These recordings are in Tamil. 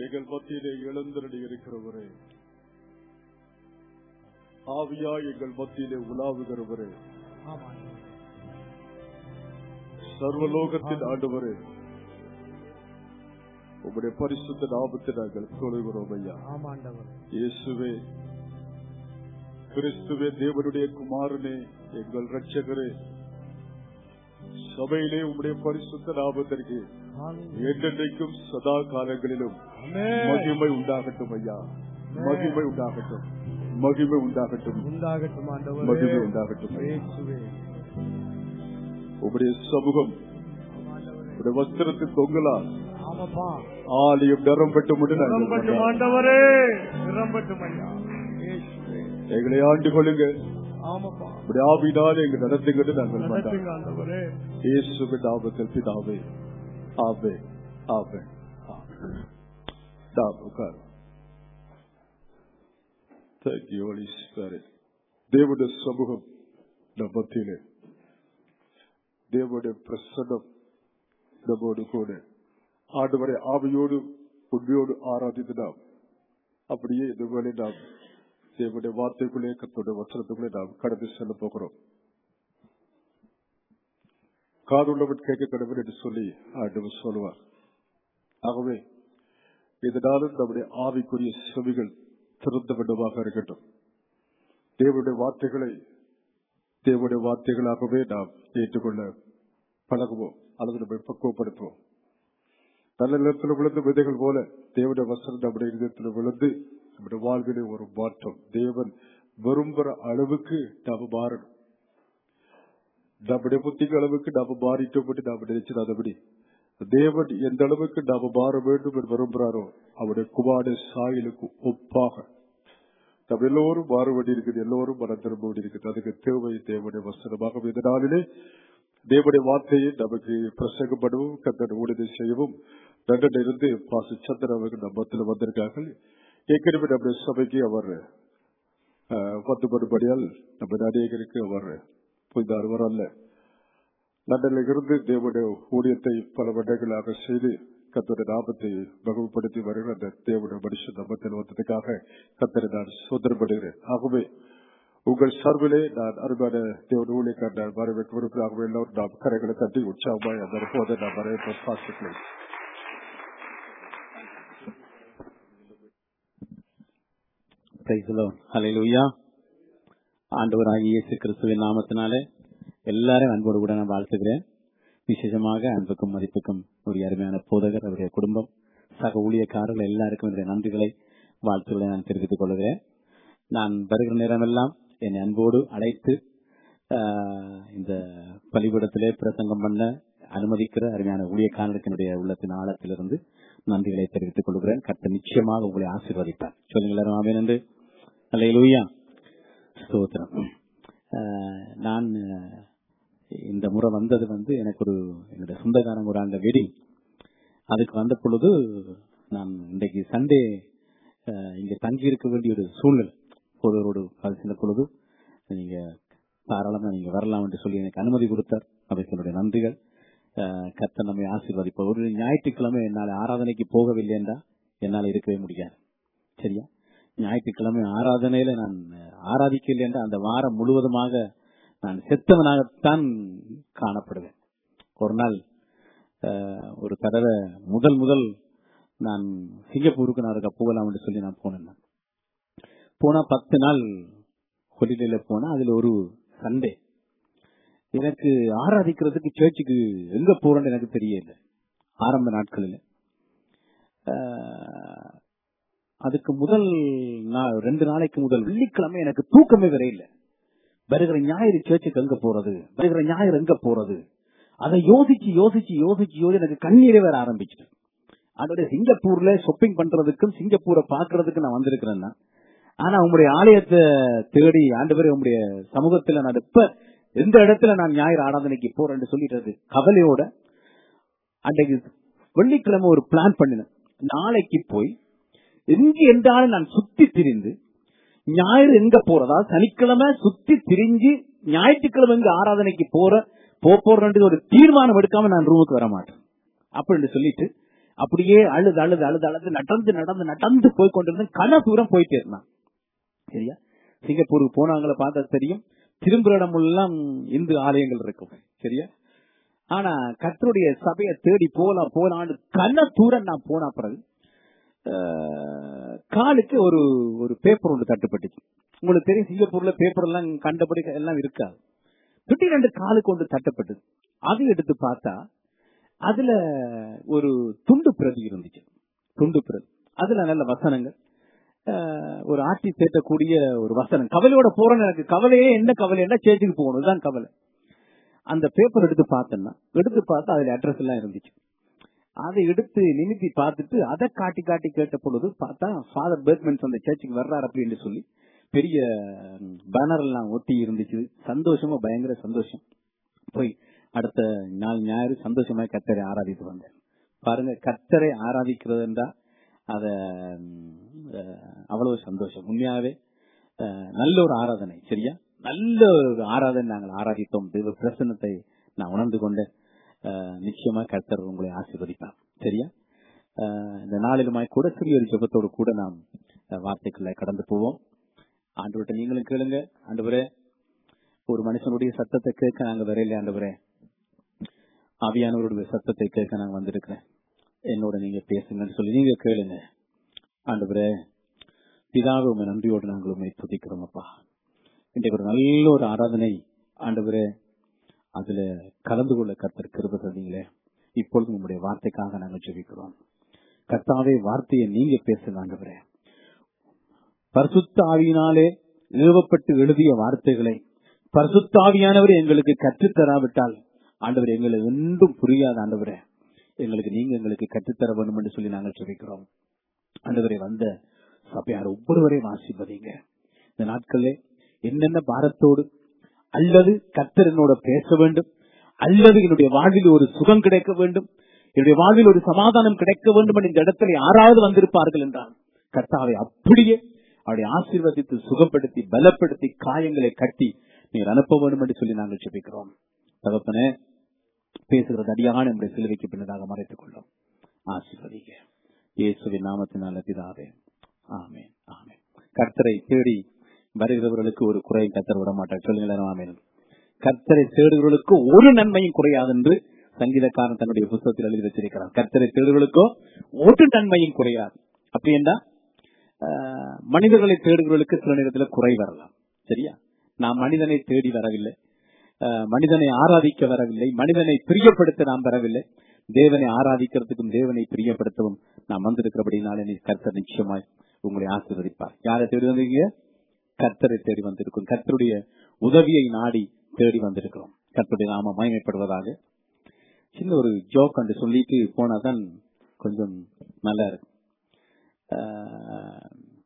எங்கள் மத்தியிலே எழுந்தருளி இருக்கிறவரே ஆவியா எங்கள் மத்தியிலே உலாவுகிறவரே ஆமா ஆண்டவரே. சர்வலோகத்தின் ஆண்டவரே உங்களுடைய பரிசுத்த நாமத்தை நாங்கள் தொழுகிறோம் ஐயா ஆமா ஆண்டவரே. இயேசுவே கிறிஸ்துவே தேவனுடைய குமாரனே எங்கள் ரட்சகரே சபையிலே உம்முடைய பரிசுத்த நாமத்திற்கு ஹalleluya. என்றென்றைக்கும் சதா காலங்களிலும் ஆமென். மகிமை உண்டாகட்டும் ஐயா மகிமை உண்டாகட்டும் மகிமை உண்டாகட்டும் உண்டாகட்டும் ஆண்டவரே. மகிமை உண்டாகட்டும் ஐயா. இயேசுவே. உம்முடைய சமூகம் ஆமா ஆண்டவரே. உடைய வஸ்திரத்தின் தொங்கலால் ஆமாப்பா. ஆலயம் நிரம்பட்டும் என்று நாங்கள் நிரம்பட்டும் கொண்டாடுகிறோம். ஆண்டவரே. நிரம்பட்டும் ஐயா. இயேசுவே. எங்களை ஆண்டு கொள்ளுங்க ஆமாப்பா. உடைய ஆவினால் எங்கள் நடத்துங்க நாங்கள் நடத்துங்க கொண்டாடுகிறோம். ஆண்டவரே. இயேசுவின் நாமத்தில் பிதாவே ஆவே ஆவே உட்கார் தேங்க்யூ ஹோலி ஸ்பிரிட் தேவனுடைய சமூகம் நம் மத்தியிலே தேவனுடைய பிரசன்னம் நம்மோடு கூட ஆண்டவரை ஆவியோடு உண்மையோடு ஆராதித்து நாம் அப்படியே இந்த வேலை நாம் தேவனுடைய வார்த்தைக்குள்ளே கத்தோட வசனத்துக்குள்ளே நாம் கடந்து செல்ல போகிறோம் காதுள்ளவன் கேட்க கடவுள் என்று சொல்லி ஆண்டவர் சொல்லுவார் ஆகவே இதனாலும் நம்முடைய ஆவிக்குரிய செவிகள் திறந்த விடமாக இருக்கட்டும் தேவனுடைய வார்த்தைகளை தேவனுடைய வார்த்தைகளாகவே நாம் ஏற்றுக்கொள்ள பழகுவோம் அல்லது நம்மை பக்குவப்படுத்துவோம் நல்ல நிலத்தில் விழுந்த விதைகள் போல தேவனுடைய வசனம் நம்முடைய இதயத்தில் விழுந்து நம்முடைய வாழ்விலே ஒரு மாற்றம் தேவன் விரும்புகிற அளவுக்கு நாம் மாறணும் நம்முடைய புத்திக்கு அளவுக்கு நாம மாறிட்டோம் நாம நினைச்சிடாதபடி தேவன் எந்த அளவுக்கு நாம மாற வேண்டும் என்று விரும்புகிறாரோ அவருடைய குமார சாயலுக்கு ஒப்பாக நம்ம எல்லோரும் மாற வேண்டி இருக்குது எல்லோரும் மனம் திரும்ப வேண்டி இருக்குது அதுக்கு தேவை தேவனுடைய வசனமாக இந்த நாளிலே தேவனுடைய வார்த்தையை நமக்கு பிரசங்கப்படவும் கத்தனை ஊழியதை செய்யவும் இருந்து பாச சந்திரன் அவர்கள் நம்மத்தில் வந்திருக்கார்கள் ஏற்கனவே நம்முடைய சபைக்கு அவர் அஹ், பத்து படுபடியால் நம்ம அநேகருக்கு அவர் புரிந்தார் அல்ல லண்டனில் இருந்து தேவனுடைய ஊழியத்தை பல வருடங்களாக செய்து கத்தோட நாமத்தை வகுப்படுத்தி வருகிற அந்த தேவனுடைய மனுஷன் நம்பத்தில் வந்ததுக்காக கத்தரை நான் சுதந்திரப்படுகிறேன் ஆகவே உங்கள் சார்பிலே நான் அருமையான தேவன் ஊழியக்கார் நான் வரவேற்க விரும்புகிறாகவே எல்லோரும் நாம் கரைகளை தட்டி உற்சாகமாய் அந்த போதை நான் வரவேற்ப சாட்சிக்கிறேன் Praise the Lord. Hallelujah. ஆண்டவராகிய இயேசு கிறிஸ்துவின் நாமத்தினாலே எல்லாரும் அன்போடு கூட நான் வாழ்த்துகிறேன் விசேஷமாக அன்புக்கும் மதிப்புக்கும் ஒரு அருமையான போதகர் அவருடைய குடும்பம் சக ஊழியக்காரர்கள் எல்லாருக்கும் என்னுடைய நன்றிகளை வாழ்த்துக்களை நான் தெரிவித்துக் கொள்கிறேன் நான் வருகிற நேரமெல்லாம் என்னை அன்போடு அழைத்து ஆஹ், இந்த பலிபீடத்திலே பிரசங்கம் பண்ண அனுமதிக்கிற அருமையான ஊழியக்காரர்களுக்கு என்னுடைய உள்ளத்தின் ஆழத்திலிருந்து நன்றிகளை தெரிவித்துக் கொள்கிறேன் கர்த்தர் நிச்சயமாக உங்களை ஆசீர்வதிப்பார் சொல்லுங்கள் எல்லாரும் ஆமென் என்று அல்லேலூயா ஸ்தோத்திரம் ஆஹ், நான் ஆஹ், இந்த முறை வந்தது வந்து எனக்கு ஒரு என்னுடைய சொந்தக்காரங்க ஒரு அந்த வெட்டிங் அதுக்கு வந்த பொழுது நான் இன்றைக்கு சண்டே அஹ், இங்க தங்கி இருக்க வேண்டிய ஒரு சூழ்நிலை பொதுவரோடு பேசின பொழுது நீங்க தாராளமா நீங்க வரலாம் என்று சொல்லி எனக்கு அனுமதி கொடுத்தார் அதற்கு என்னுடைய நன்றிகள் அஹ், கர்த்தர் நம்மை ஆசீர்வதிப்பார் ஒரு ஞாயிற்றுக்கிழமை என்னால் ஆராதனைக்கு போகவில்லை என்றா என்னால் இருக்கவே முடியாது சரியா ஞாயிற்றுக்கிழமை ஆராதனையில நான் அஹ், ஆராதிக்கவில்லை என்றா அந்த வாரம் முழுவதுமாக நான் செத்தவனாகத்தான் காணப்படுவேன் ஒரு நாள் அஹ், ஒரு தடவை முதல் முதல் நான் சிங்கப்பூருக்கு நான் இருக்கா போகலாம் என்று சொல்லி நான் போனேன் நான். போனா பத்து நாள் ஹொலிடேல போனா அதுல ஒரு சண்டே எனக்கு ஆராதிக்கிறதுக்கு சர்ச்சுக்கு எங்க போறேன்னு எனக்கு தெரியல ஆரம்ப நாட்களில் அஹ், அதுக்கு முதல் நாள் ரெண்டு நாளைக்கு முதல் வெள்ளிக்கிழமை எனக்கு தூக்கமே வர இல்லை வருகிற ஞாயிறு சர்ச்சுக்கு எங்க போறது வருகிற ஞாயிறு எங்க போறது அதை யோசிச்சு யோசிச்சு யோசிச்சு யோசி எனக்கு கண்ணீரே வர ஆரம்பிச்சிட்டு அதோட சிங்கப்பூர்ல ஷாப்பிங் பண்றதுக்கும் சிங்கப்பூரை பாக்குறதுக்கு நான் வந்திருக்கிறேன்னா ஆனா உங்களுடைய ஆலயத்தை தேடி ஆண்டு உங்களுடைய சமூகத்துல நான் இப்ப எந்த இடத்துல நான் ஞாயிறு ஆராதனைக்கு போறேன்னு சொல்லிடுறது கவலையோட அன்றைக்கு வெள்ளிக்கிழமை ஒரு பிளான் பண்ணினேன் நாளைக்கு போய் எங்க என்றாலும் நான் சுத்தி திரிந்து ஞாயிறு எங்க போறதா சனிக்கிழமை சுத்தி திரிஞ்சு ஞாயிற்றுக்கிழமை எங்க ஆராதனைக்கு போற போ போறேன்றது ஒரு தீர்மானம் எடுக்காம நான் ரூமுக்கு வர மாட்டேன் அப்படின்னு சொல்லிட்டு அப்படியே அழுது அழுது அழுது அழுது நடந்து நடந்து நடந்து போய் கொண்டிருந்தேன் கன தூரம் போயிட்டே இருந்தான் சரியா சிங்கப்பூருக்கு போனவங்களை பார்த்தா தெரியும் திரும்புற இடமெல்லாம் இந்து ஆலயங்கள் இருக்கும் சரியா ஆனா கர்த்தருடைய சபையை தேடி போலாம் போலான்னு கன தூரம் நான் போன பிறகு அஹ், காலுக்கு ஒரு ஒரு பேப்பர் ஒன்று தட்டுப்பட்டுச்சு உங்களுக்கு தெரியும் சிங்கப்பூர்ல பேப்பர் எல்லாம் கண்டபடி எல்லாம் இருக்காது திடீரென்று காலுக்கு ஒன்று தட்டப்பட்டது அது எடுத்து பார்த்தா அதுல ஒரு துண்டு பிரதி இருந்துச்சு துண்டு பிரதி அதுல நல்ல வசனங்கள் அஹ், ஒரு ஆட்சி சேர்த்தக்கூடிய ஒரு வசனம் கவலையோட போறேன்னு எனக்கு கவலையே என்ன கவலைன்னா சேர்த்துக்கு போகணும் இதுதான் கவலை அந்த பேப்பர் எடுத்து பார்த்தேன்னா எடுத்து பார்த்தா அதுல அட்ரஸ் எல்லாம் இருந்துச்சு அதை எடுத்து நிமித்தி பார்த்துட்டு அதை காட்டி காட்டி கேட்ட பொழுது பார்த்தா ஃபாதர் பேர்ட்மென்ஸ் அந்த சர்ச்சுக்கு வர்றாரு அப்படின்னு சொல்லி பெரிய பேனர் எல்லாம் ஒட்டி இருந்துச்சு சந்தோஷமா பயங்கர சந்தோஷம் போய் அடுத்த நாள் ஞாயிறு சந்தோஷமா கத்தரை ஆராதித்து வந்தேன் பாருங்க கத்தரை ஆராதிக்கிறது என்றா அத ம், அஹ், அவ்வளவு சந்தோஷம் உண்மையாவே அஹ், நல்ல ஒரு ஆராதனை சரியா நல்ல ஒரு ஆராதனை நாங்கள் ஆராதித்தோம் தெய்வ பிரசன்னத்தை நான் உணர்ந்து கொண்டேன் அஹ், நிச்சயமா கர்த்தர் உங்களை ஆசீர்வதிப்பார் சரியா அஹ், இந்த நாளிலுமாய் கூட சிறிய ஒரு ஜெபத்தோடு கூட நாம் அஹ், வார்த்தைக்குள்ள கடந்து போவோம் ஆண்டவர்கிட்ட நீங்களும் கேளுங்க ஆண்டவரே ஒரு மனுஷனுடைய சத்தத்தை கேட்க நாங்க வரையில ஆண்டவரே ஆவியானவருடைய சத்தத்தை கேட்க நாங்க வந்திருக்கிறேன் என்னோட நீங்க பேசுங்கன்னு சொல்லி நீங்க கேளுங்க ஆண்டவரே பிதாவை உங்க நன்றியோடு நாங்கள் உண்மை துதிக்கிறோம் அப்பா இன்றைக்கு ஒரு நல்ல ஒரு ஆராதனை ஆண்டவரே அதுல கலந்து கொள்ள கர்த்தர் கிருப தந்தீங்களே இப்பொழுது உங்களுடைய வார்த்தைக்காக நாங்கள் ஜெபிக்கிறோம் கர்த்தாவே வார்த்தையை நீங்க பேசுங்க ஆண்டவரே பரிசுத்த ஆவியினாலே நிறுவப்பட்டு எழுதிய வார்த்தைகளை பரிசுத்த ஆவியானவர் எங்களுக்கு கற்றுத்தராவிட்டால் ஆண்டவர் எங்களுக்கு ஒன்றும் புரியாத ஆண்டவரே எங்களுக்கு நீங்க எங்களுக்கு கற்றுத்தர வேண்டும் என்று சொல்லி நாங்கள் ஜெபிக்கிறோம் ஆண்டவரே வந்த சபையார் ஒவ்வொருவரையும் ஆசிர்வதிங்க இந்த நாட்களே என்னென்ன பாரத்தோடு அல்லது கர்த்தர் என்னோட பேச வேண்டும் அல்லது என்னுடைய வாழ்வில் ஒரு சுகம் கிடைக்க வேண்டும் என்னுடைய வாழ்வில் ஒரு சமாதானம் கிடைக்க வேண்டும் என்று இந்த இடத்துல யாராவது வந்திருப்பார்கள் என்றால் கர்த்தாவை அப்படியே அவருடைய ஆசீர்வதித்து சுகப்படுத்தி பலப்படுத்தி காயங்களை கட்டி நீர் அனுப்ப வேண்டும் என்று சொல்லி நாங்கள் ஜெபிக்கிறோம் தகப்பனே பேசுகிறது அடியான நம்முடைய சிலுவைக்கு பின்னதாக மறைத்துக் கொள்ளும் ஆசீர்வதிங்க இயேசுவின் நாமத்தினால பிதாவே ஆமென் ஆமென் கர்த்தரை தேடி வருகிறவர்களுக்கு ஒரு குறை கர்த்தர் விட மாட்டார் சொல்லுங்களேன் ஆமென் கர்த்தரை தேடுகிறவர்களுக்கு ஒரு நன்மையும் குறையாது என்று சங்கீதக்காரன் தன்னுடைய புத்தகத்தில் எழுதி வச்சிருக்கிறார் கர்த்தரை தேடுகிறவர்களுக்கோ ஒரு நன்மையும் குறையாது அப்படி என்றா ஆஹ், மனிதர்களை தேடுகிறவர்களுக்கு சில நேரத்தில் குறை வரலாம் சரியா நான் மனிதனை தேடி வரவில்லை ஆஹ், மனிதனை ஆராதிக்க வரவில்லை மனிதனை பிரியப்படுத்த நாம் வரவில்லை தேவனை ஆராதிக்கிறதுக்கும் தேவனை பிரியப்படுத்தவும் நாம் வந்திருக்கிறபடினாலே நீ கர்த்தர் நிச்சயமாய் உங்களை ஆசீர்வதிப்பார் யாரை தேடி வந்தீங்க கர்த்தரை தேடி வந்திருக்கும் கர்த்தருடைய உதவியை நாடி தேடி வந்திருக்கிறோம் கர்த்தருடைய நாம மயமைப்படுவதாக சின்ன ஒரு ஜோக் என்று சொல்லிட்டு போனாதான் கொஞ்சம் நல்லா இருக்கும் ஆஹ்,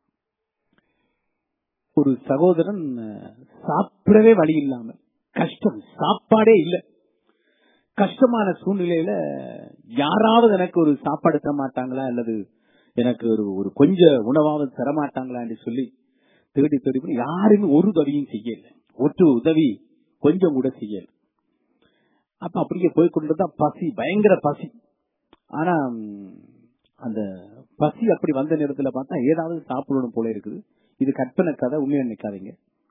ஒரு சகோதரன் அஹ், சாப்பிடவே வழி இல்லாம கஷ்டம் சாப்பாடே இல்லை கஷ்டமான சூழ்நிலையில யாராவது எனக்கு ஒரு சாப்பாடு தர மாட்டாங்களா அல்லது எனக்கு ஒரு ஒரு கொஞ்ச உணவாவது தர மாட்டாங்களா என்று சொல்லி தேடி தேடி போய் யாருமே ஒரு உதவியும் செய்யல ஒரு உதவி கொஞ்சம் கூட செய்யல அப்ப அப்படியே போய் கொண்டுதான் பசி பயங்கர பசி ஆனா ம், அந்த பசி அப்படி வந்த நேரத்துல பார்த்தா ஏதாவது சாப்பிடணும் போல இருக்குது இது கற்பனை கதை உண்மையா நினைக்காதீங்க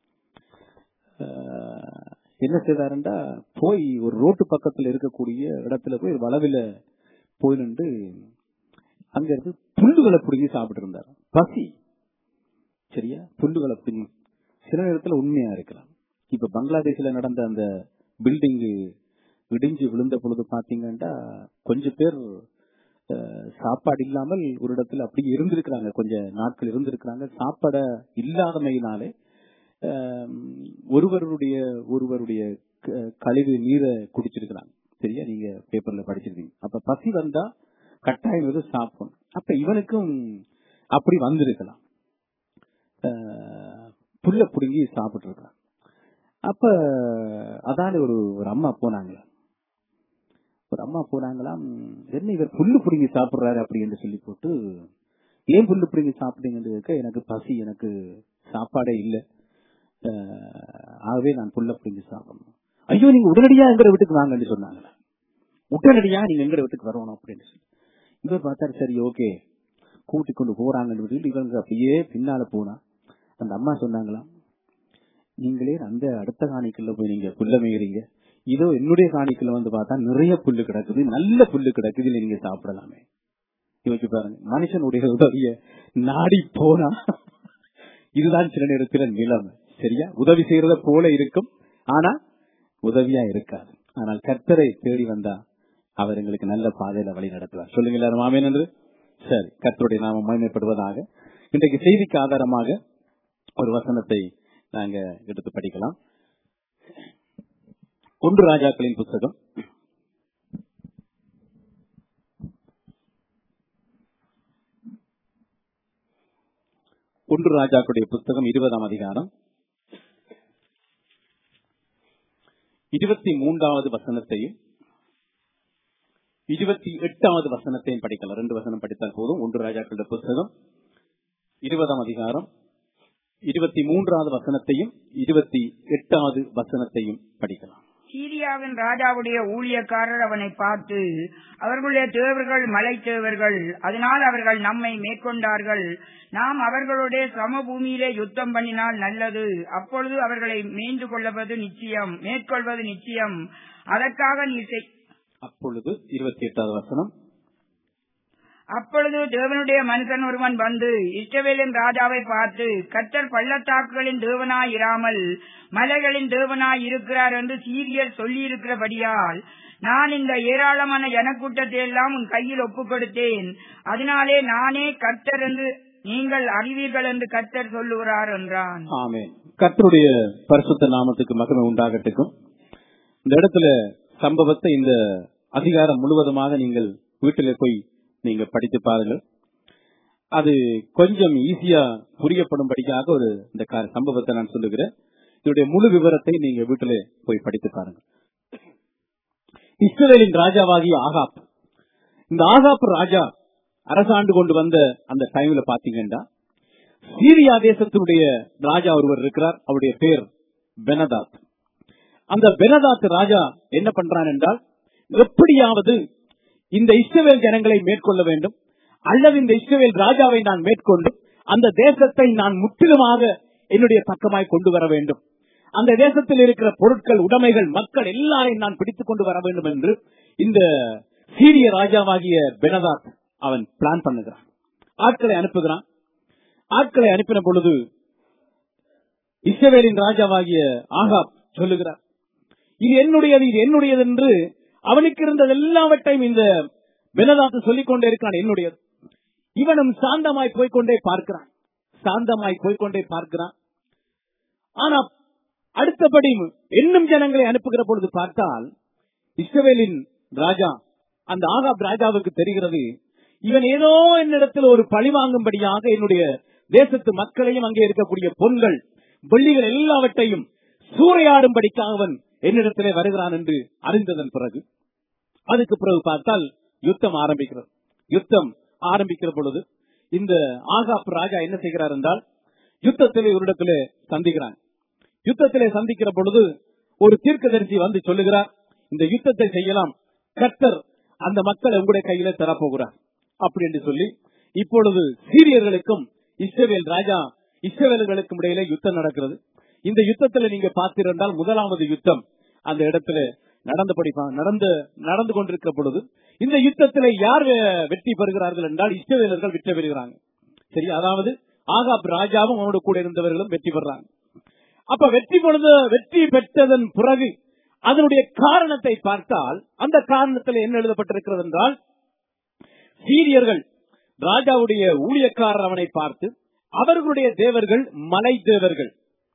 ஆஹ், என்ன செய்தாருண்டா போய் ஒரு ரோட்டு பக்கத்துல இருக்கக்கூடிய இடத்துல போய் வளவில போய் நின்று அங்க இருந்து புல்லுகளை பிடுங்கி சாப்பிட்டு இருந்தார் பசி சரியா புல்லுகளை பிடுங்கி சில நேரத்துல உண்மையா இருக்கலாம் இப்ப பங்களாதேஷ்ல நடந்த அந்த பில்டிங் இடிஞ்சு விழுந்த பொழுது பாத்தீங்கன்னா கொஞ்சம் பேர் அஹ், சாப்பாடு இல்லாமல் ஒரு இடத்துல அப்படி இருந்திருக்கிறாங்க கொஞ்ச நாட்கள் இருந்திருக்கிறாங்க சாப்பாட இல்லாதமையினாலே அஹ், ஒருவருடைய ஒருவருடைய க- கழிவு நீரை குடிச்சிருக்கிறாங்க சரியா நீங்க பேப்பர்ல படிச்சிருக்கீங்க அப்ப பசி வந்தா கட்டாயம் வந்து சாப்பிடணும் அப்ப இவனுக்கும் அப்படி வந்திருக்கலாம் அஹ், புல்ல புடுங்கி சாப்பிட்டு இருக்கான் அப்ப அதான ஒரு ஒரு அம்மா போனாங்களா ஒரு அம்மா போனாங்களாம் என்ன இவர் புல்லு புடுங்கி சாப்பிடுறாரு அப்படின்னு சொல்லி போட்டு ஏன் புல்லு புடுங்கி சாப்பிட்டீங்கன்னு கேட்க எனக்கு பசி எனக்கு சாப்பாடே இல்லை ஆகவே நான் புல்ல புடுங்கி சாப்பிடணும் ஐயோ நீங்க உடனடியா எங்கிற வீட்டுக்கு வாங்கன்னு சொன்னாங்களா உடனடியா நீங்க எங்கிற வீட்டுக்கு வரணும் அப்படின்னு சொல்லி இவர் பார்த்தாரு சரி ஓகே கூட்டி கொண்டு போறாங்கன்னு சொல்லிட்டு இவங்க அப்படியே பின்னால போனா அந்த அம்மா சொன்னாங்களாம் நீங்களே அந்த அடுத்த காணிக்குள்ள போய் நீங்க புல்ல மேய்கிறீங்க இதோ என்னுடைய காணிக்குள்ள வந்து பார்த்தா நிறைய புல்லு கிடக்குது நல்ல புல்லு கிடக்குது இதுல நீங்க சாப்பிடலாமே யோசிச்சு பாருங்க மனுஷனுடைய உதவிய நாடி போனா இதுதான் சில நேரத்தில் நிலைமை சரியா உதவி செய்யறத போல இருக்கும் ஆனா உதவியா இருக்காது ஆனால் கர்த்தரை தேடி வந்தா அவர் எங்களுக்கு நல்ல பாதையில வழி நடத்துவார் சொல்லுங்க எல்லாரும் ஆமேன் என்று சரி கர்த்தருடைய நாம மகிமைப்படுவதாக இன்றைக்கு செய்திக்கு ஆதாரமாக ஒரு வசனத்தை நாங்க எடுத்து படிக்கலாம் ஒன்று ராஜாக்களின் புத்தகம் ஒன்று ராஜாக்களுடைய புத்தகம் இருபதாம் அதிகாரம் இருபத்தி மூன்றாவது வசனத்தையும் இருபத்தி எட்டாவது வசனத்தையும் படிக்கலாம் ரெண்டு வசனம் படித்தால் போதும் ஒன்று ராஜாக்களுடைய புத்தகம் இருபதாம் அதிகாரம் இருபத்தி மூன்றாவது வசனத்தையும் இருபத்தி எட்டாவது வசனத்தையும் படிக்கலாம் சீரியாவின் ராஜாவுடைய ஊழியக்காரர் அவனை பார்த்து அவர்களுடைய தேவர்கள் மலை தேவர்கள் அதனால் அவர்கள் நம்மை மேற்கொண்டார்கள் நாம் அவர்களுடைய சமபூமியிலே யுத்தம் பண்ணினால் நல்லது அப்பொழுது அவர்களை மேய்ந்து கொள்வது நிச்சயம் மேற்கொள்வது நிச்சயம் அதற்காக நீ செய்- அப்பொழுது இருபத்தி எட்டாவது வசனம் அப்பொழுது தேவனுடைய மனுஷன் ஒருவன் வந்து இஸ்ரவேலின் ராஜாவை பார்த்து கர்த்தர் பள்ளத்தாக்குகளின் தேவனாய் இராமல் மலைகளின் தேவனாய் இருக்கிறார் என்று சீரியர் சொல்லியிருக்கிறபடியால் நான் இந்த ஏராளமான ஜனக்கூட்டத்தை எல்லாம் உன் கையில் ஒப்புக் கொடுத்தேன் அதனாலே நானே கர்த்தர் என்று நீங்கள் அறிவீர்கள் என்று கர்த்தர் சொல்லுகிறார் என்றான் ஆமென் கர்த்தருடைய பரிசுத்த நாமத்துக்கு மகிமை உண்டாகட்டுக்கும் இந்த இடத்துல சம்பவத்தை இந்த அதிகாரம் முழுவதுமாக நீங்கள் வீட்டிலே போய் நீங்க படித்து பாருங்கள் அது கொஞ்சம் ஈஸியா புரியப்படும்படியாக ஒரு இந்த கா- சம்பவத்தை நான் சொல்லுகிறேன் இதனுடைய முழு விவரத்தை நீங்க வீட்டிலே போய் படித்து பாருங்க இஸ்ரவேலின் ராஜாவாகிய ஆகாப் இந்த ஆகாப் ராஜா அரசாண்டு கொண்டு வந்த அந்த டைம்ல பாத்தீங்கன்னா சீரியா தேசத்தினுடைய ராஜா ஒருவர் இருக்கிறார் அவருடைய பேர் பெனதாத் அந்த பெனதாத் ராஜா என்ன பண்றான் என்றால் எப்படியாவது இந்த இஸ்ரவேல் ஜனங்களை மேற்கொள்ள வேண்டும் அல்லது இந்த இஸ்ரவேல் ராஜாவை நான் மேற்கொண்டு அந்த தேசத்தை நான் முற்றிலுமாக என்னுடைய பக்கமாய் கொண்டு வர வேண்டும் அந்த தேசத்தில் இருக்கிற பொருட்கள் உடைமைகள் மக்கள் எல்லாரையும் நான் பிடித்துக் கொண்டு வர வேண்டும் என்று இந்த சீரிய ராஜாவாகிய பெனதாத் அவன் பிளான் பண்ணுகிறான் ஆட்களை அனுப்புகிறான் ஆட்களை அனுப்பின பொழுது இஸ்ரவேலின் ராஜாவாகிய ஆகாப் சொல்லுகிறார் இது என்னுடையது இது என்னுடையது என்று அவனுக்கு இருந்தது எல்லாவற்றையும் இந்த பெனதாத்து சொல்லிக் கொண்டே இருக்கான் என்னுடையது இவனும் சாந்தமாய் போய்க்கொண்டே பார்க்கிறான் சாந்தமாய் போய்க்கொண்டே பார்க்கிறான் ஆனா அடுத்தபடி இன்னும் ஜனங்களை அனுப்புகிற பொழுது பார்த்தால் இஸ்ரவேலின் ராஜா அந்த ஆகாப் ராஜாவுக்கு தெரிகிறது இவன் ஏதோ என்னிடத்தில் ஒரு பழி வாங்கும்படியாக என்னுடைய தேசத்து மக்களையும் அங்கே இருக்கக்கூடிய பொன்கள் வெள்ளிகள் எல்லாவற்றையும் சூறையாடும்படிக்காக அவன் என்னிடத்திலே வருகிறான் என்று அறிந்ததன் பிறகு அதுக்கு பிறகு பார்த்தால் யுத்தம் ஆரம்பிக்கிறது யுத்தம் ஆரம்பிக்கிற பொழுது இந்த ஆகாப் ராஜா என்ன செய்கிறார் என்றால் யுத்தத்திலே ஒரு இடத்திலே சந்திக்கிறான் யுத்தத்திலே சந்திக்கிற பொழுது ஒரு தீர்க்கதரிசி வந்து சொல்லுகிறார் இந்த யுத்தத்தை செய்யலாம் கர்த்தர் அந்த மக்களை உங்களுடைய கையில தரப்போகிறார் அப்படி என்று சொல்லி இப்பொழுது சீரியர்களுக்கும் இஸ்ரவேல் ராஜா இஸ்ரவேலர்களுக்கும் இடையிலே யுத்தம் நடக்கிறது இந்த யுத்தத்துல நீங்க பார்த்திருந்தால் முதலாவது யுத்தம் அந்த இடத்துல நடந்தபடி பா- நடந்து நடந்து கொண்டிருக்கிற பொழுது இந்த யுத்தத்திலே யார் வெ- வெற்றி பெறுகிறார்கள் என்றால் இஸ்ரவேலர்கள் வெற்றி பெறுகிறாங்க சரி அதாவது ஆகாப் ராஜாவும் அவனோட கூட இருந்தவர்களும் வெற்றி பெறாங்க அப்ப வெற்றி பொழுது வெற்றி பெற்றதன் பிறகு அதனுடைய காரணத்தை பார்த்தால் அந்த காரணத்தில் என்ன எழுதப்பட்டிருக்கிறது என்றால் சீரியர்கள் ராஜாவுடைய ஊழியக்காரர் அவனை பார்த்து அவர்களுடைய தேவர்கள் மலை தேவர்கள்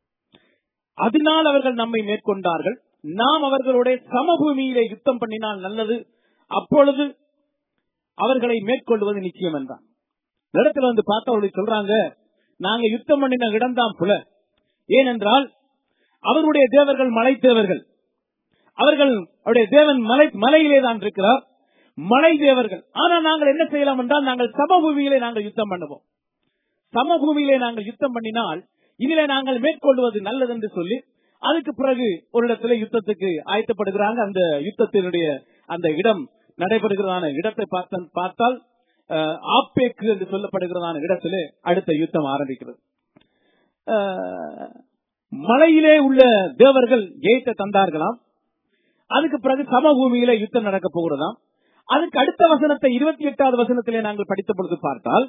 அதனால் அவர்கள் நம்மை மேற்கொண்டார்கள் நாம் அவர்களுடைய சமபூமியிலே யுத்தம் பண்ணினால் நல்லது அப்பொழுது அவர்களை மேற்கொள்வது நிச்சயம் என்றான் இந்த இடத்துல வந்து பார்த்தா அவர்கள் சொல்றாங்க நாங்க யுத்தம் பண்ணின இடம்தான் புல ஏனென்றால் அவர்களுடைய தேவர்கள் மலை தேவர்கள் அவர்கள் அவருடைய தேவன் மலை மலையிலே தான் இருக்கிறார் மலை தேவர்கள் ஆனா நாங்கள் என்ன செய்யலாம் என்றால் நாங்கள் சமபூமியிலே நாங்கள் யுத்தம் பண்ணுவோம் சமபூமியிலே நாங்கள் யுத்தம் பண்ணினால் இதிலே நாங்கள் மேற்கொள்வது நல்லது என்று சொல்லி அதுக்கு பிறகு ஒரு இடத்துல யுத்தத்துக்கு ஆயத்தப்படுகிறாங்க அந்த யுத்தத்தினுடைய அந்த இடம் நடைபெறுகிறதான இடத்தை பார்த்த- பார்த்தால் அஹ், ஆப்பேக்கு என்று சொல்லப்படுகிறதான இடத்திலே அடுத்த யுத்தம் ஆரம்பிக்கிறது அஹ், மலையிலே உள்ள தேவர்கள் ஜெயித்த தந்தார்களாம் அதுக்கு பிறகு சமபூமியில யுத்தம் நடக்க போகிறதாம் அதுக்கு அடுத்த வசனத்தை இருபத்தி எட்டாவது வசனத்திலே நாங்கள் படித்த பொழுது பார்த்தால்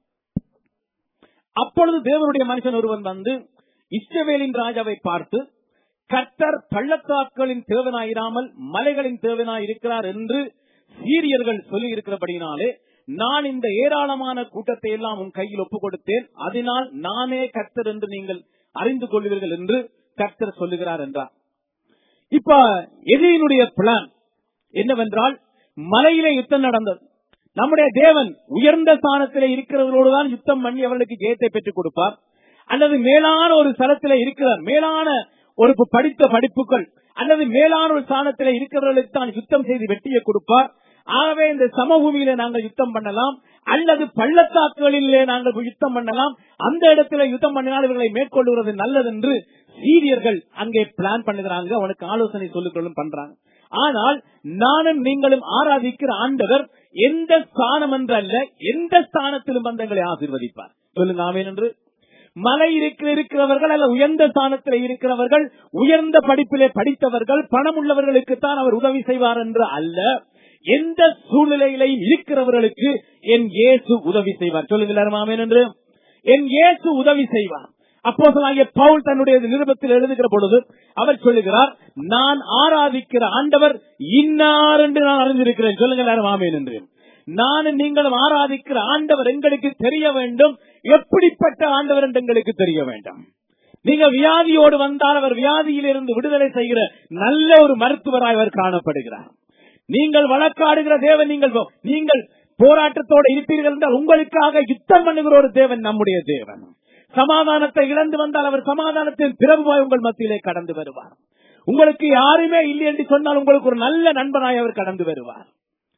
அப்பொழுது தேவனுடைய மனுஷன் ஒருவன் வந்து இஸ்ரவேலின் ராஜாவை பார்த்து கர்த்தர் பள்ளத்தாக்களின் தேவனாயிராமல் மலைகளின் தேவனாய் இருக்கிறார் என்று சீரியர்கள் சொல்லி இருக்கிறபடினாலே நான் இந்த ஏராளமான கூட்டத்தை எல்லாம் உன் கையில் ஒப்புக் கொடுத்தேன் அதனால் நானே கர்த்தர் என்று நீங்கள் அறிந்து கொள்வீர்கள் என்று கர்த்தர் சொல்லுகிறார் என்றார் இப்ப எதிரினுடைய பிளான் என்னவென்றால் மலையிலே யுத்தம் நடந்தது நம்முடைய தேவன் உயர்ந்த ஸ்தானத்திலே இருக்கிறவர்களோடு தான் யுத்தம் பண்ணி அவர்களுக்கு ஜெயத்தை பெற்றுக் கொடுப்பார் அல்லது மேலான ஒரு ஸ்தலத்திலே இருக்கிறார் மேலான ஒரு படித்த படிப்புகள் அல்லது மேலான ஒரு ஸ்தானத்திலே இருக்கிறவர்களுக்கு தான் யுத்தம் செய்து வெற்றியை கொடுப்பார் ஆகவே இந்த சமபூமியில நாங்கள் யுத்தம் பண்ணலாம் அல்லது பள்ளத்தாக்குகளிலே நாங்கள் யுத்தம் பண்ணலாம் அந்த இடத்துல யுத்தம் பண்ணினால் இவர்களை மேற்கொள்வது நல்லது என்று சீரியர்கள் அங்கே பிளான் பண்ணுகிறாங்க அவனுக்கு ஆலோசனை சொல்லிக்கொள்ளும் பண்றாங்க ஆனால் நானும் நீங்களும் ஆராதிக்கிற ஆண்டவர் எந்த ஸ்தானம் என்றல்ல எந்த ஸ்தானத்திலும் வந்தங்களை ஆசீர்வதிப்பார் சொல்லுங்க ஆமேன் என்று மலை இருக்கிற இருக்கிறவர்கள் அல்ல உயர்ந்த ஸ்தானத்தில் இருக்கிறவர்கள் உயர்ந்த படிப்பிலே படித்தவர்கள் பணம் உள்ளவர்களுக்குத்தான் அவர் உதவி செய்வார் என்று அல்ல எந்த சூழ்நிலையிலையும் இருக்கிறவர்களுக்கு என் இயேசு உதவி செய்வார் சொல்லுங்க எல்லாரும் ஆமேன் என்று என் இயேசு உதவி செய்வார் அப்போ பவுல் தன்னுடைய நிருபத்தில் எழுதுகிற பொழுது அவர் சொல்லுகிறார் நான் ஆராதிக்கிற ஆண்டவர் இன்னார் என்று நான் அறிந்திருக்கிறேன் சொல்லுங்க எல்லாரும் ஆமேன் என்று நான் நீங்களும் ஆராதிக்கிற ஆண்டவர் எங்களுக்கு தெரிய வேண்டும் எப்படிப்பட்ட ஆண்டவர் என்று எங்களுக்கு தெரிய வேண்டும் நீங்க வியாதியோடு வந்தால் அவர் வியாதியிலிருந்து விடுதலை செய்கிற நல்ல ஒரு மருத்துவராய் அவர் காணப்படுகிறார் நீங்கள் வழக்காடுகிற தேவன் நீங்கள் நீங்கள் போராட்டத்தோடு இருப்பீர்கள் என்றால் உங்களுக்காக யுத்தம் பண்ணுகிற ஒரு தேவன் நம்முடைய தேவன் சமாதானத்தை இழந்து வந்தால் அவர் சமாதானத்தின் பிரபுவாய் உங்கள் மத்தியிலே கடந்து வருவார் உங்களுக்கு யாருமே இல்லை என்று சொன்னால் உங்களுக்கு ஒரு நல்ல நண்பனாய் அவர் கடந்து வருவார்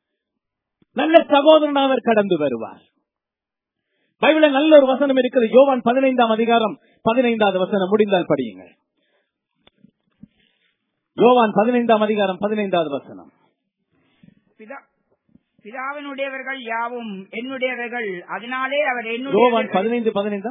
நல்ல சகோதரன் அவர் கடந்து வருவார் பைபிள நல்ல ஒரு வசனம் இருக்கிறது யோவான் பதினைந்தாம் அதிகாரம் பதினைந்தாவது வசனம் முடிந்தால் படியுங்கள் யோவான் பதினைந்தாம் அதிகாரம் பதினைந்தாவது வசனம் பிதா- பிதாவினுடையவர்கள் யாவும் என்னுடையவர்கள் அதனாலே அவர் யோவான் என்னுடைய பதினைந்து பதினைந்தா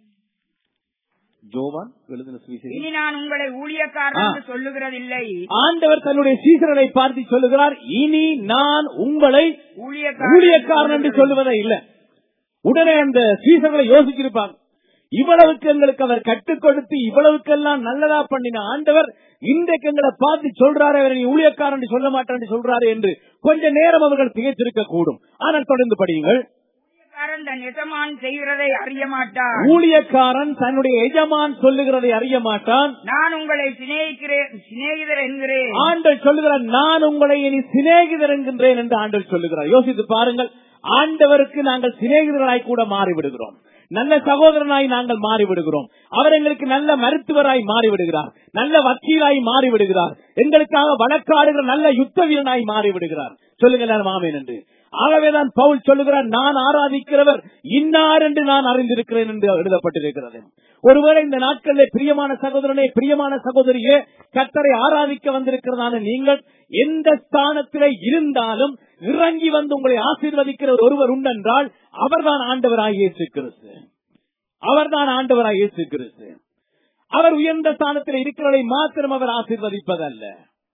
ஜோவான் எழுதின சுவிசேஷம் இனி நான் உங்களை ஊழியக்காரர் ஆ. என்று சொல்லுகிறதில்லை ஆண்டவர் தன்னுடைய சீசர்களை பார்த்து சொல்லுகிறார் இனி நான் உங்களை ஊழியக்காரன் என்று சொல்லுவதே இல்லை உடனே அந்த சீசர்களை யோசிச்சிருப்பாங்க இவ்வளவுக்கு எங்களுக்கு அவர் கற்றுக் கொடுத்து இவ்வளவுக்கெல்லாம் நல்லதா பண்ணின ஆண்டவர் இன்றைக்கு எங்களை பார்த்து சொல்றாரு அவர் நீ ஊழியக்காரன் என்று சொல்ல மாட்டான் சொல்றாரு என்று கொஞ்ச நேரம் அவர்கள் திகைத்திருக்க கூடும் ஆனால் தொடர்ந்து படியுங்கள் ஊழியக்காரன் தன் எஜமான் செய்கிறதை அறிய மாட்டார் ஊழியக்காரன் தன்னுடைய எஜமான் சொல்லுகிறதை அறிய மாட்டான் நான் உங்களை சிநேகிக்கிறேன் சிநேகிதர் என்கிறேன் ஆண்டல் சொல்லுகிறார் நான் உங்களை இனி சிநேகிதர் என்கின்றேன் என்று ஆண்டல் சொல்லுகிறார் யோசித்து பாருங்கள் ஆண்டவருக்கு நாங்கள் சிநேகிதர்களாய் கூட மாறிவிடுகிறோம் நல்ல சகோதரனாய் நாங்கள் மாறிவிடுகிறோம் அவர் எங்களுக்கு நல்ல மருத்துவராய் மாறிவிடுகிறார் நல்ல வக்கீலாய் மாறிவிடுகிறார் எங்களுக்காக வழக்காடுகிற நல்ல யுத்த வீரனாய் மாறிவிடுகிறார் சொல்லுங்க எல்லாரும் ஆமேன் என்று ஆகவேதான் பவுல் சொல்லுகிறார் நான் ஆராதிக்கிறவர் இன்னார் என்று நான் அறிந்திருக்கிறேன் என்று எழுதப்பட்டிருக்கிறது ஒருவேளை இந்த நாட்களிலே பிரியமான சகோதரனே பிரியமான சகோதரியே கர்த்தரை ஆராதிக்க வந்திருக்கிறதான நீங்கள் எந்த ஸ்தானத்திலே இருந்தாலும் இறங்கி வந்து உங்களை ஆசீர்வதிக்கிற ஒருவர் உண்டென்றால் அவர்தான் ஆண்டவராய் இயேசு கிறிஸ்து அவர்தான் ஆண்டவராய் இயேசு கிறிஸ்து அவர் உயர்ந்த ஸ்தானத்தில் இருக்கிறவரை மாத்திரம் அவர் ஆசீர்வதிப்பதல்ல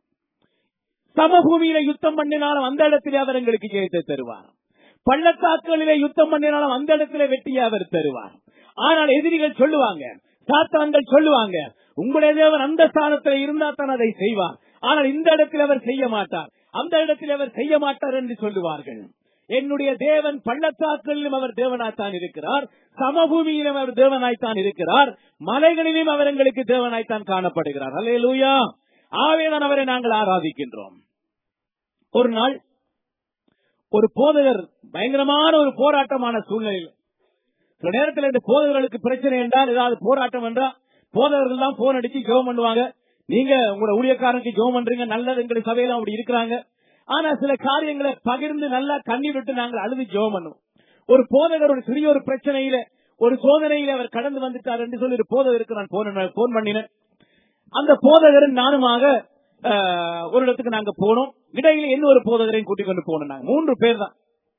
சமபூமியில யுத்தம் பண்ணினாலும் அந்த இடத்திலே அவர் எங்களுக்கு ஜெயத்தை தருவார் பள்ளத்தாக்குகளிலே யுத்தம் பண்ணினாலும் அந்த இடத்திலே வெற்றியை அவர் தருவார் ஆனால் எதிரிகள் சொல்லுவாங்க சாத்தான்கள் சொல்லுவாங்க உங்களுடைய தேவன் அந்த ஸ்தானத்தில் இருந்தா தான் அதை செய்வார் ஆனால் இந்த இடத்தில் அவர் செய்ய மாட்டார் அந்த இடத்தில் அவர் செய்ய மாட்டார் என்று சொல்லுவார்கள் என்னுடைய தேவன் பள்ளத்தாக்களிலும் அவர் தேவனாய்த்தான் இருக்கிறார் சமபூமியிலும் அவர் தேவனாய்த்தான் இருக்கிறார் மலைகளிலும் அவர் எங்களுக்கு தேவனாய்த்தான் காணப்படுகிறார் அல்லே லூயா ஆவேதான் அவரை நாங்கள் ஆராதிக்கின்றோம் ஒரு நாள் ஒரு போதகர் பயங்கரமான ஒரு போராட்டமான சூழ்நிலையில் சில நேரத்தில் இந்த போதகர்களுக்கு பிரச்சனை என்றால் ஏதாவது போராட்டம் என்றால் போதகர்கள் தான் போன் அடிச்சு ஜெபம் பண்ணுவாங்க நீங்க உங்களோட ஊழியக்காரனுக்கு ஜெபம் பண்றீங்க நல்லது எங்களுடைய சபையில அப்படி இருக்கிறாங்க ஆனா சில காரியங்களை பகிர்ந்து நல்லா கண்ணீர் விட்டு நாங்கள் அழுது ஜெபம் பண்ணுவோம் ஒரு போதகர் ஒரு சிறிய ஒரு பிரச்சனையில ஒரு சோதனையில அவர் கடந்து வந்துட்டார் என்று சொல்லி ஒரு போதகருக்கு நான் போன் பண்ணினேன் அந்த போதகரும் நானுமாக ஆஹ், ஒரு இடத்துக்கு நாங்க போனோம் இடையில இன்னொரு போதகரையும் கூட்டிக் கொண்டு போனோம் நாங்க மூன்று பேர் தான்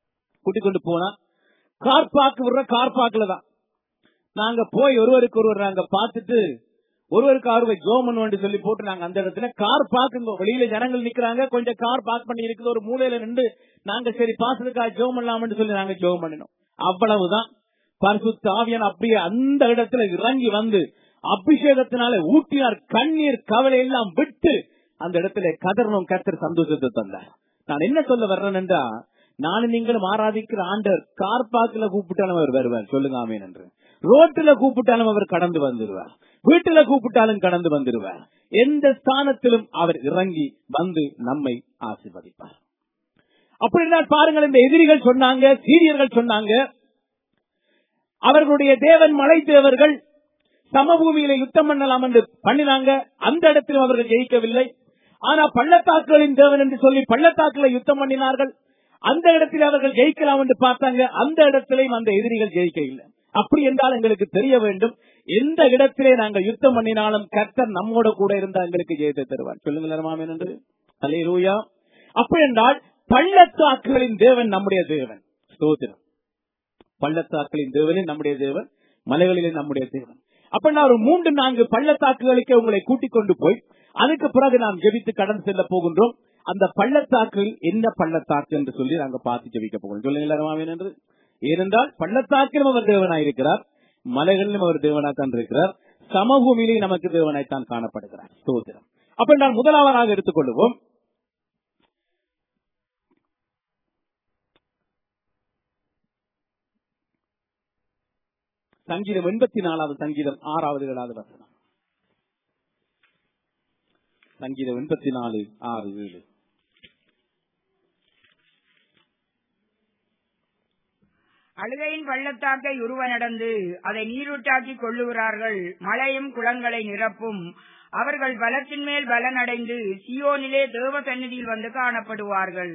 கூட்டிக் கொண்டு போனா கார் பார்க் விடுற கார் பார்க்ல தான் நாங்க போய் ஒருவருக்கு ஒருவர் நாங்க பார்த்துட்டு ஒருவருக்கு ஒருவர் ஜோம் பண்ணுவோம் சொல்லி போட்டு நாங்க அந்த இடத்துல கார் பார்க்குங்க வெளியில ஜனங்கள் நிக்கிறாங்க கொஞ்சம் கார் பார்க் பண்ணி இருக்குது ஒரு மூலையில நின்று நாங்க சரி பாசத்துக்காக ஜோம் பண்ணலாம்னு சொல்லி நாங்க ஜோம் பண்ணினோம் அவ்வளவுதான் பரிசுத்த ஆவியான் அப்படியே அந்த இடத்துல இறங்கி வந்து அபிஷேகத்தினால ஊட்டினார் கண்ணீர் கவலை எல்லாம் விட்டு அந்த இடத்துல கதறணும் கத்தர் சந்தோஷத்தை தந்தார் நான் என்ன சொல்ல வர்றேன் என்றா நானும் நீங்களும் ஆராதிக்கிற ஆண்டர் கார் பார்க்ல கூப்பிட்டாலும் அவர் வருவார் சொல்லுங்க ஆமேன் என்று ரோட்டுல கூப்பிட்டாலும் அவர் கடந்து வந்துருவார் வீட்டுல கூப்பிட்டாலும் கடந்து வந்துருவார் எந்த ஸ்தானத்திலும் அவர் இறங்கி வந்து நம்மை ஆசீர்வதிப்பார் அப்படின்னால் பாருங்கள் இந்த எதிரிகள் சொன்னாங்க சீரியர்கள் சொன்னாங்க அவர்களுடைய தேவன் மலை தேவர்கள் சமபூமியில யுத்தம் பண்ணலாம் என்று பண்ணினாங்க அந்த இடத்திலும் அவர்கள் ஜெயிக்கவில்லை ஆனா பள்ளத்தாக்குகளின் தேவன் என்று சொல்லி பள்ளத்தாக்குல யுத்தம் பண்ணினார்கள் அந்த இடத்தில் அவர்கள் ஜெயிக்கலாம் என்று பார்த்தாங்க அந்த இடத்திலையும் அந்த எதிரிகள் ஜெயிக்க இல்லை அப்படி என்றால் எங்களுக்கு தெரிய வேண்டும் எந்த இடத்திலே நாங்கள் யுத்தம் பண்ணினாலும் கர்த்தர் நம்மோட கூட இருந்தா எங்களுக்கு ஜெயத்தை தருவார் சொல்லுங்கள் மாமன் என்று அலையலூயா அப்படி என்றால் பள்ளத்தாக்குகளின் தேவன் நம்முடைய தேவன் ஸ்தோத்திரம் பள்ளத்தாக்குகளின் தேவனே நம்முடைய தேவன் மலைகளிலே நம்முடைய தேவன் அப்ப நான் ஒரு மூன்று நான்கு பள்ளத்தாக்குகளுக்கு உங்களை கூட்டிக் கொண்டு போய் அதுக்கு பிறகு நாம் ஜெபித்து கடன் செல்ல போகின்றோம் அந்த பள்ளத்தாக்கு என்ன பள்ளத்தாக்கு என்று சொல்லி நாங்க பார்த்து ஜெபிக்க போகிறோம் சொல்லுங்க என்று ஏனென்றால் பள்ளத்தாக்கிலும் அவர் தேவனாயிருக்கிறார் மலைகளிலும் அவர் தேவனாய்த்தான் இருக்கிறார் சமபூமியிலே நமக்கு தேவனாய்த்தான் காணப்படுகிறார் ஸ்தோத்திரம் அப்ப நான் முதலாவதாக எடுத்துக்கொள்வோம் சங்கீதம் எண்பத்தி நாலாவது சங்கீதம் ஆறாவது ஏழாவது வசனம் சங்கீதம் எண்பத்தி நாலு ஆறு ஏழு அழுகையின் பள்ளத்தாக்கை உருவ நடந்து அதை நீரூட்டாக்கி கொள்ளுகிறார்கள் மழையும் குளங்களை நிரப்பும் அவர்கள் பலத்தின் மேல் பலனடைந்து சியோனிலே தேவ சந்நிதியில் வந்து காணப்படுவார்கள்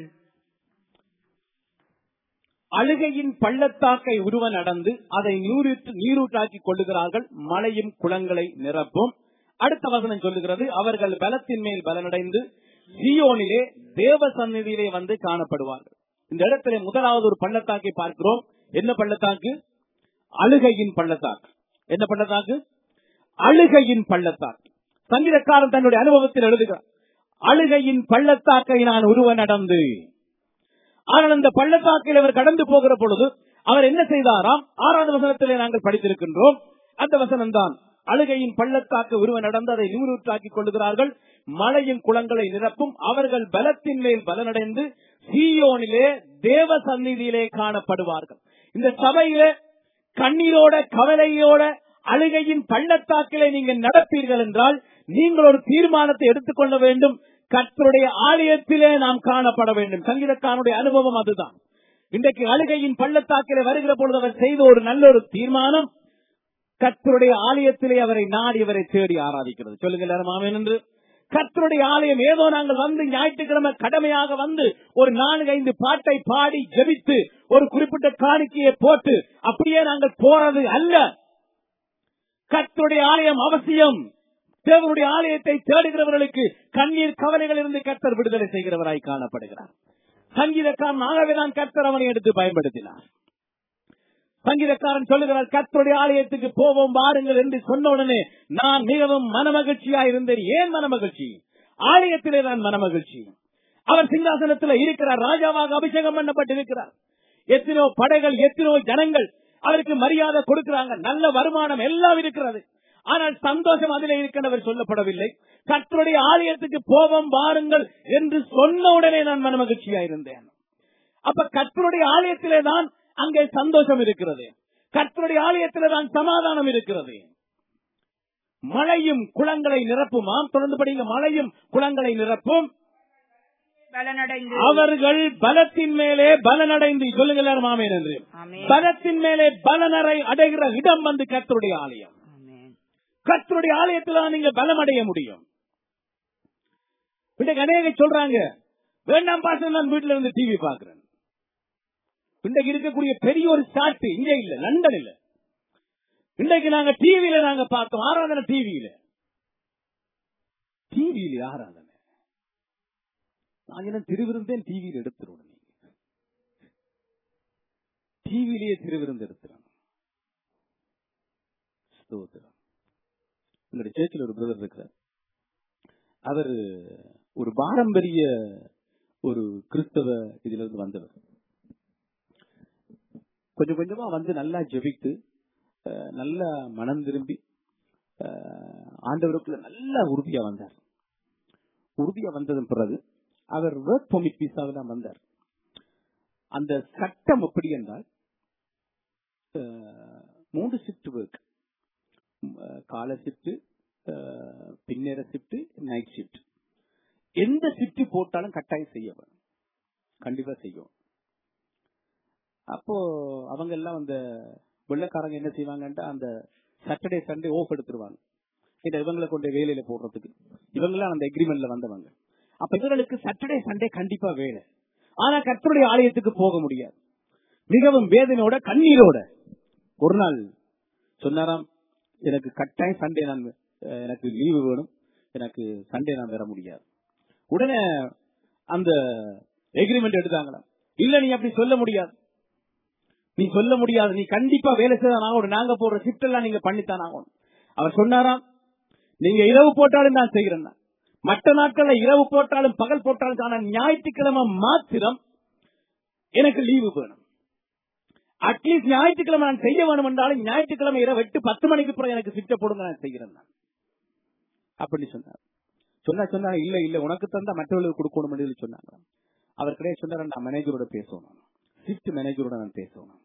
அழுகையின் பள்ளத்தாக்கை உருவ நடந்து அதை நீரூற்று நீரூட்டாக்கி கொள்ளுகிறார்கள் மலையும் குளங்களை நிரப்பும் அடுத்த வசனம் சொல்லுகிறது அவர்கள் பலத்தின் மேல் பலனடைந்து சியோனிலே தேவ சந்நிதியிலே வந்து காணப்படுவார்கள் இந்த இடத்துல முதலாவது ஒரு பள்ளத்தாக்கை பார்க்கிறோம் என்ன பள்ளத்தாக்கு அழுகையின் பள்ளத்தாக்கு என்ன பள்ளத்தாக்கு அழுகையின் பள்ளத்தாக்கு சங்கீதக்காரன் தன்னுடைய அனுபவத்தில் எழுதுகிறார் அழுகையின் பள்ளத்தாக்கை நான் உருவ நடந்து ஆனால் அந்த பள்ளத்தாக்கில் அவர் கடந்து போகிற பொழுது அவர் என்ன செய்தாராம் ஆறாவது வசனத்திலே நாங்கள் படித்திருக்கின்றோம் அந்த வசனம் தான் அழுகையின் பள்ளத்தாக்கு உருவ நடந்து அதை நூறுற்றாக்கிக் கொள்ளுகிறார்கள் மலையின் குளங்களை நிரப்பும் அவர்கள் பலத்தின் மேல் பலனடைந்து சீயோனிலே தேவ சந்நிதியிலே காணப்படுவார்கள் இந்த சபையிலே கண்ணீரோட கவலையோட அழுகையின் பள்ளத்தாக்கிலே நீங்க நடப்பீர்கள் என்றால் நீங்கள் ஒரு தீர்மானத்தை எடுத்துக்கொள்ள வேண்டும் கர்த்தருடைய ஆலயத்திலே நாம் காணப்பட வேண்டும் சங்கீதக்காரனுடைய அனுபவம் அதுதான் இன்றைக்கு அழுகையின் பள்ளத்தாக்கிலே வருகிற பொழுது அவர் செய்த ஒரு நல்ல ஒரு தீர்மானம் கர்த்தருடைய ஆலயத்திலே அவரை நாடி அவரை தேடி ஆராதிக்கிறது சொல்லுங்க எல்லாரும் ஆமென் என்று கர்த்தருடைய ஆலயம் ஏதோ நாங்கள் வந்து ஞாயிற்றுக்கிழமை கடமையாக வந்து ஒரு நான்கு ஐந்து பாட்டை பாடி ஜெபித்து ஒரு குறிப்பிட்ட காணிக்கையை போட்டு அப்படியே நாங்கள் போறது அல்ல கர்த்தருடைய ஆலயம் அவசியம் தேவனுடைய ஆலயத்தை தேடுகிறவர்களுக்கு கண்ணீர் கவலைகள் இருந்து கர்த்தர் விடுதலை செய்கிறவராய் காணப்படுகிறார் சங்கீதக்காரன் ஆகவேதான் கர்த்தர் அவனை எடுத்து பயன்படுத்தினார் சங்கீதக்காரன் சொல்லுகிறார் கர்த்தருடைய ஆலயத்துக்கு போவோம் வாருங்கள் என்று சொன்ன உடனே நான் மிகவும் மனமகிழ்ச்சியா இருந்தேன் ஏன் மனமகிழ்ச்சி ஆலயத்திலே நான் மனமகிழ்ச்சி அவர் சிங்காசனத்தில் இருக்கிறார் ராஜாவாக அபிஷேகம் பண்ணப்பட்டிருக்கிறார் எத்தனோ படைகள் எத்தனோ ஜனங்கள் அவருக்கு மரியாதை கொடுக்கிறாங்க நல்ல வருமானம் எல்லாம் இருக்கிறது ஆனால் சந்தோஷம் அதிலே இருக்கின்றவர் சொல்லப்படவில்லை கர்த்தருடைய ஆலயத்துக்கு போவோம் வாருங்கள் என்று சொன்ன உடனே நான் மனமகிழ்ச்சியா இருந்தேன் அப்ப கர்த்தருடைய ஆலயத்திலே தான் அங்கே சந்தோஷம் இருக்கிறது கர்த்தருடைய ஆலயத்திலே தான் சமாதானம் இருக்கிறது மழையும் குளங்களை நிரப்புமாம் தொடர்ந்து படிங்க மழையும் குளங்களை நிரப்பும் பலனடைந்து அவர்கள் பலத்தின் மேலே பலனடைந்து சொல்லுங்க எல்லாரும் ஆமேன் என்று ஆமென். பலத்தின் மேலே பலனரை அடைகிற இடம் வந்து கர்த்தருடைய ஆலயம் ஆமென். கர்த்தருடைய ஆலயத்துல தான் நீங்க பலம் அடைய முடியும் இன்றைக்கு அநேக சொல்றாங்க வேண்டாம் பாசம் நான் வீட்டுல இருந்து டிவி பாக்குறேன் இன்றைக்கு இருக்கக்கூடிய பெரிய ஒரு சாட்டு இங்க இல்ல லண்டன் இல்ல இன்றைக்கு நாங்க டிவியில நாங்க பார்த்தோம் ஆராதனை டிவியில டிவியில ஆராதனை நான் என்ன திருவிருந்தேன் டிவியில் எடுத்துருவோம் நீங்க டிவிலேயே திருவிருந்து எடுத்துறாங்க ஸ்தோத்திரம் எங்களுடைய சேர்ச்சில் ஒரு பிரதர் இருக்கிறார் அவர் ஒரு பாரம்பரிய ஒரு கிறிஸ்தவ இதுல இருந்து வந்தவர் கொஞ்சம் கொஞ்சமா வந்து நல்லா ஜெபித்து அஹ், நல்லா மனம் திரும்பி அஹ், ஆண்டவருக்குள்ள நல்லா உறுதியா வந்தார் உறுதியா வந்ததன் பிறகு அவர் ஒர்க் பெர்மிட் விசாவில் தான் வந்தார் அந்த சட்டம் எப்படி என்றால் அஹ், மூன்று ஷிஃப்ட் ஒர்க் காலை ஷிஃப்ட் பின்னேற ஷிஃப்ட் நைட் ஷிஃப்ட் எந்த ஷிஃப்ட் போட்டாலும் கட்டாயம் செய்ய வேணும் கண்டிப்பா செய்யும் அப்போ அவங்க எல்லாம் அந்த வெள்ளக்காரங்க என்ன செய்வாங்கன்ட்டு அந்த சாட்டர்டே சண்டே ஓஃப் எடுத்துருவாங்க இதை இவங்களை கொண்டு வேலையில போடுறதுக்கு இவங்கெல்லாம் அந்த எக்ரிமெண்ட்ல வந்தவங்க அப்ப இவங்களுக்கு சாட்டர்டே சண்டே கண்டிப்பா வேலை ஆனா கர்த்தருடைய ஆலயத்துக்கு போக முடியாது மிகவும் வேதனையோட கண்ணீரோட ஒரு நாள் சொன்னாராம் எனக்கு கட்டாயம் சண்டே நான் அஹ், எனக்கு லீவு வேணும் எனக்கு சண்டே நான் வர முடியாது உடனே அந்த எக்ரிமெண்ட் எடுத்தாங்களாம் இல்ல நீ அப்படி சொல்ல முடியாது நீ சொல்ல முடியாது நீ கண்டிப்பா வேலை செய்தான் ஆகணும் நாங்க போடுற ஷிஃப்ட் எல்லாம் நீங்க பண்ணித்தான் ஆகணும் அவர் சொன்னாராம் நீங்க இரவு போட்டாலும் நான் செய்கிறேன் மற்ற நாட்கள்ல இரவு போட்டாலும் பகல் போட்டாலும் ஆனா ஞாயிற்றுக்கிழமை மாத்திரம் எனக்கு லீவு வேணும் அட்லீஸ்ட் ஞாயிற்றுக்கிழமை நான் செய்ய வேணும் என்றாலும் ஞாயிற்றுக்கிழமை இரவு எட்டு பத்து மணிக்கு பிறகு எனக்கு சிட்ட போடுங்க நான் செய்கிறேன் நான் அப்படி சொன்னார் சொன்னா சொன்னா இல்ல இல்ல உனக்கு தந்தா மற்றவர்களுக்கு கொடுக்கணும் என்று சொன்னாங்க அவர் கிடையாது சொன்னார் நான் மேனேஜரோட பேசணும் ஷிஃப்ட் மேனேஜரோட நான் பேசணும்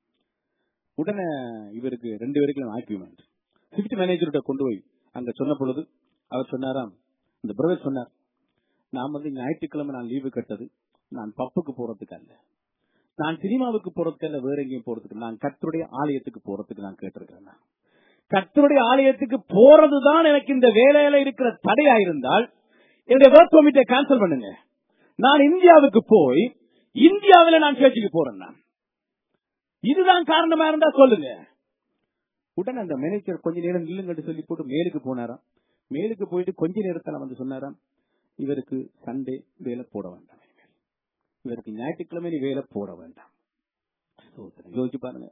உடனே இவருக்கு ரெண்டு பேருக்கும் ஆர்குமெண்ட் ஷிஃப்ட் மேனேஜரோட கொண்டு போய் அங்க சொன்ன பொழுது அவர் சொன்னாராம் இந்த பிரதர் சொன்னார் நான் வந்து ஞாயிற்றுக்கிழமை நான் லீவு கட்டது நான் பப்புக்கு போறதுக்கு அல்ல நான் சினிமாவுக்கு போறதுக்கு அல்ல வேற எங்கேயும் போறதுக்கு நான் கர்த்தருடைய ஆலயத்துக்கு போறதுக்கு நான் கேட்டிருக்கிறேன் நான். கர்த்தருடைய ஆலயத்துக்கு போறதுதான் எனக்கு இந்த வேலையில இருக்கிற தடையா இருந்தால் என்னுடைய ஒர்க் பெர்மிட்டை கேன்சல் பண்ணுங்க நான் இந்தியாவுக்கு போய் இந்தியாவில நான் சேர்ச்சிக்கு போறேன் நான் இதுதான் காரணமா இருந்தா சொல்லுங்க உடனே அந்த மேனேஜர் கொஞ்ச நேரம் நில்லுங்கன்னு சொல்லி போட்டு மேலுக்கு போனாராம் மேலுக்கு போயிட்டு கொஞ்ச நேரத்துல வந்து சொன்னாராம் இவருக்கு சண்டே வேலை போட வேண்டாம் இனிமேல். இவருக்கு ஞாயிற்றுக்கிழமை நீ வேலை போட வேண்டாம் சோதனை யோசிச்சு பாருங்க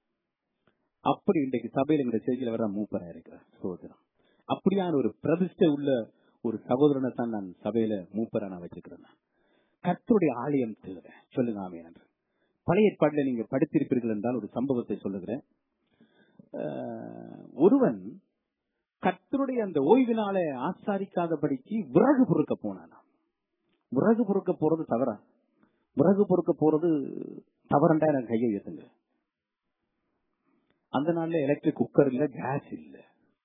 அப்படி இன்றைக்கு சபையில இந்த செய்தியில வர மூப்பரா இருக்கிறார் சோதனம் அப்படியான ஒரு பிரதிஷ்டை உள்ள ஒரு சகோதரனை தான் நான் சபையில மூப்பரா நான் வச்சிருக்கிறேன் நான். கர்த்தருடைய ஆலயம் தேவை சொல்லுங்க ஆமே என்று பழைய ஏற்பாட்டில் நீங்க படித்திருப்பீர்கள் என்றால் ஒரு சம்பவத்தை சொல்லுகிறேன் அஹ், ஒருவன் கர்த்தருடைய அந்த ஓய்வினாலே ஆசாரிக்காதபடிக்கு விறகு பொறுக்க போனானாம் விறகு பொறுக்க போறது தவறா விறகு பொறுக்க போறது தவறண்டா எனக்கு கையை ஏத்துங்க அந்த நாள்ல எலக்ட்ரிக் குக்கர் இல்ல கேஸ் இல்ல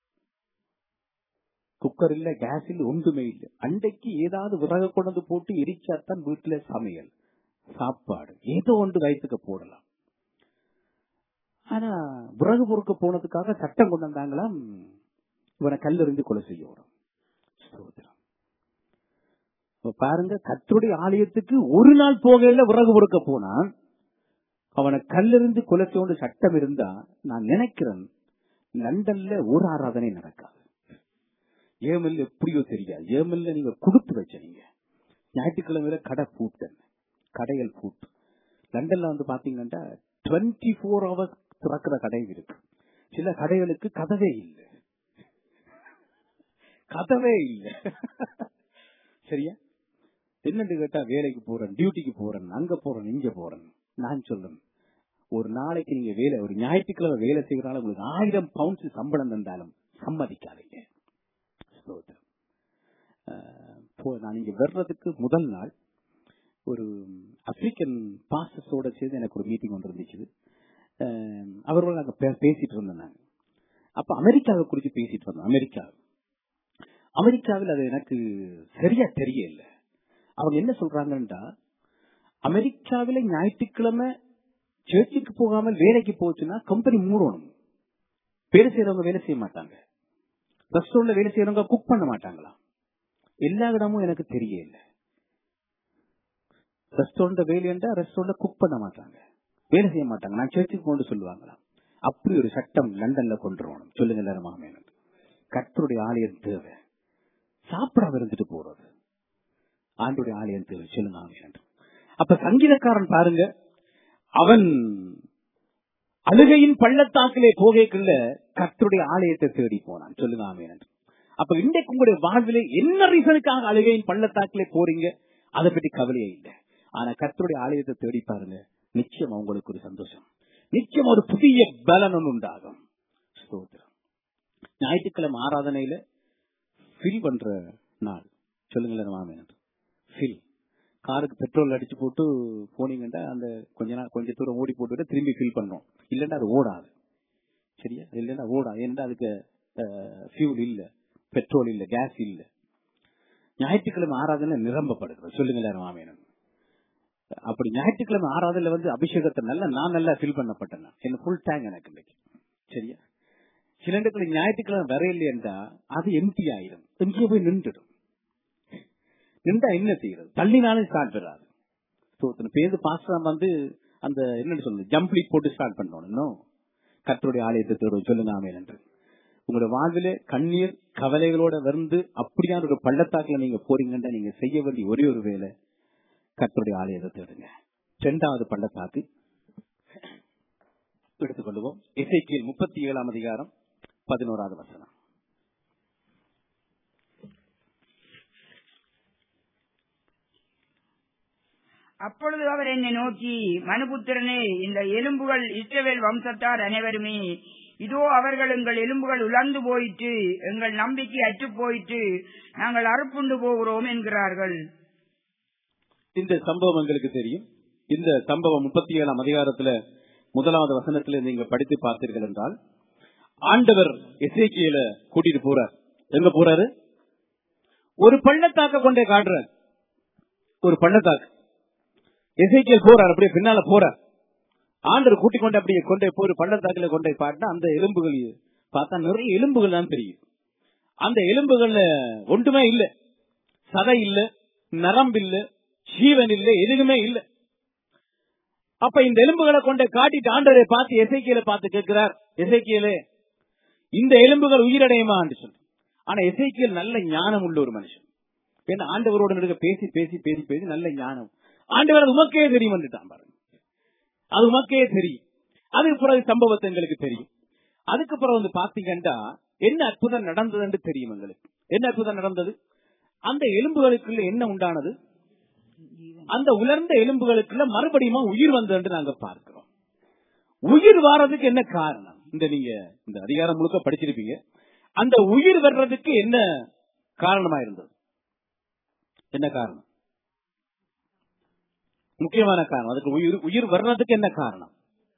குக்கர் இல்ல கேஸ் இல்ல ஒன்றுமே இல்ல அன்றைக்கு ஏதாவது விறகு கொண்டு வந்து போட்டு எரிச்சாத்தான் வீட்டுல சமையல் சாப்பாடு ஏதோ ஒன்று வயிற்றுக்கு போடலாம் ஆனா விறகு பொறுக்க போனதுக்காக சட்டம் கொண்டு வந்தாங்களாம் இவனை கல்லெறிந்து கொலை செய்ய வரும் ஸ்தோத்திரம். இப்ப பாருங்க கர்த்தருடைய ஆலயத்துக்கு ஒரு நாள் போகையில விறகு பொறுக்க போனான் அவனை கல்லெறிந்து கொலை செய்ய சட்டம் இருந்தா நான் நினைக்கிறேன் லண்டன்ல ஒரு ஆராதனை நடக்காது ஏமல் எப்படியோ தெரியாது ஏமல்ல நீங்க கொடுத்து வச்ச நீங்க ஞாயிற்றுக்கிழமையில கடை பூட்டன் கடைகள் பூட்டு லண்டன்ல வந்து பாத்தீங்கன்னா டுவெண்ட்டி ஃபோர் ஹவர்ஸ் திறக்கிற கடை இருக்கு சில கடைகளுக்கு கதவே இல்லை கதவே இல்லை சரியா என்னன்னு கேட்டா வேலைக்கு போறேன் டியூட்டிக்கு போறேன் அங்க போறேன் இங்க போறேன் நான் சொல்றேன் ஒரு நாளைக்கு நீங்க வேலை ஒரு ஞாயிற்றுக்கிழமை வேலை செய்யறதுனால உங்களுக்கு ஆயிரம் பவுண்ட்ஸ் சம்பளம் தந்தாலும் சம்மதிக்காதீங்க ஸ்தோத்திரம். அஹ், போ- நான் இங்க வர்றதுக்கு முதல் நாள் ஒரு ஆப்பிரிக்கன் பாஸ்டர்ஸோட சேர்ந்து எனக்கு ஒரு மீட்டிங் ஒன்று இருந்துச்சு அஹ், அவரோட நாங்க பே- பேசிட்டு இருந்தோம் நாங்க அப்ப அமெரிக்காவை குறித்து பேசிட்டு இருந்தோம் அமெரிக்கா அமெரிக்காவில் அது எனக்கு சரியா தெரியல அவங்க என்ன சொல்றாங்கன்னா அமெரிக்காவில ஞாயிற்றுக்கிழமை சர்ச்சுக்கு போகாமல் வேலைக்கு போச்சுன்னா கம்பெனி மூடணும் வேலை செய்யறவங்க வேலை செய்ய மாட்டாங்க ரெஸ்டாரண்ட்ல வேலை செய்யறவங்க குக் பண்ண மாட்டாங்களா எல்லா இடமும் எனக்கு தெரியல ரெஸ்டாரண்ட் வேலையண்டா ரெஸ்டாரண்ட்ல குக் பண்ண மாட்டாங்க வேலை செய்ய மாட்டாங்க நான் சர்ச்சுக்கு கொண்டு சொல்லுவாங்களாம் அப்படி ஒரு சட்டம் லண்டன்ல கொண்டு வரணும் சொல்லுங்க எல்லாரும் மாமே கர்த்தருடைய ஆலயம் தேவை சாப்பிடாம இருந்துட்டு போறது ஆண்டுடைய ஆலயம் தேவை சொல்லுங்க ஆமே அப்ப சங்கீதக்காரன் பாருங்க அவன் அழுகையின் பள்ளத்தாக்கிலே போகைக்குள்ள கர்த்தருடைய ஆலயத்தை தேடி போனான் சொல்லுங்க ஆமேன் என்று. அப்ப இன்றைக்கு உங்களுடைய வாழ்விலே என்ன ரீசனுக்காக அழுகையின் பள்ளத்தாக்கிலே போறீங்க அதை பற்றி கவலையே இல்லை ஆனா கர்த்தருடைய ஆலயத்தை தேடி பாருங்க நிச்சயம் உங்களுக்கு ஒரு சந்தோஷம் நிச்சயம் ஒரு புதிய பலன் ஒன்று உண்டாகும் ஸ்தோத்திரம் ஞாயிற்றுக்கிழமை ஆராதனையில ஃபில் பண்ற நாள் சொல்லுங்களேன் மாமேன் ஃபில் காருக்கு பெட்ரோல் அடிச்சு போட்டு போனீங்கன்னா அந்த கொஞ்ச நாள் கொஞ்ச தூரம் ஓடி போட்டு திரும்பி ஃபில் பண்ணோம் இல்லைன்னா அது ஓடாது சரியா இல்லைன்னா ஓடாது ஏன்னா அதுக்கு ஃபியூல் இல்ல பெட்ரோல் இல்ல கேஸ் இல்ல ஞாயிற்றுக்கிழமை ஆராதனை நிரம்பப்படுகிறது சொல்லுங்களேன் மாமேனன் அப்படி ஞாயிற்றுக்கிழமை ஆராதனை வந்து அபிஷேகத்தை நல்லா நான் நல்லா ஃபில் பண்ணப்பட்டேன் நான். என்ன ஃபுல் டேங்க் எனக்கு இன்னைக்கு சரியா சில இடத்துல ஞாயிற்றுக்கிழமை வரையில்லையென்றா அது எம்டி ஆயிரும் எங்கேயோ போய் நின்றுடும் நின்றா என்ன செய்யறது தள்ளினாலும் ஸ்டார்ட் பெறாது சோத்தன பேருந்து பாஸ்டர் வந்து அந்த என்னன்னு சொல்லுது ஜம்ப் லீக் போட்டு ஸ்டார்ட் பண்ணணும் இன்னும் கர்த்தருடைய ஆலயத்தை தேடுவோம் சொல்லுங்க ஆமே என்று உங்களோட வாழ்விலே கண்ணீர் கவலைகளோட வந்து அப்படியான ஒரு பள்ளத்தாக்குல நீங்க போறீங்கன்னா நீங்க செய்ய வேண்டிய ஒரே ஒரு வேலை கர்த்தருடைய ஆலயத்தை தேடுங்க இரண்டாவது பள்ளத்தாக்கு எடுத்துக்கொள்வோம் இசைக்கியல் முப்பத்தி ஏழாம் அதிகாரம் பதினோராவது வசனம் அப்பொழுது அவர் என்னை நோக்கி மனுபுத்திரனே இந்த எலும்புகள் இஸ்ரவேல் வம்சத்தார் அனைவருமே இதோ அவர்கள் எங்கள் எலும்புகள் உலர்ந்து போயிற்று எங்கள் நம்பிக்கை அற்றுப் போயிற்று நாங்கள் அறுப்புண்டு போகிறோம் என்கிறார்கள் இந்த சம்பவம் எங்களுக்கு தெரியும் இந்த சம்பவம் முப்பத்தி ஏழாம் அதிகாரத்துல முதலாவது வசனத்துல நீங்க படித்து பார்த்தீர்கள் என்றால் ஆண்டவர் எசேக்கியல கூட்டிட்டு போறார் எங்க போறாரு ஒரு பள்ளத்தாக்க கொண்டே காட்டுறார் ஒரு பள்ளத்தாக்கு எசேக்கியல் போறார் அப்படியே பின்னால போறார் ஆண்டவர் கூட்டிக் கொண்டு அப்படியே கொண்டே போய் ஒரு பள்ளத்தாக்குல கொண்டே பாட்டினா அந்த எலும்புகள் பார்த்தா நிறைய எலும்புகள் தான் தெரியும் அந்த எலும்புகள்ல ஒன்றுமே இல்ல சதை இல்ல நரம்பு இல்ல ஜீவன் இல்ல எதுவுமே இல்ல அப்ப இந்த எலும்புகளை கொண்டு காட்டிட்டு ஆண்டவரை பார்த்து எசைக்கியலை பார்த்து கேட்கிறார் எசைக்கியலே இந்த எலும்புகள் உயிரடையுமா என்று சொல்லி ஆனா எசைக்கியல் நல்ல ஞானம் உள்ள ஒரு மனுஷன் ஏன்னா ஆண்டவரோட நடுக்க பேசி பேசி பேசி பேசி நல்ல ஞானம் ஆண்டவர் அது உமக்கே தெரியும் வந்துட்டான் பாருங்க அது உமக்கே தெரியும் அதுக்கு பிறகு சம்பவத்தை எங்களுக்கு தெரியும் அதுக்கு பிறகு வந்து பாத்தீங்கன்னா என்ன அற்புதம் நடந்தது என்று தெரியும் எங்களுக்கு என்ன அற்புதம் நடந்தது அந்த எலும்புகளுக்குள்ள என்ன உண்டானது அந்த உலர்ந்த எலும்புகளுக்குள்ள மறுபடியும் உயிர் வந்தது என்று நாங்க பார்க்கிறோம் உயிர் வாரதுக்கு என்ன காரணம் இந்த நீங்க இந்த அதிகாரம் முழுக்க படிச்சிருப்பீங்க அந்த உயிர் வர்றதுக்கு என்ன காரணமா இருந்தது என்ன காரணம் முக்கியமான காரணம் அதுக்கு உயிர் உயிர் வர்றதுக்கு என்ன காரணம்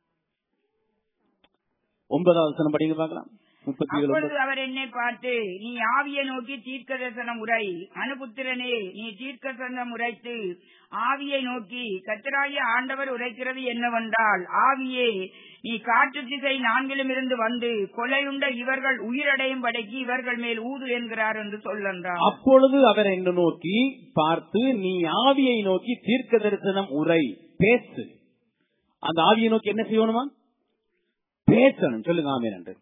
ஒன்பதாவது வசனம் படிங்க பார்க்கலாம் முப்பத்தி ஏழு அப்பொழுது அவர் என்னை பார்த்து நீ ஆவியை நோக்கி தீர்க்க தரிசனம் உரை அனுபுத்திரனே நீ தீர்க்க தரிசனம் உரைத்து ஆவியை நோக்கி கத்தராகிய ஆண்டவர் உரைக்கிறது என்னவென்றால் ஆவியே நீ காற்று திசை நான்கிலும் இருந்து வந்து கொலையுண்ட இவர்கள் உயிரடையும் படைக்கு இவர்கள் மேல் ஊது என்கிறார் என்று சொல்லன்றார் அப்பொழுது அவர் என்ன நோக்கி பார்த்து நீ ஆவியை நோக்கி தீர்க்க தரிசனம் உரை பேசு அந்த ஆவியை நோக்கி என்ன செய்யணுமா பேசணும் சொல்லுங்க ஆமே நன்று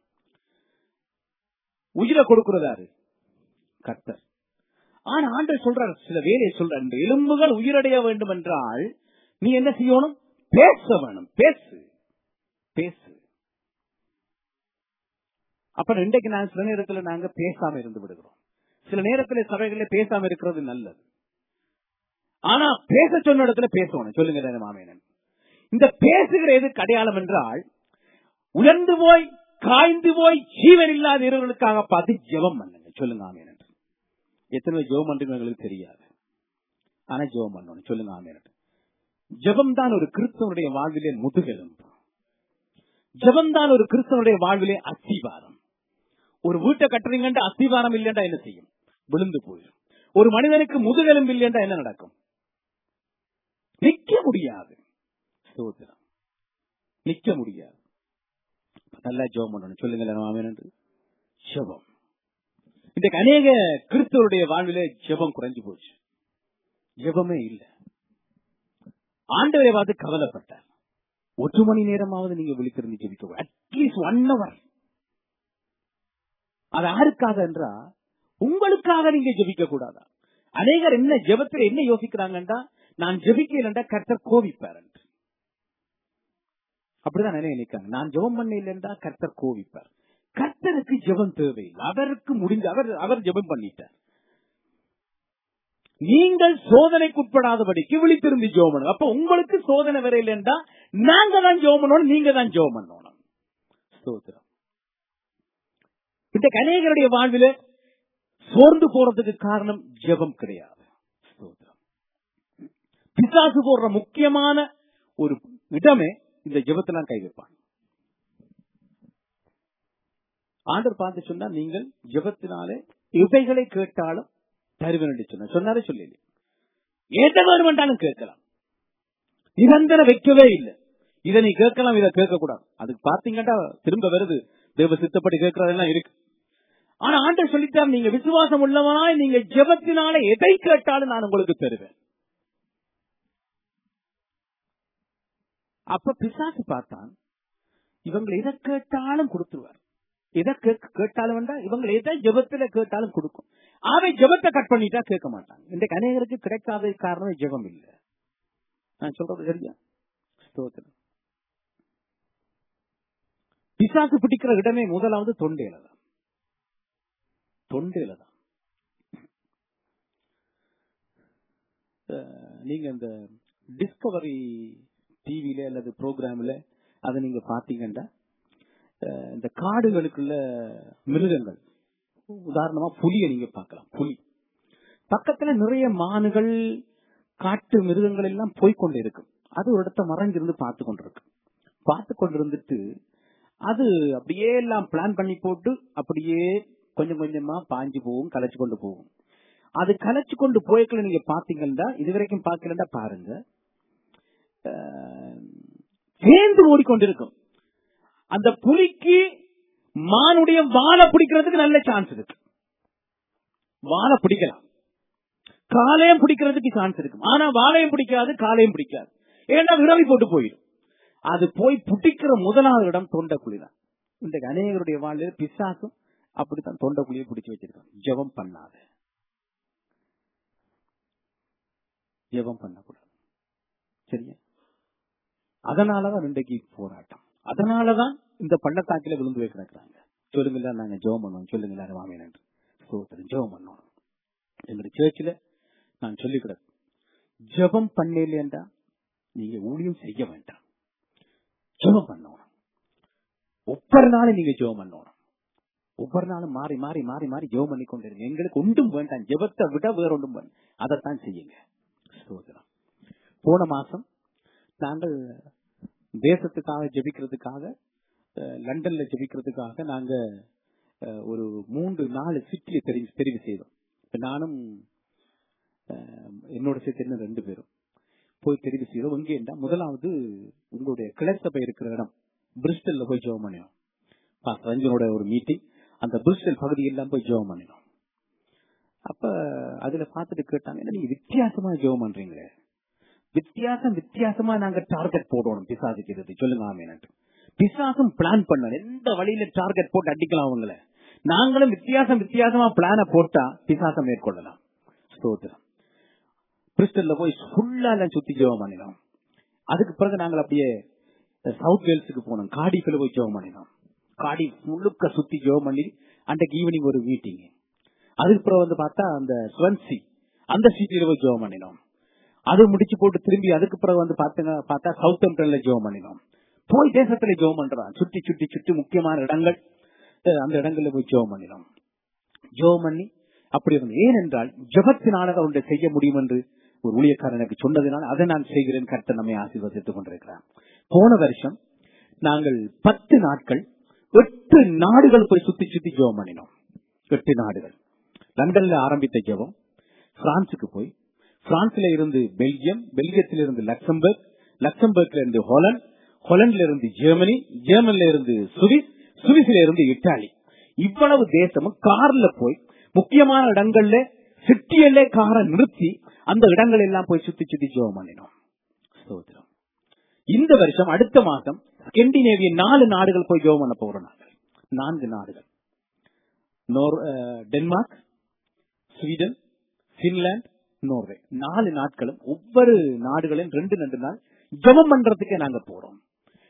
உயிரை கொடுக்கிறதாரு கர்த்தர் ஆனா ஆண்டவர் சொல்றார் சில வேலையை சொல்றார் இந்த எலும்புகள் உயிரடைய வேண்டும் என்றால் நீ என்ன செய்யணும் பேச வேணும் பேசு பேசு அப்ப இன்றைக்கு நான் சில நேரத்துல நாங்க பேசாம இருந்து விடுகிறோம் சில நேரத்துல சபைகள்ல பேசாம இருக்கிறது நல்லது ஆனா பேச சொன்ன இடத்துல பேசணும் சொல்லுங்க மாமேனன் இந்த பேசுகிற எதுக்கு அடையாளம் என்றால் உலர்ந்து போய் காய்ந்து போய் ஜீவன் இல்லாத இரவர்களுக்காக பார்த்து ஜெபம் பண்ணுங்க சொல்லுங்க ஆமேன் எத்தனை ஜெபம் பண்றீங்க எங்களுக்கு தெரியாது ஆனா ஜெபம் பண்ணணும் சொல்லுங்க ஆமேன் ஜெபம் தான் ஒரு கிறிஸ்தவனுடைய வாழ்விலே முதுகெலும்பு ஜெபம் தான் ஒரு கிறிஸ்தவனுடைய வாழ்விலே அஸ்திவாரம் ஒரு வீட்டை கட்டுறீங்கன்ற அஸ்திவாரம் இல்லைன்றா என்ன செய்யும் விழுந்து போயிடும் ஒரு மனிதனுக்கு முதுகெலும்பு இல்லைன்றா என்ன நடக்கும் நிக்க முடியாது ஸ்தோத்திரம் நிக்க முடியாது நல்லா ஜெபம் பண்ணணும் சொல்லுங்களேன் ஆமென் என்று ஜெபம் இன்றைக்கு அநேக கிறிஸ்தவருடைய வாழ்விலே ஜெபம் குறைஞ்சு போச்சு ஜெபமே இல்ல ஆண்டவரை பார்த்து கவலைப்பட்டார் ஒரு மணி நேரமாவது நீங்க விழித்திருந்து ஜெபிக்க அட்லீஸ்ட் ஒன் ஹவர் அது யாருக்காக என்றா உங்களுக்காக நீங்க ஜெபிக்க கூடாதா அநேகர் என்ன ஜெபத்துல என்ன யோசிக்கிறாங்கன்றா நான் ஜெபிக்கலண்டா கர்த்தர் கோவிப்பார் என்று அப்படிதான் நிறைய நினைக்காங்க நான் ஜெபம் பண்ண இல்லைன்றா கர்த்தர் கோவிப்பார் கர்த்தருக்கு ஜெபம் தேவையில்லை அவருக்கு முடிஞ்ச அவர் அவர் ஜெபம் பண்ணிட்டார் நீங்கள் சோதனைக்குட்படாதபடிக்கு விழித்திருந்து ஜெபம் பண்ணுங்க அப்ப உங்களுக்கு சோதனை வரையில் என்றா நாங்க தான் ஜெபம் பண்ணணும் நீங்க தான் ஜெபம் பண்ணணும் ஸ்தோத்திரம் இந்த அநேகருடைய வாழ்வில சோர்ந்து போறதுக்கு காரணம் ஜெபம் கிடையாது ஸ்தோத்திரம் பிசாசு போடுற முக்கியமான ஒரு இடமே இந்த ஜெபத்தெல்லாம் கை வைப்பான் ஆண்டர் பார்த்து சொன்னா நீங்கள் ஜெபத்தினாலே இவைகளை கேட்டாலும் தருவேன் என்று சொன்னார் சொன்னாரே சொல்லி ஏற்ற வேணுமென்றாலும் கேட்கலாம் நிரந்தர வைக்கவே இல்லை இதை நீ கேட்கலாம் இதை கேட்க கூடாது அதுக்கு பாத்தீங்கன்னா திரும்ப வருது தேவ சித்தப்படி கேட்கறதெல்லாம் இருக்கு ஆனா ஆண்டர் சொல்லிட்டார் நீங்க விசுவாசம் உள்ளவனாய் நீங்க ஜெபத்தினாலே எதை கேட்டாலும் நான் உங்களுக்கு தருவேன் அப்ப பிசாசு பார்த்தான் இவங்க எதை கேட்டாலும் கொடுத்துருவார் எதை கேட்க- கேட்டாலும் வேண்டா இவங்க எதை ஜெபத்துல கேட்டாலும் கொடுக்கும் அவன் ஜெபத்தை கட் பண்ணிட்டா கேட்க மாட்டாங்க இன்றைக்கு அநேகருக்கு கிடைக்காத காரணம் ஜெபம் இல்ல நான் சொல்றது சரியா ஸ்தோத்திரம் பிசாசு பிடிக்கிற இடமே முதலாவது தொண்டையில தான் தொண்டையில தான் அஹ், நீங்க இந்த டிஸ்கவரி டிவில அல்லது ப்ரோக்ராம்ல அதை நீங்க பாத்தீங்கன்னா அஹ், இந்த காடுகளுக்குள்ள மிருகங்கள் உதாரணமா புலியை நீங்க பார்க்கலாம் புலி பக்கத்துல நிறைய மானுகள் காட்டு மிருகங்கள் எல்லாம் போய்க்கொண்டு இருக்கும் அது ஒரு இடத்த மறைஞ்சிருந்து பார்த்து கொண்டிருக்கு பார்த்து கொண்டிருந்துட்டு அது அப்படியே எல்லாம் பிளான் பண்ணி போட்டு அப்படியே கொஞ்சம் கொஞ்சமா பாஞ்சு போகும் கலைச்சு கொண்டு போகும் அது கலைச்சு கொண்டு போய்க்கல நீங்க பாத்தீங்கன்னா இதுவரைக்கும் பார்க்கலன்னா பாருங்க அஹ், சேர்ந்து ஓடிக்கொண்டிருக்கும் அந்த புலிக்கு மானுடைய வாழை பிடிக்கிறதுக்கு நல்ல சான்ஸ் இருக்கு வாழை பிடிக்கலாம் காலையும் பிடிக்கிறதுக்கு சான்ஸ் இருக்கு ஆனா வாழையும் பிடிக்காது காலையும் பிடிக்காது ஏன்னா விரவி போட்டு போயிடும் அது போய் பிடிக்கிற முதலாவது இடம் தொண்டைக்குழி தான் இன்றைக்கு அநேகருடைய வாழ்வில் பிசாசும் அப்படித்தான் தொண்டைக்குழியை பிடிச்சு வச்சிருக்காங்க ஜெபம் பண்ணாத ஜெபம் பண்ணக்கூடாது சரியா அதனாலதான் இன்றைக்கு போராட்டம் அதனாலதான் இந்த பள்ளத்தாக்கில விழுந்து போய் கிடக்குறாங்க சொல்லுங்களா நாங்க ஜெபம் பண்ணுவோம் சொல்லுங்களா வாங்க என்று சோத்திரம் ஜெபம் பண்ணணும் எங்களுடைய சேர்ச்சில நான் சொல்லி கிடக்கு ஜெபம் பண்ணலையேண்டா நீங்க ஊழியம் செய்ய வேண்டாம் ஜெபம் பண்ணணும் ஒவ்வொரு நாளும் நீங்க ஜெபம் பண்ணணும் ஒவ்வொரு நாளும் மாறி மாறி மாறி மாறி ஜெபம் பண்ணி கொண்டிருங்க எங்களுக்கு ஒன்றும் வேண்டாம் ஜெபத்தை விட வேற ஒன்றும் வேண்டாம் அதைத்தான் செய்யுங்க ஸ்தோத்திரம். போன மாசம் நாங்கள் தேசத்துக்காக ஜெபிக்கிறதுக்காக அஹ், லண்டன்ல ஜெபிக்கிறதுக்காக நாங்க அஹ், ஒரு மூன்று நாலு சிட்டியை தெரிவு தெரிவு செய்தோம் இப்ப நானும் அஹ், என்னோட சேர்த்து இன்னும் ரெண்டு பேரும் போய் தெரிவு செய்தோம் எங்கே என்றா முதலாவது உங்களுடைய கிளர்சபை இருக்கிற இடம் பிரிஸ்டல்ல போய் ஜெபம் பண்ணினோம் பாஸ்டர் ரஞ்சனோட ஒரு மீட்டிங் அந்த பிரிஸ்டல் பகுதியெல்லாம் போய் ஜெபம் பண்ணினோம் அப்ப அதுல பார்த்துட்டு கேட்டாங்க என்ன நீங்க வித்தியாசமா ஜெபம் பண்றீங்களே வித்தியாசம் வித்தியாசமா நாங்க டார்கெட் போடணும் பிசாசுக்கு சொல்லுங்க ஆமேனட்டு பிசாசும் பிளான் பண்ண எந்த வழியில டார்கெட் போட்டு அடிக்கலாம் அவங்கள நாங்களும் வித்தியாசம் வித்தியாசமா பிளான போட்டா பிசாசம் மேற்கொள்ளலாம் ஸ்தோத்திரம் பிரிஸ்டல்ல போய் ஃபுல்லா எல்லாம் சுத்தி ஜெபம் பண்ணினோம் அதுக்கு பிறகு நாங்கள் அப்படியே சவுத் வேல்ஸுக்கு போனோம் காடிஃபில் போய் ஜெபம் பண்ணினோம் காடி முழுக்க சுத்தி ஜெபம் பண்ணி அன்றைக்கு ஈவினிங் ஒரு மீட்டிங் அதுக்கு பிறகு வந்து பார்த்தா அந்த ஸ்வன்சி அந்த சீட்டில போய் ஜெபம் பண்ணினோம் அது முடிச்சு போட்டு திரும்பி அதுக்கு பிறகு வந்து பாத்தீங்க பார்த்தா சவுத் ஹாம்டன்ல ஜெபம் பண்ணினோம் போய் தேசத்துல ஜெபம் பண்றான் சுத்தி சுத்தி சுத்தி முக்கியமான இடங்கள் அஹ் அந்த இடங்கள்ல போய் ஜெபம் பண்ணினோம் ஜெபம் பண்ணி அப்படி இருந்து ஏனென்றால் ஜெபத்தினால அவருடைய செய்ய முடியும் என்று ஒரு ஊழியக்காரன் எனக்கு சொன்னதினால் அதை நான் செய்கிறேன் கர்த்தர் நம்மை ஆசீர்வதித்துக் கொண்டிருக்கிறார் போன வருஷம் நாங்கள் பத்து நாட்கள் எட்டு நாடுகள் போய் சுத்தி சுத்தி ஜெபம் பண்ணினோம் எட்டு நாடுகள் லண்டன்ல ஆரம்பித்த ஜெபம் பிரான்சுக்கு போய் பிரான்ஸ்ல இருந்து பெல்ஜியம் பெல்ஜியத்தில இருந்து லக்சம்பர்க் லக்சம்பர்க்ல இருந்து ஹோலண்ட் ஹோலண்ட்ல இருந்து ஜெர்மனி ஜெர்மன்ல இருந்து சுவிஸ் சுவிஸ்ல இருந்து இத்தாலி இவ்வளவு தேசமும் கார்ல போய் முக்கியமான இடங்கள்ல சிட்டியிலே காரை நிறுத்தி அந்த இடங்கள் எல்லாம் போய் சுத்தி சுத்தி ஜெபம் பண்ணினோம் ஸ்தோத்திரம். இந்த வருஷம் அடுத்த மாசம் ஸ்கெண்டினேவிய நாலு நாடுகள் போய் ஜெபம் பண்ண போறோம் நாங்கள் நான்கு நாடுகள் நோர்- அஹ், டென்மார்க் ஸ்வீடன் பின்லாந்து நோர்வே நாலு நாட்களும் ஒவ்வொரு நாடுகளையும் ரெண்டு ரெண்டு நாள் ஜெபம் பண்றதுக்கே நாங்க போறோம்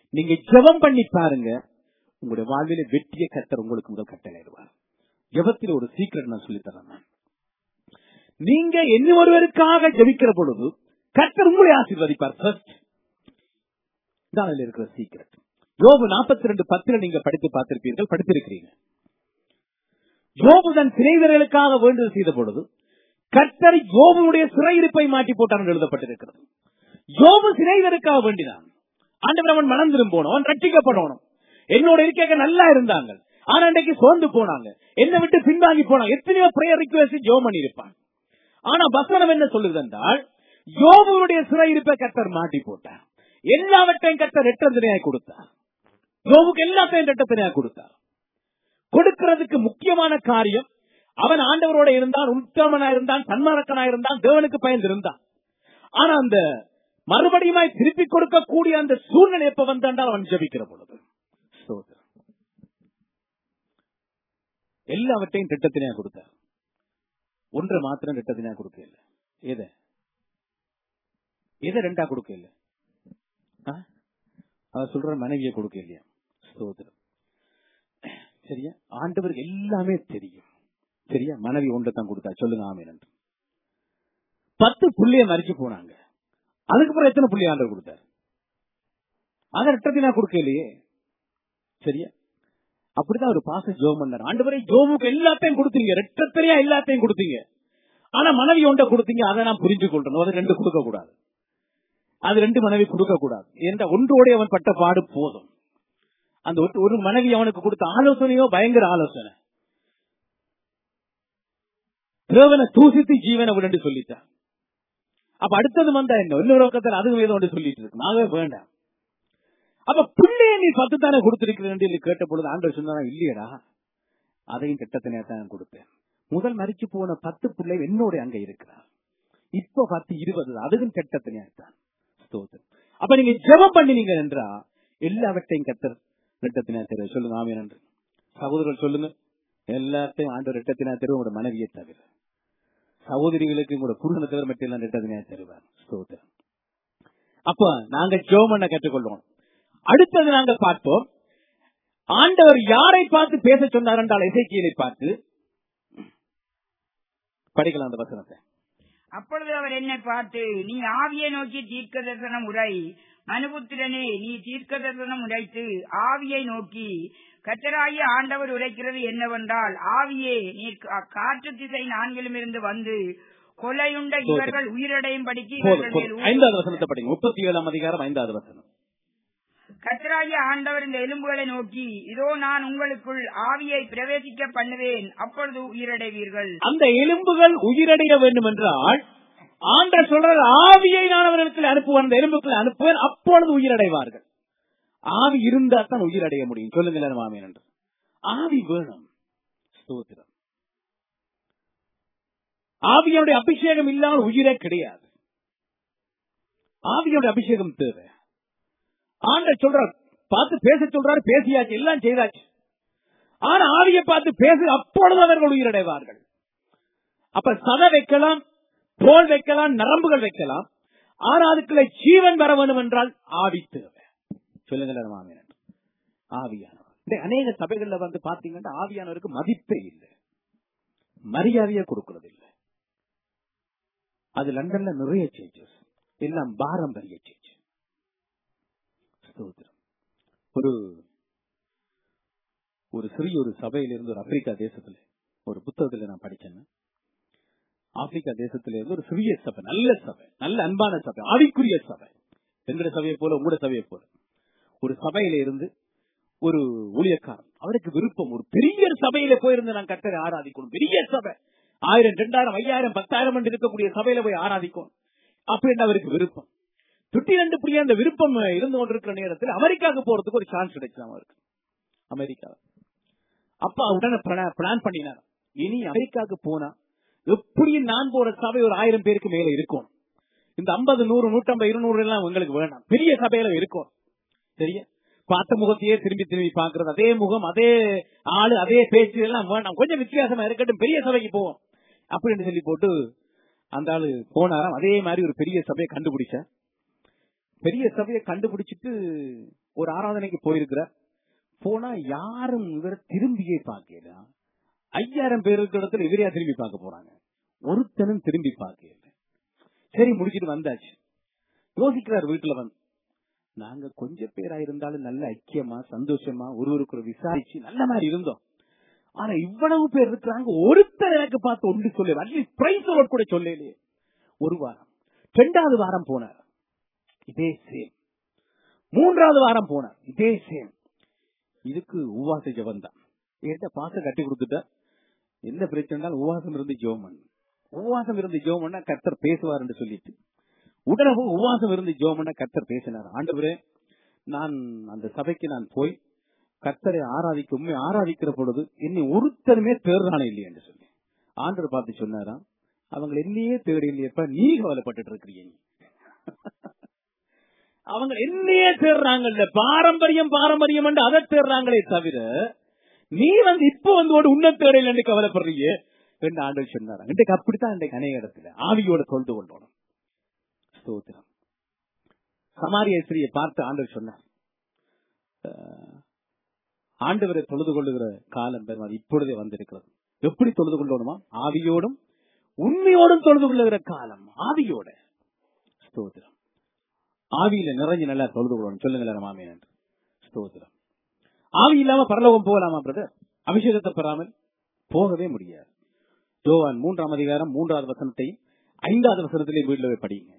நீங்க ஜெபம் பண்ணி பாருங்க உங்களுடைய வாழ்வில வெற்றியை கத்தர் உங்களுக்கு முதல் கட்டளையிடுவார் ஜெபத்தில் ஒரு சீக்கிரம் நான் சொல்லித் தரேன் நான். நீங்க என்ன ஒருவருக்காக ஜெபிக்கிற பொழுது கர்த்தர் உங்களை ஆசீர்வதிப்பார் ஃபர்ஸ்ட் தான் அதுல இருக்கிற சீக்கிரம் யோபு நாற்பத்தி ரெண்டு பத்துல நீங்க படித்து பார்த்திருப்பீர்கள் படித்திருக்கிறீங்க யோபு தன் சிறைவர்களுக்காக வேண்டுதல் செய்த பொழுது கர்த்தர் யோபுடைய சிறையிருப்பை மாட்டி போட்டான் என்று எழுதப்பட்டிருக்கிறது யோபு சிறைவருக்காக வேண்டினான் ஆண்டவர் அவன் மனம் திரும்பணும் அவன் ரட்சிக்கப்படணும் என்னோட இருக்க நல்லா இருந்தாங்க ஆனா அன்றைக்கு சோர்ந்து போனாங்க என்னை விட்டு பின்வாங்கி போனாங்க எத்தனையோ பிரேயர் ரிக்வெஸ்ட் ஜோம் பண்ணி இருப்பான் ஆனா வசனம் என்ன சொல்லுது என்றால் யோபுடைய சிறையிருப்பை கர்த்தர் மாட்டி போட்டார் எல்லாவற்றையும் கர்த்தர் ரெட்டந்தனையாய் கொடுத்தார் யோபுக்கு எல்லாத்தையும் ரெட்டத்தனையாய் கொடுத்தார் கொடுக்கிறதுக்கு முக்கியமான காரியம் அவன் ஆண்டவரோட இருந்தான் உத்தமனா இருந்தான் சன்மார்க்கனா இருந்தான் தேவனுக்கு பயந்து இருந்தான் ஆனா அந்த மறுபடியும் திருப்பி கொடுக்கக்கூடிய அந்த சூழ்நிலை எப்ப வந்தால் அவன் ஜபிக்கிற பொழுது ஸ்தோத்திரம். எல்லாவற்றையும் திட்டத்தினையா கொடுத்தார் ஒன்றை மாத்திரம் திட்டத்தினையா கொடுக்க இல்லை எதை எதை ரெண்டா கொடுக்க இல்லை ஆ? அவர் சொல்ற மனைவியை கொடுக்க இல்லையா ஸ்தோத்திரம் சரியா ஆண்டவருக்கு எல்லாமே தெரியும் சரியா மனைவி ஒன்றை தான் கொடுத்தா சொல்லுங்க ஆமேன் என்று பத்து புள்ளிய மறிச்சு போனாங்க அதுக்கு அப்புறம் எத்தனை புள்ளி ஆண்டவர் கொடுத்தார் அதை ரெட்டத்தை நான் கொடுக்க இல்லையே சரியா அப்படிதான் ஒரு பாச ஜோம் பண்ணார் ஆண்டவரை ஜோமுக்கு எல்லாத்தையும் கொடுத்தீங்க ரெட்டத்திலையா எல்லாத்தையும் கொடுத்தீங்க ஆனா மனைவி ஒன்றை கொடுத்தீங்க அதை நான் புரிஞ்சு கொள்ளணும் அதை ரெண்டு கொடுக்க கூடாது அது ரெண்டு மனைவி கொடுக்க கூடாது என்ற ஒன்றோட அவன் பட்ட பாடு போதும் அந்த ஒரு- ஒரு மனைவி அவனுக்கு கொடுத்த ஆலோசனையோ பயங்கர ஆலோசனை தேவனை தூசித்து ஜீவனை விடண்டு சொல்லிட்டான் அப்ப அடுத்தது வந்தா என்ன இன்னொரு பக்கத்தில் அதுவும் ஏதோ ஒன்று சொல்லிட்டு இருக்கு ஆகவே வேண்டாம் அப்ப பிள்ளைய நீ பத்து தானே கொடுத்திருக்கிறேன் என்று கேட்ட பொழுது ஆண்டவர் சொன்னா இல்லையடா அதையும் திட்டத்தினே தான் கொடுத்தேன் முதல் மறிச்சு போன பத்து பிள்ளை என்னோட அங்க இருக்கிறார் இப்ப பத்து இருபது தான். அதுவும் திட்டத்தினே தான் ஸ்தோத்திரம். அப்ப நீங்க ஜெபம் பண்ணினீங்க என்றா எல்லாவற்றையும் கத்தர் திட்டத்தினா தெரியும் சொல்லுங்க ஆமீன் என்று சகோதரர்கள் சொல்லுங்க எல்லாத்தையும் ஆண்டு ரெட்டத்தினா தெரியும் உங்களோட மனைவியை தவிர சகோதரிகளுக்கு உங்களோட புருஷனை தவிர மட்டும் எல்லாம் ரெட்டத்தினா தருவார் ஸ்தோத்திரம் அப்ப நாங்க ஜெபம் பண்ண கற்றுக்கொள்வோம் அடுத்தது நாங்க பார்ப்போம் ஆண்டவர் யாரை பார்த்து பேச சொன்னார் என்றால் இசைக்கியலை பார்த்து படிக்கலாம் அந்த வசனத்தை அப்பொழுது அவர் என்னை பார்த்து நீ ஆவியை நோக்கி தீர்க்க தரிசனம் உரை மனுபுத்திரனே நீ தீர்க்க தரிசனம் உரைத்து ஆவியை நோக்கி கத்தராகிய ஆண்டவர் உரைக்கிறது என்னவென்றால் ஆவியே நீர் கா- காற்று திசை நான்கிலும் இருந்து வந்து கொலையுண்ட இவர்கள் உயிரடையும் படிக்கு போதும், போதும். ஐந்தாவது வசனத்தை படிங்க முப்பத்தி ஏழாம் அதிகாரம் ஐந்தாவது வசனம் கத்தராகிய ஆண்டவர் இந்த எலும்புகளை நோக்கி இதோ நான் உங்களுக்குள் ஆவியை பிரவேசிக்க பண்ணுவேன் அப்பொழுது உயிரடைவீர்கள் அந்த எலும்புகள் உயிரடைய வேண்டும் என்றால் ஆண்டர் சொல்றார் ஆவியை நான் அவர்களுக்கு அனுப்புவேன் அந்த எலும்புக்களை அனுப்புவேன் அப்பொழுது உயிரடைவார்கள் ஆவி இருந்தா தான் உயிரடைய முடியும் சொல்லுங்க மாமியன் என்று ஆவி வேணும் ஸ்தோத்திரம் ஆவியோட அபிஷேகம் இல்லாமல் உயிரே கிடையாது ஆவியோட அபிஷேகம் தேவை ஆண்டர் சொல்றார் பார்த்து பேச சொல்றாரு பேசியாச்சு எல்லாம் செய்தாச்சு ஆனா ஆவியை பார்த்து பேசு அப்பொழுது அவர்கள் உயிரடைவார்கள் அப்ப சதை வைக்கலாம் தோல் வைக்கலாம் நரம்புகள் வைக்கலாம் ஆனா அதுக்குள்ள ஜீவன் வர வேண்டும் என்றால் ஆவி தேவை சொல்லுங்க மாமியார் ஆவியானவர் இந்த அநேக சபைகள்ல வந்து பாத்தீங்கன்னா ஆவியானவருக்கு மதிப்பே இல்லை மரியாதையை கொடுக்கறது இல்லை அது லண்டன்ல நிறைய சேஞ்சஸ் எல்லாம் பாரம்பரிய சேஞ்ச் ஸ்தோத்திரம் ஒரு ஒரு சிறிய ஒரு சபையில இருந்து ஒரு ஆப்பிரிக்கா தேசத்துல ஒரு புத்தகத்துல நான் படிச்சேன் ஆப்பிரிக்கா தேசத்துல இருந்து ஒரு சிறிய சபை நல்ல சபை நல்ல அன்பான சபை ஆவிக்குரிய சபை எங்கட சபையை போல உங்களோட சபையை போல ஒரு சபையில இருந்து ஒரு ஊழியக்காரன் அவருக்கு விருப்பம் ஒரு பெரிய சபையில போயிருந்து நான் கட்டரை ஆராதிக்கணும் பெரிய சபை ஆயிரம் ரெண்டாயிரம் ஐயாயிரம் பத்தாயிரம் என்று இருக்கக்கூடிய சபையில போய் ஆராதிக்கணும் அப்படின்னு அவருக்கு விருப்பம் துட்டி ரெண்டு புரிய அந்த விருப்பம் இருந்து கொண்டிருக்கிற நேரத்தில் அமெரிக்காவுக்கு போறதுக்கு ஒரு சான்ஸ் கிடைச்சது அவருக்கு அமெரிக்கா அப்பா உடனே பிளான் பண்ணினார் இனி அமெரிக்காவுக்கு போனா எப்படியும் நான் போற சபை ஒரு ஆயிரம் பேருக்கு மேல இருக்கும் இந்த ஐம்பது நூறு நூற்றம்பது இருநூறு எல்லாம் உங்களுக்கு வேண்டாம் பெரிய சபையில இருக்கும் சரியா பார்த்த முகத்தையே திரும்பி திரும்பி பாக்குறது அதே முகம் அதே ஆளு அதே பேச்சு எல்லாம் வேண்டாம் கொஞ்சம் வித்தியாசமா இருக்கட்டும் பெரிய சபைக்கு போவோம் அப்படின்னு சொல்லி போட்டு அந்த ஆளு போனாராம் அதே மாதிரி ஒரு பெரிய சபையை கண்டுபிடிச்சா பெரிய சபையை கண்டுபிடிச்சிட்டு ஒரு ஆராதனைக்கு போயிருக்கிறார் போனா யாரும் இவரை திரும்பியே பார்க்கல ஐயாயிரம் பேர் இருக்கிற இடத்துல இவரையா திரும்பி பார்க்க போறாங்க ஒருத்தனும் திரும்பி பார்க்கல சரி முடிச்சிட்டு வந்தாச்சு யோசிக்கிறார் வீட்டுல வந்து நாங்க கொஞ்சம் பேரா இருந்தாலும் நல்ல ஐக்கியமா சந்தோஷமா ஒருவருக்கு ஒரு விசாரிச்சு நல்ல மாதிரி இருந்தோம் ஆனா இவ்வளவு பேர் இருக்கிறாங்க ஒருத்தர் எனக்கு பார்த்து ஒன்று சொல்ல அட்லீஸ்ட் பிரைஸ் கூட சொல்லலையே ஒரு வாரம் ரெண்டாவது வாரம் போனார் இதே சேம் மூன்றாவது வாரம் போனார் இதே சேம் இதுக்கு உவாச ஜபம் தான் என்கிட்ட பாச கட்டி கொடுத்துட்டா எந்த பிரச்சனை உவாசம் இருந்து ஜோமன் உவாசம் இருந்து ஜோமன்னா கர்த்தர் பேசுவார் என்று சொல்லிட்டு உடனே உவாசம் இருந்து ஜோமன்னா கர்த்தர் பேசினார் ஆண்டவரே நான் அந்த சபைக்கு நான் போய் கர்த்தரை ஆராதிக்க உண்மை ஆராதிக்கிற பொழுது என்னை ஒருத்தருமே தேர்றானே இல்லையே என்று சொல்லி ஆண்டவர் பார்த்து சொன்னாராம் அவங்க என்னையே தேடி இல்லையப்ப நீ கவலைப்பட்டு இருக்கிறீங்க நீ அவங்க என்னையே தேடுறாங்கல்ல பாரம்பரியம் பாரம்பரியம் என்று அதை தேடுறாங்களே தவிர நீ வந்து இப்ப வந்து ஒரு உன்ன தேடையில் என்று கவலைப்படுறீங்க என்று ஆண்டவர் சொன்னார் இன்றைக்கு அப்படித்தான் இன்றைக்கு அநேக இடத்துல ஆவியோட தொழுது கொள்ளணும் ஸ்தோத்திரம் சமாரிய ஸ்திரியை பார்த்து ஆண்டவர் சொன்னார் அஹ், ஆண்டவரை தொழுது கொள்ளுகிற காலம் பெறும் அது இப்பொழுதே வந்திருக்கிறது எப்படி தொழுது கொள்ளணுமா ஆவியோடும் உண்மையோடும் தொழுது கொள்ளுகிற காலம் ஆவியோட ஸ்தோத்திரம் ஆவியில நிறைஞ்சு நல்லா தொழுது கொள்ளணும் சொல்லுங்களேன் மாமே என்று ஸ்தோத்திரம் ஆவி இல்லாம பரலோகம் போகலாமா பிரதர் அபிஷேகத்தை பெறாமல் போகவே முடியாது ஜோவான் மூன்றாம் அதிகாரம் மூன்றாவது வசனத்தையும் ஐந்தாவது வசனத்திலையும் வீட்டில் போய் படியுங்க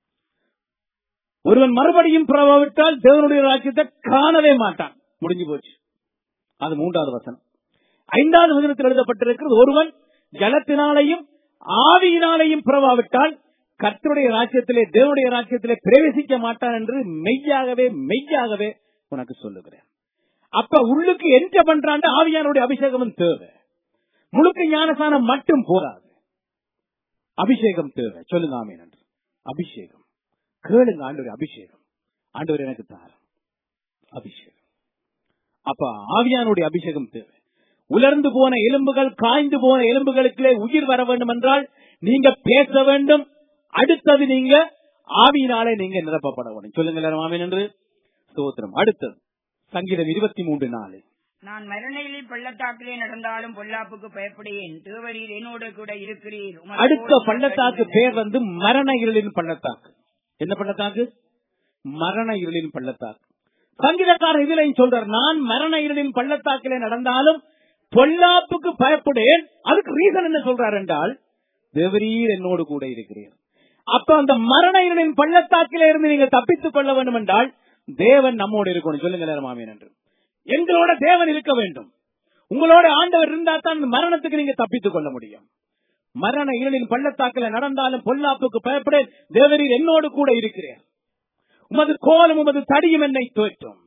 ஒருவன் மறுபடியும் பிறவாவிட்டால் தேவனுடைய ராஜ்யத்தை காணவே மாட்டான் முடிஞ்சு போச்சு அது மூன்றாவது வசனம் ஐந்தாவது வசனத்தில் எழுதப்பட்டிருக்கிறது ஒருவன் ஜலத்தினாலையும் ஆவியினாலையும் பிறவாவிட்டால் கர்த்தருடைய ராஜ்யத்திலே தேவனுடைய ராஜ்யத்திலே பிரவேசிக்க மாட்டான் என்று மெய்யாகவே மெய்யாகவே உனக்கு சொல்லுகிறேன் அப்ப உள்ளுக்கு என்ற பண்றாண்டு ஆவியானுடைய அபிஷேகமும் தேவை முழுக்க ஞானசானம் மட்டும் போதாது அபிஷேகம் தேவை சொல்லுங்க ஆமீன் என்று அபிஷேகம் கேளுங்க ஆண்டவர் அபிஷேகம் ஆண்டவர் எனக்கு தாரம் அபிஷேகம் அப்ப ஆவியானுடைய அபிஷேகம் தேவை உலர்ந்து போன எலும்புகள் காய்ந்து போன எலும்புகளுக்குள்ளே உயிர் வர வேண்டும் என்றால் நீங்க பேச வேண்டும் அடுத்தது நீங்க ஆவியினாலே நீங்க நிரப்பப்பட வேண்டும் சொல்லுங்க எல்லாரும் ஆமீன் என்று ஸ்தோத்திரம் அடுத்தது சங்கீதம் இருபத்தி மூன்று நாலு நான் மரணங்களில் பள்ளத்தாக்கிலே நடந்தாலும் பொல்லாப்புக்கு பயப்படுவேன் தேவரீர் என்னோட கூட இருக்கிறீர் உமது அடுத்த கோலும் பள்ளத்தாக்கு பக்கத்திலே பேர் வந்து மரண இருளின் பள்ளத்தாக்கு என்ன பள்ளத்தாக்கு மரண இருளின் பள்ளத்தாக்கு சங்கீதக்காரர் இதுல சொல்றார் நான் மரண இருளின் பள்ளத்தாக்கிலே நடந்தாலும் பொல்லாப்புக்கு பயப்படுவேன் அதுக்கு ரீசன் என்ன சொல்றார் என்றால் தேவரீர் என்னோடு கூட இருக்கிறீர் அப்ப அந்த மரண இருளின் பள்ளத்தாக்கிலே இருந்து நீங்க தப்பித்துக் கொள்ள வேண்டும் என்றால் தேவன் நம்மோடு இருக்கணும் சொல்லுங்க நேரம் மாமியன் என்று எங்களோட தேவன் இருக்க வேண்டும் உங்களோட ஆண்டவர் இருந்தா தான் இந்த மரணத்துக்கு நீங்க தப்பித்துக் கொள்ள முடியும் மரண இருளின் பள்ளத்தாக்கில நடந்தாலும் பொல்லாப்புக்கு பயப்பட தேவரீர் என்னோடு கூட இருக்கிறேன் உமது கோலம் உமது தடியும் என்னை தோற்றும்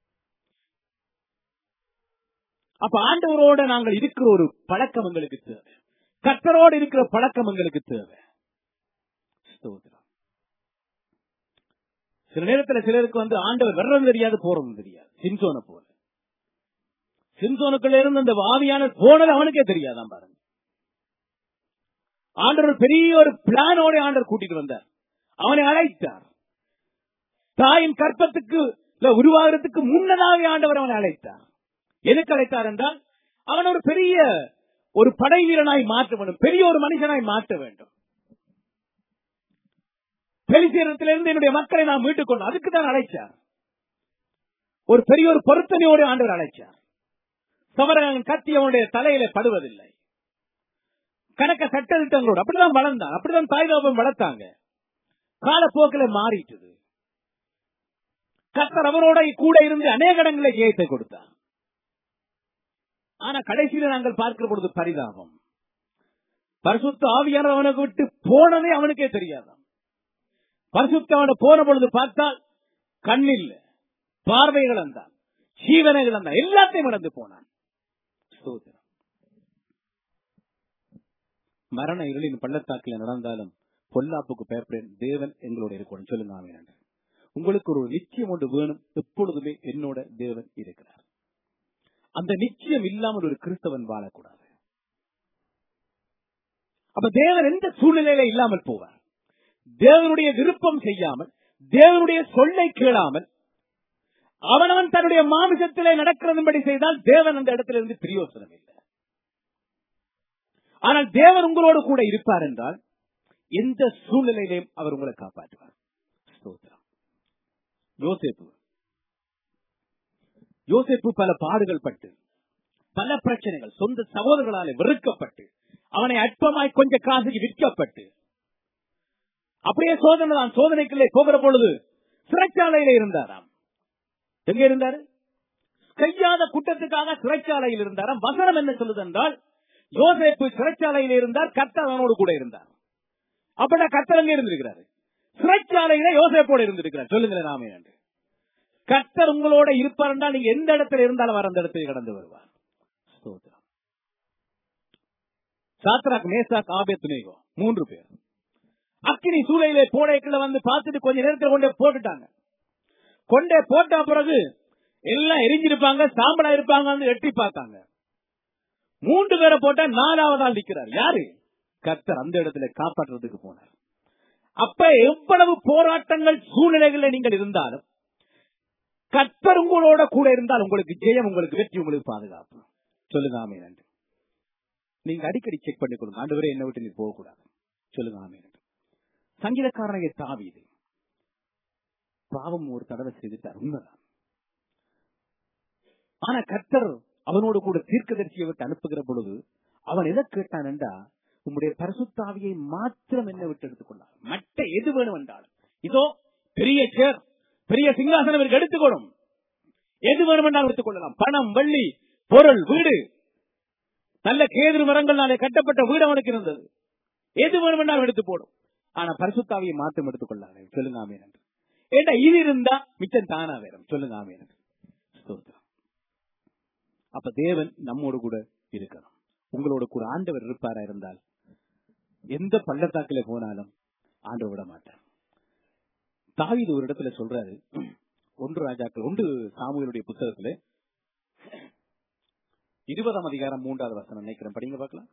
அப்ப ஆண்டவரோட நாங்கள் இருக்கிற ஒரு பழக்கம் எங்களுக்கு தேவை கர்த்தரோடு இருக்கிற பழக்கம் எங்களுக்கு தேவை ஸ்தோத்திரம். சில நேரத்துல சிலருக்கு வந்து ஆண்டவர் வர்றதும் தெரியாது போறதும் தெரியாது சிம்சோனை போல சிம்சோனுக்குள்ள இருந்து அந்த வாவியான போனது அவனுக்கே தெரியாதான் பாருங்க ஆண்டவர் பெரிய ஒரு பிளானோட ஆண்டவர் கூட்டிட்டு வந்தார் அவனை அழைத்தார் தாயின் கற்பத்துக்கு இல்ல, உருவாகிறதுக்கு முன்னதாகவே ஆண்டவர் அவனை அழைத்தார் எதுக்கு அழைத்தார் என்றால் அவன் ஒரு பெரிய ஒரு படை வீரனாய் மாற்ற வேண்டும் பெரிய ஒரு மனுஷனாய் மாற்ற வேண்டும் பெலிசீரத்திலிருந்து என்னுடைய மக்களை நான் மீட்டுக் கொண்டு அதுக்கு தான் அழைச்சார் ஒரு பெரிய ஒரு பொருத்தனையோடு ஆண்டவர் அழைச்சார் சவரகன் கத்தி அவனுடைய தலையில படுவதில்லை கணக்க சட்டத்திட்டங்களோடு அப்படிதான் வளர்ந்தான் அப்படிதான் தாய்தாபம் வளர்த்தாங்க காலப்போக்கில் மாறிட்டது கத்தர் அவரோட கூட இருந்து அநேக இடங்களை ஜெயத்தை கொடுத்தார் ஆனா கடைசியில நாங்கள் பார்க்கிற பொழுது பரிதாபம் பரிசுத்த ஆவியானவர் அவனுக்கு விட்டு போனதே அவனுக்கே தெரியாதாம் பரிசுத்த அவனை போன பொழுது பார்த்தால் கண்ணில் பார்வை இழந்தான் ஜீவனை இழந்தான் எல்லாத்தையும் இழந்து போனான் ஸ்தோத்திரம். மரண இருளின் பள்ளத்தாக்கில் நடந்தாலும் பொல்லாப்புக்கு பயப்படேன் தேவன் எங்களோட இருக்கணும் சொல்லுங்க ஆமென் என்று. உங்களுக்கு ஒரு நிச்சயம் ஒன்று வேணும் எப்பொழுதுமே என்னோட தேவன் இருக்கிறார் அந்த நிச்சயம் இல்லாமல் ஒரு கிறிஸ்தவன் வாழக்கூடாது அப்ப தேவன் எந்த சூழ்நிலையில இல்லாமல் போவார் தேவனுடைய விருப்பம் செய்யாமல் தேவனுடைய சொல்லை கேளாமல் அவனவன் தன்னுடைய மாமிசத்திலே நடக்கிறதுபடி செய்தால் தேவன் அந்த இடத்துல இருந்து பிரயோசனம் இல்லை ஆனால் தேவன் உங்களோடு கூட இருப்பார் என்றால் எந்த சூழ்நிலையிலையும் அவர் உங்களை காப்பாற்றுவார் ஸ்தோத்திரம் யோசேப்பு யோசேப்பு பல பாடுகள் பட்டு பல பிரச்சனைகள் சொந்த சகோதரர்களாலே வெறுக்கப்பட்டு அவனை அற்பமாய் கொஞ்ச காசுக்கு விற்கப்பட்டு அப்படியே சோதனை தான் சோதனைக்குள்ளே போகிற பொழுது சிறைச்சாலையில இருந்தாராம் எங்க இருந்தாரு செய்யாத குற்றத்துக்காக சிறைச்சாலையில் இருந்தாராம் வசனம் என்ன சொல்லுது என்றால் யோசேப்பு சிறைச்சாலையில் இருந்தார் கர்த்தர் அவனோடு கூட இருந்தார் அப்படா கர்த்தர் அங்கே இருந்திருக்கிறாரு சிறைச்சாலையில யோசேப்போடு இருந்திருக்கிறார் சொல்லுங்களேன் நாமே என்று கர்த்தர் உங்களோட இருப்பார் என்றால் நீங்க எந்த இடத்துல இருந்தாலும் அவர் அந்த இடத்துல கடந்து வருவார் ஸ்தோத்திரம் சாத்ராக் மேசாக் ஆபேத்னேகோ மூன்று பேர் அக்கினி சூளையிலே போடைக்குள்ள வந்து பார்த்துட்டு கொஞ்ச நேரத்தில் கொண்டே போட்டுட்டாங்க கொண்டே போட்ட பிறகு எல்லாம் எரிஞ்சிருப்பாங்க சாம்பலா இருப்பாங்க எட்டி பார்த்தாங்க மூன்று பேரை போட்டா நாலாவது ஆள் நிக்கிறார் யாரு கர்த்தர் அந்த இடத்துல காப்பாற்றுறதுக்கு போனார் அப்ப எவ்வளவு போராட்டங்கள் சூழ்நிலைகளில் நீங்கள் இருந்தாலும் கர்த்தர் உங்களோட கூட இருந்தால் உங்களுக்கு ஜெயம் உங்களுக்கு வெற்றி உங்களுக்கு பாதுகாப்பு சொல்லுங்க ஆமே நன்றி நீங்க அடிக்கடி செக் பண்ணி கொடுங்க ஆண்டு என்ன விட்டு நீ போக கூடாது சொல்லுங்க ஆமே நன்றி சங்கீதக்காரனைய தாவீது பாவம் ஒரு தடவை செய்துட்டார் உண்மைதான் ஆனா கர்த்தர் அவனோடு கூட தீர்க்கதரிசியை விட்டு அனுப்புகிற பொழுது அவன் எதை கேட்டான் என்றா உம்முடைய பரிசுத்தாவியை மாத்திரம் என்ன விட்டு எடுத்துக்கொள்ளார் மற்ற எது வேணும் என்றாலும் இதோ பெரிய சேர் பெரிய சிங்காசனம் இவருக்கு எடுத்துக்கொள்ளும் எது வேணும் என்றாலும் எடுத்துக்கொள்ளலாம் பணம் வெள்ளி பொருள் வீடு நல்ல கேதுரு மரங்களாலே கட்டப்பட்ட வீடு அவனுக்கு இருந்தது எது வேணும் என்றாலும் எடுத்து போடும் ஆனா பரிசுத்தாவியை மாற்றம் எடுத்துக்கொள்ளாரு சொல்லுங்க ஆமே என்று ஏண்டா இது இருந்தா மிச்சம் தானா வேறும் சொல்லுங்க ஆமே என்று ஸ்தோத்திரம் அப்ப தேவன் நம்மோடு கூட இருக்கணும் உங்களோட கூட ஆண்டவர் இருப்பாரா இருந்தால் எந்த பள்ளத்தாக்கில போனாலும் ஆண்டவர் விட மாட்டார் தாவீது ஒரு இடத்துல சொல்றாரு ஒன்று ராஜாக்கள் ஒன்று சாமுவேலுடைய புத்தகத்துல இருபதாம் அதிகாரம் மூன்றாவது வசனம் நினைக்கிறேன் படிங்க பார்க்கலாம்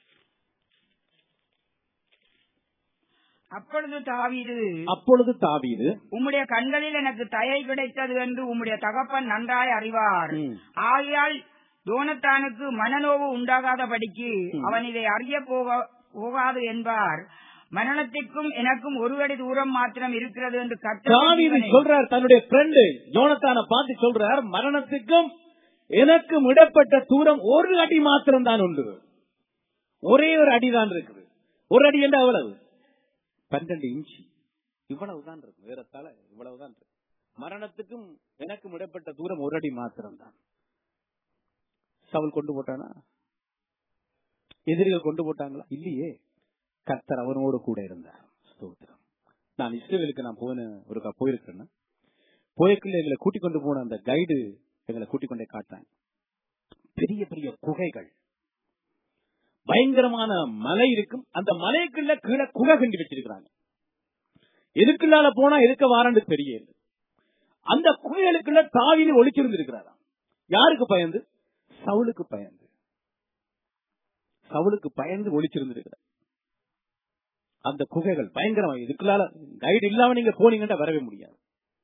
அப்பொழுது தாவீது அப்பொழுது தாவீது உம்முடைய கண்களில் எனக்கு தயை கிடைத்தது என்று உம்முடைய தகப்பன் நன்றாய் அறிவார் ம். ஆகையால் யோனத்தானுக்கு மனநோவு உண்டாகாதபடிக்கு அவன் இதை அறிய போக- போகாது என்பார் மரணத்திற்கும் எனக்கும் ஒரு அடி தூரம் மாத்திரம் இருக்கிறது என்று கர்த்தர் தாவீது ஜீவனை- சொல்றார் தன்னுடைய ஃப்ரெண்டு யோனத்தான பார்த்து சொல்றார் மரணத்துக்கும் எனக்கும் இடப்பட்ட தூரம் ஒரு அடி மாத்திரம் தான் உண்டு ஒரே ஒரு அடிதான் இருக்குது ஒரு அடி என்று அவ்வளவு பன்னெண்டு இன்ச்சு இவ்வளவுதான் இருக்கு வேறத்தால இவ்வளவுதான் இருக்கு மரணத்துக்கும் எனக்கும் இடப்பட்ட தூரம் ஒரு அடி மாத்திரம் தான் சவுல் கொண்டு போட்டானா எதிரிகள் கொண்டு போட்டாங்களா இல்லையே கர்த்தர் அவனோடு கூட இருந்தார் ஸ்தோத்திரம் நான் இஸ்ரேலுக்கு நான் போன ஒரு க- போயிருக்கிறேன்னா போயக்குள்ள எங்களை கூட்டிக் கொண்டு போன அந்த கைடு எங்களை கூட்டிக் கொண்டே காட்டாங்க பெரிய பெரிய குகைகள் பயங்கரமான மலை இருக்கும் அந்த மலைக்குள்ள கீழே குகை கண்டி வச்சிருக்கிறாங்க எதுக்குள்ளால போனா எதுக்க வாரண்டு தெரியல அந்த குகைகளுக்குள்ள தாவியில் ஒளிச்சிருந்திருக்கிறாராம் யாருக்கு பயந்து சவுலுக்கு பயந்து சவுலுக்கு பயந்து ஒளிச்சிருந்திருக்கிறார் அந்த குகைகள் பயங்கரமா இதுக்குள்ளால கைடு இல்லாம நீங்க போனீங்கன்னா வரவே முடியாது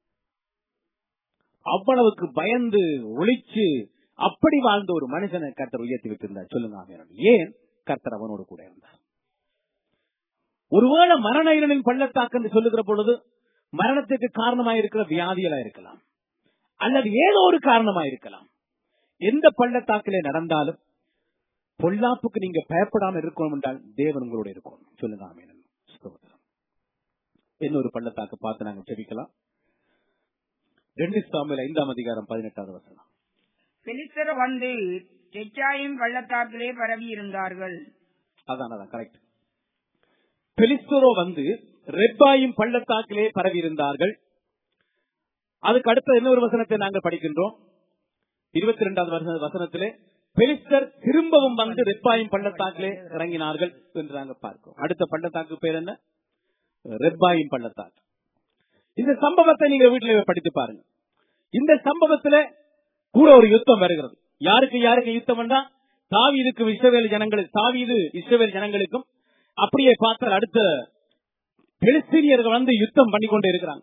அவ்வளவுக்கு பயந்து ஒளிச்சு அப்படி வாழ்ந்த ஒரு மனுஷனை கர்த்தர் உயர்த்தி விட்டிருந்தார் சொல்லுங்க ஆமென். ஏன் கர்த்தர் அவனோடு கூட இருந்தார் ஒருவேளை மரண இருளின் பள்ளத்தாக்கு என்று சொல்லுகிற பொழுது மரணத்துக்கு காரணமாக இருக்கிற வியாதிகளா இருக்கலாம் அல்லது ஏதோ ஒரு காரணமா இருக்கலாம் எந்த பள்ளத்தாக்கிலே நடந்தாலும் பொல்லாப்புக்கு நீங்க பயப்படாம இருக்கணும் என்றால் தேவன் உங்களோட இருக்கணும் சொல்லுங்க ஆமென். ஸ்தோத்திரம். இன்னொரு பள்ளத்தாக்கு பார்த்து நாங்க ஜெபிக்கலாம் ரெண்டு சாமியில் ஐந்தாம் அதிகாரம் பதினெட்டாவது வசனம் பெலிஸ்தர் வந்து தெச்சாயும் பள்ளத்தாக்கிலே பரவி இருந்தார்கள் அதான் அதான் கரெக்ட் பெலிஸ்தரோ வந்து ரெப்பாயும் பள்ளத்தாக்கிலே பரவி இருந்தார்கள் அதுக்கு அடுத்த இன்னொரு வசனத்தை நாங்கள் படிக்கின்றோம் இருபத்தி ரெண்டாவது வசனத்திலே பெலிஸ்தர் திரும்பவும் வந்து ரெப்பாயும் பள்ளத்தாக்கிலே இறங்கினார்கள் என்று நாங்கள் பார்க்கிறோம் அடுத்த பள்ளத்தாக்கு பேர் என்ன ரெப்பாயும் பள்ளத்தாக்கு இந்த சம்பவத்தை நீங்க வீட்டில் படித்து பாருங்க இந்த சம்பவத்துல கூட ஒரு யுத்தம் வருகிறது யாருக்கு யாருக்கு யுத்தம் வந்தா தாவீதுக்கும் இஸ்ரவேல் ஜனங்களுக்கு தாவீது இஸ்ரவேல் ஜனங்களுக்கும் அப்படியே பார்த்தால் அடுத்த பெலிஸ்தீனியர்கள் வந்து யுத்தம் பண்ணி கொண்டே இருக்கிறாங்க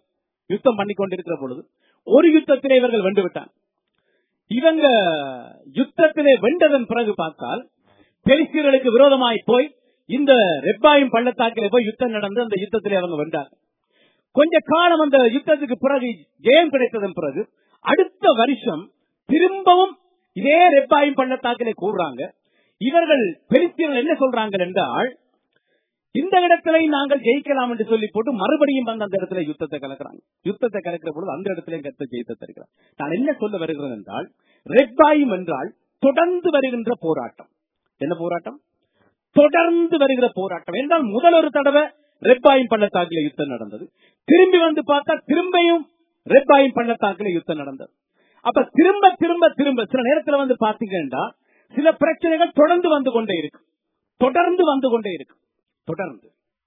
யுத்தம் பண்ணி கொண்டிருக்கிற பொழுது ஒரு யுத்தத்திலே இவர்கள் வென்று விட்டாங்க இவங்க யுத்தத்திலே வென்றதன் பிறகு பார்த்தால் பெலிஸ்தீர்களுக்கு விரோதமாய் போய் இந்த ரெப்பாயும் பள்ளத்தாக்கிலே போய் யுத்தம் நடந்து அந்த யுத்தத்திலே அவங்க வென்றாங்க கொஞ்ச காலம் அந்த யுத்தத்துக்கு பிறகு ஜெயம் கிடைத்ததன் பிறகு அடுத்த வருஷம் திரும்பவும் இதே ரெப்பாயும் பள்ளத்தாக்கிலே கூடுறாங்க இவர்கள் பெலிஸ்தீர்கள் என்ன சொல்றாங்க என்றால் இந்த இடத்துல நாங்கள் ஜெயிக்கலாம் என்று சொல்லி போட்டு மறுபடியும் வந்து அந்த இடத்துல யுத்தத்தை கலக்குறாங்க யுத்தத்தை கலக்கிற பொழுது அந்த இடத்துல கத்த ஜெயித்த தருகிறார் நான் என்ன சொல்ல வருகிறேன் என்றால் ரெப்பாயும் என்றால் தொடர்ந்து வருகின்ற போராட்டம் என்ன போராட்டம் தொடர்ந்து வருகிற போராட்டம் என்றால் முதல் ஒரு தடவை ரெப்பாயும் பள்ளத்தாக்கில யுத்தம் நடந்தது திரும்பி வந்து பார்த்தா திரும்பியும் ரெப்பாயும் பள்ளத்தாக்கில யுத்தம் நடந்தது அப்ப திரும்ப திரும்ப திரும்ப சில நேரத்துல வந்து பாத்தீங்கன்னா சில பிரச்சனைகள் தொடர்ந்து வந்து கொண்டே இருக்கு தொடர்ந்து வந்து கொண்டே இருக்கு தொடர்ந்து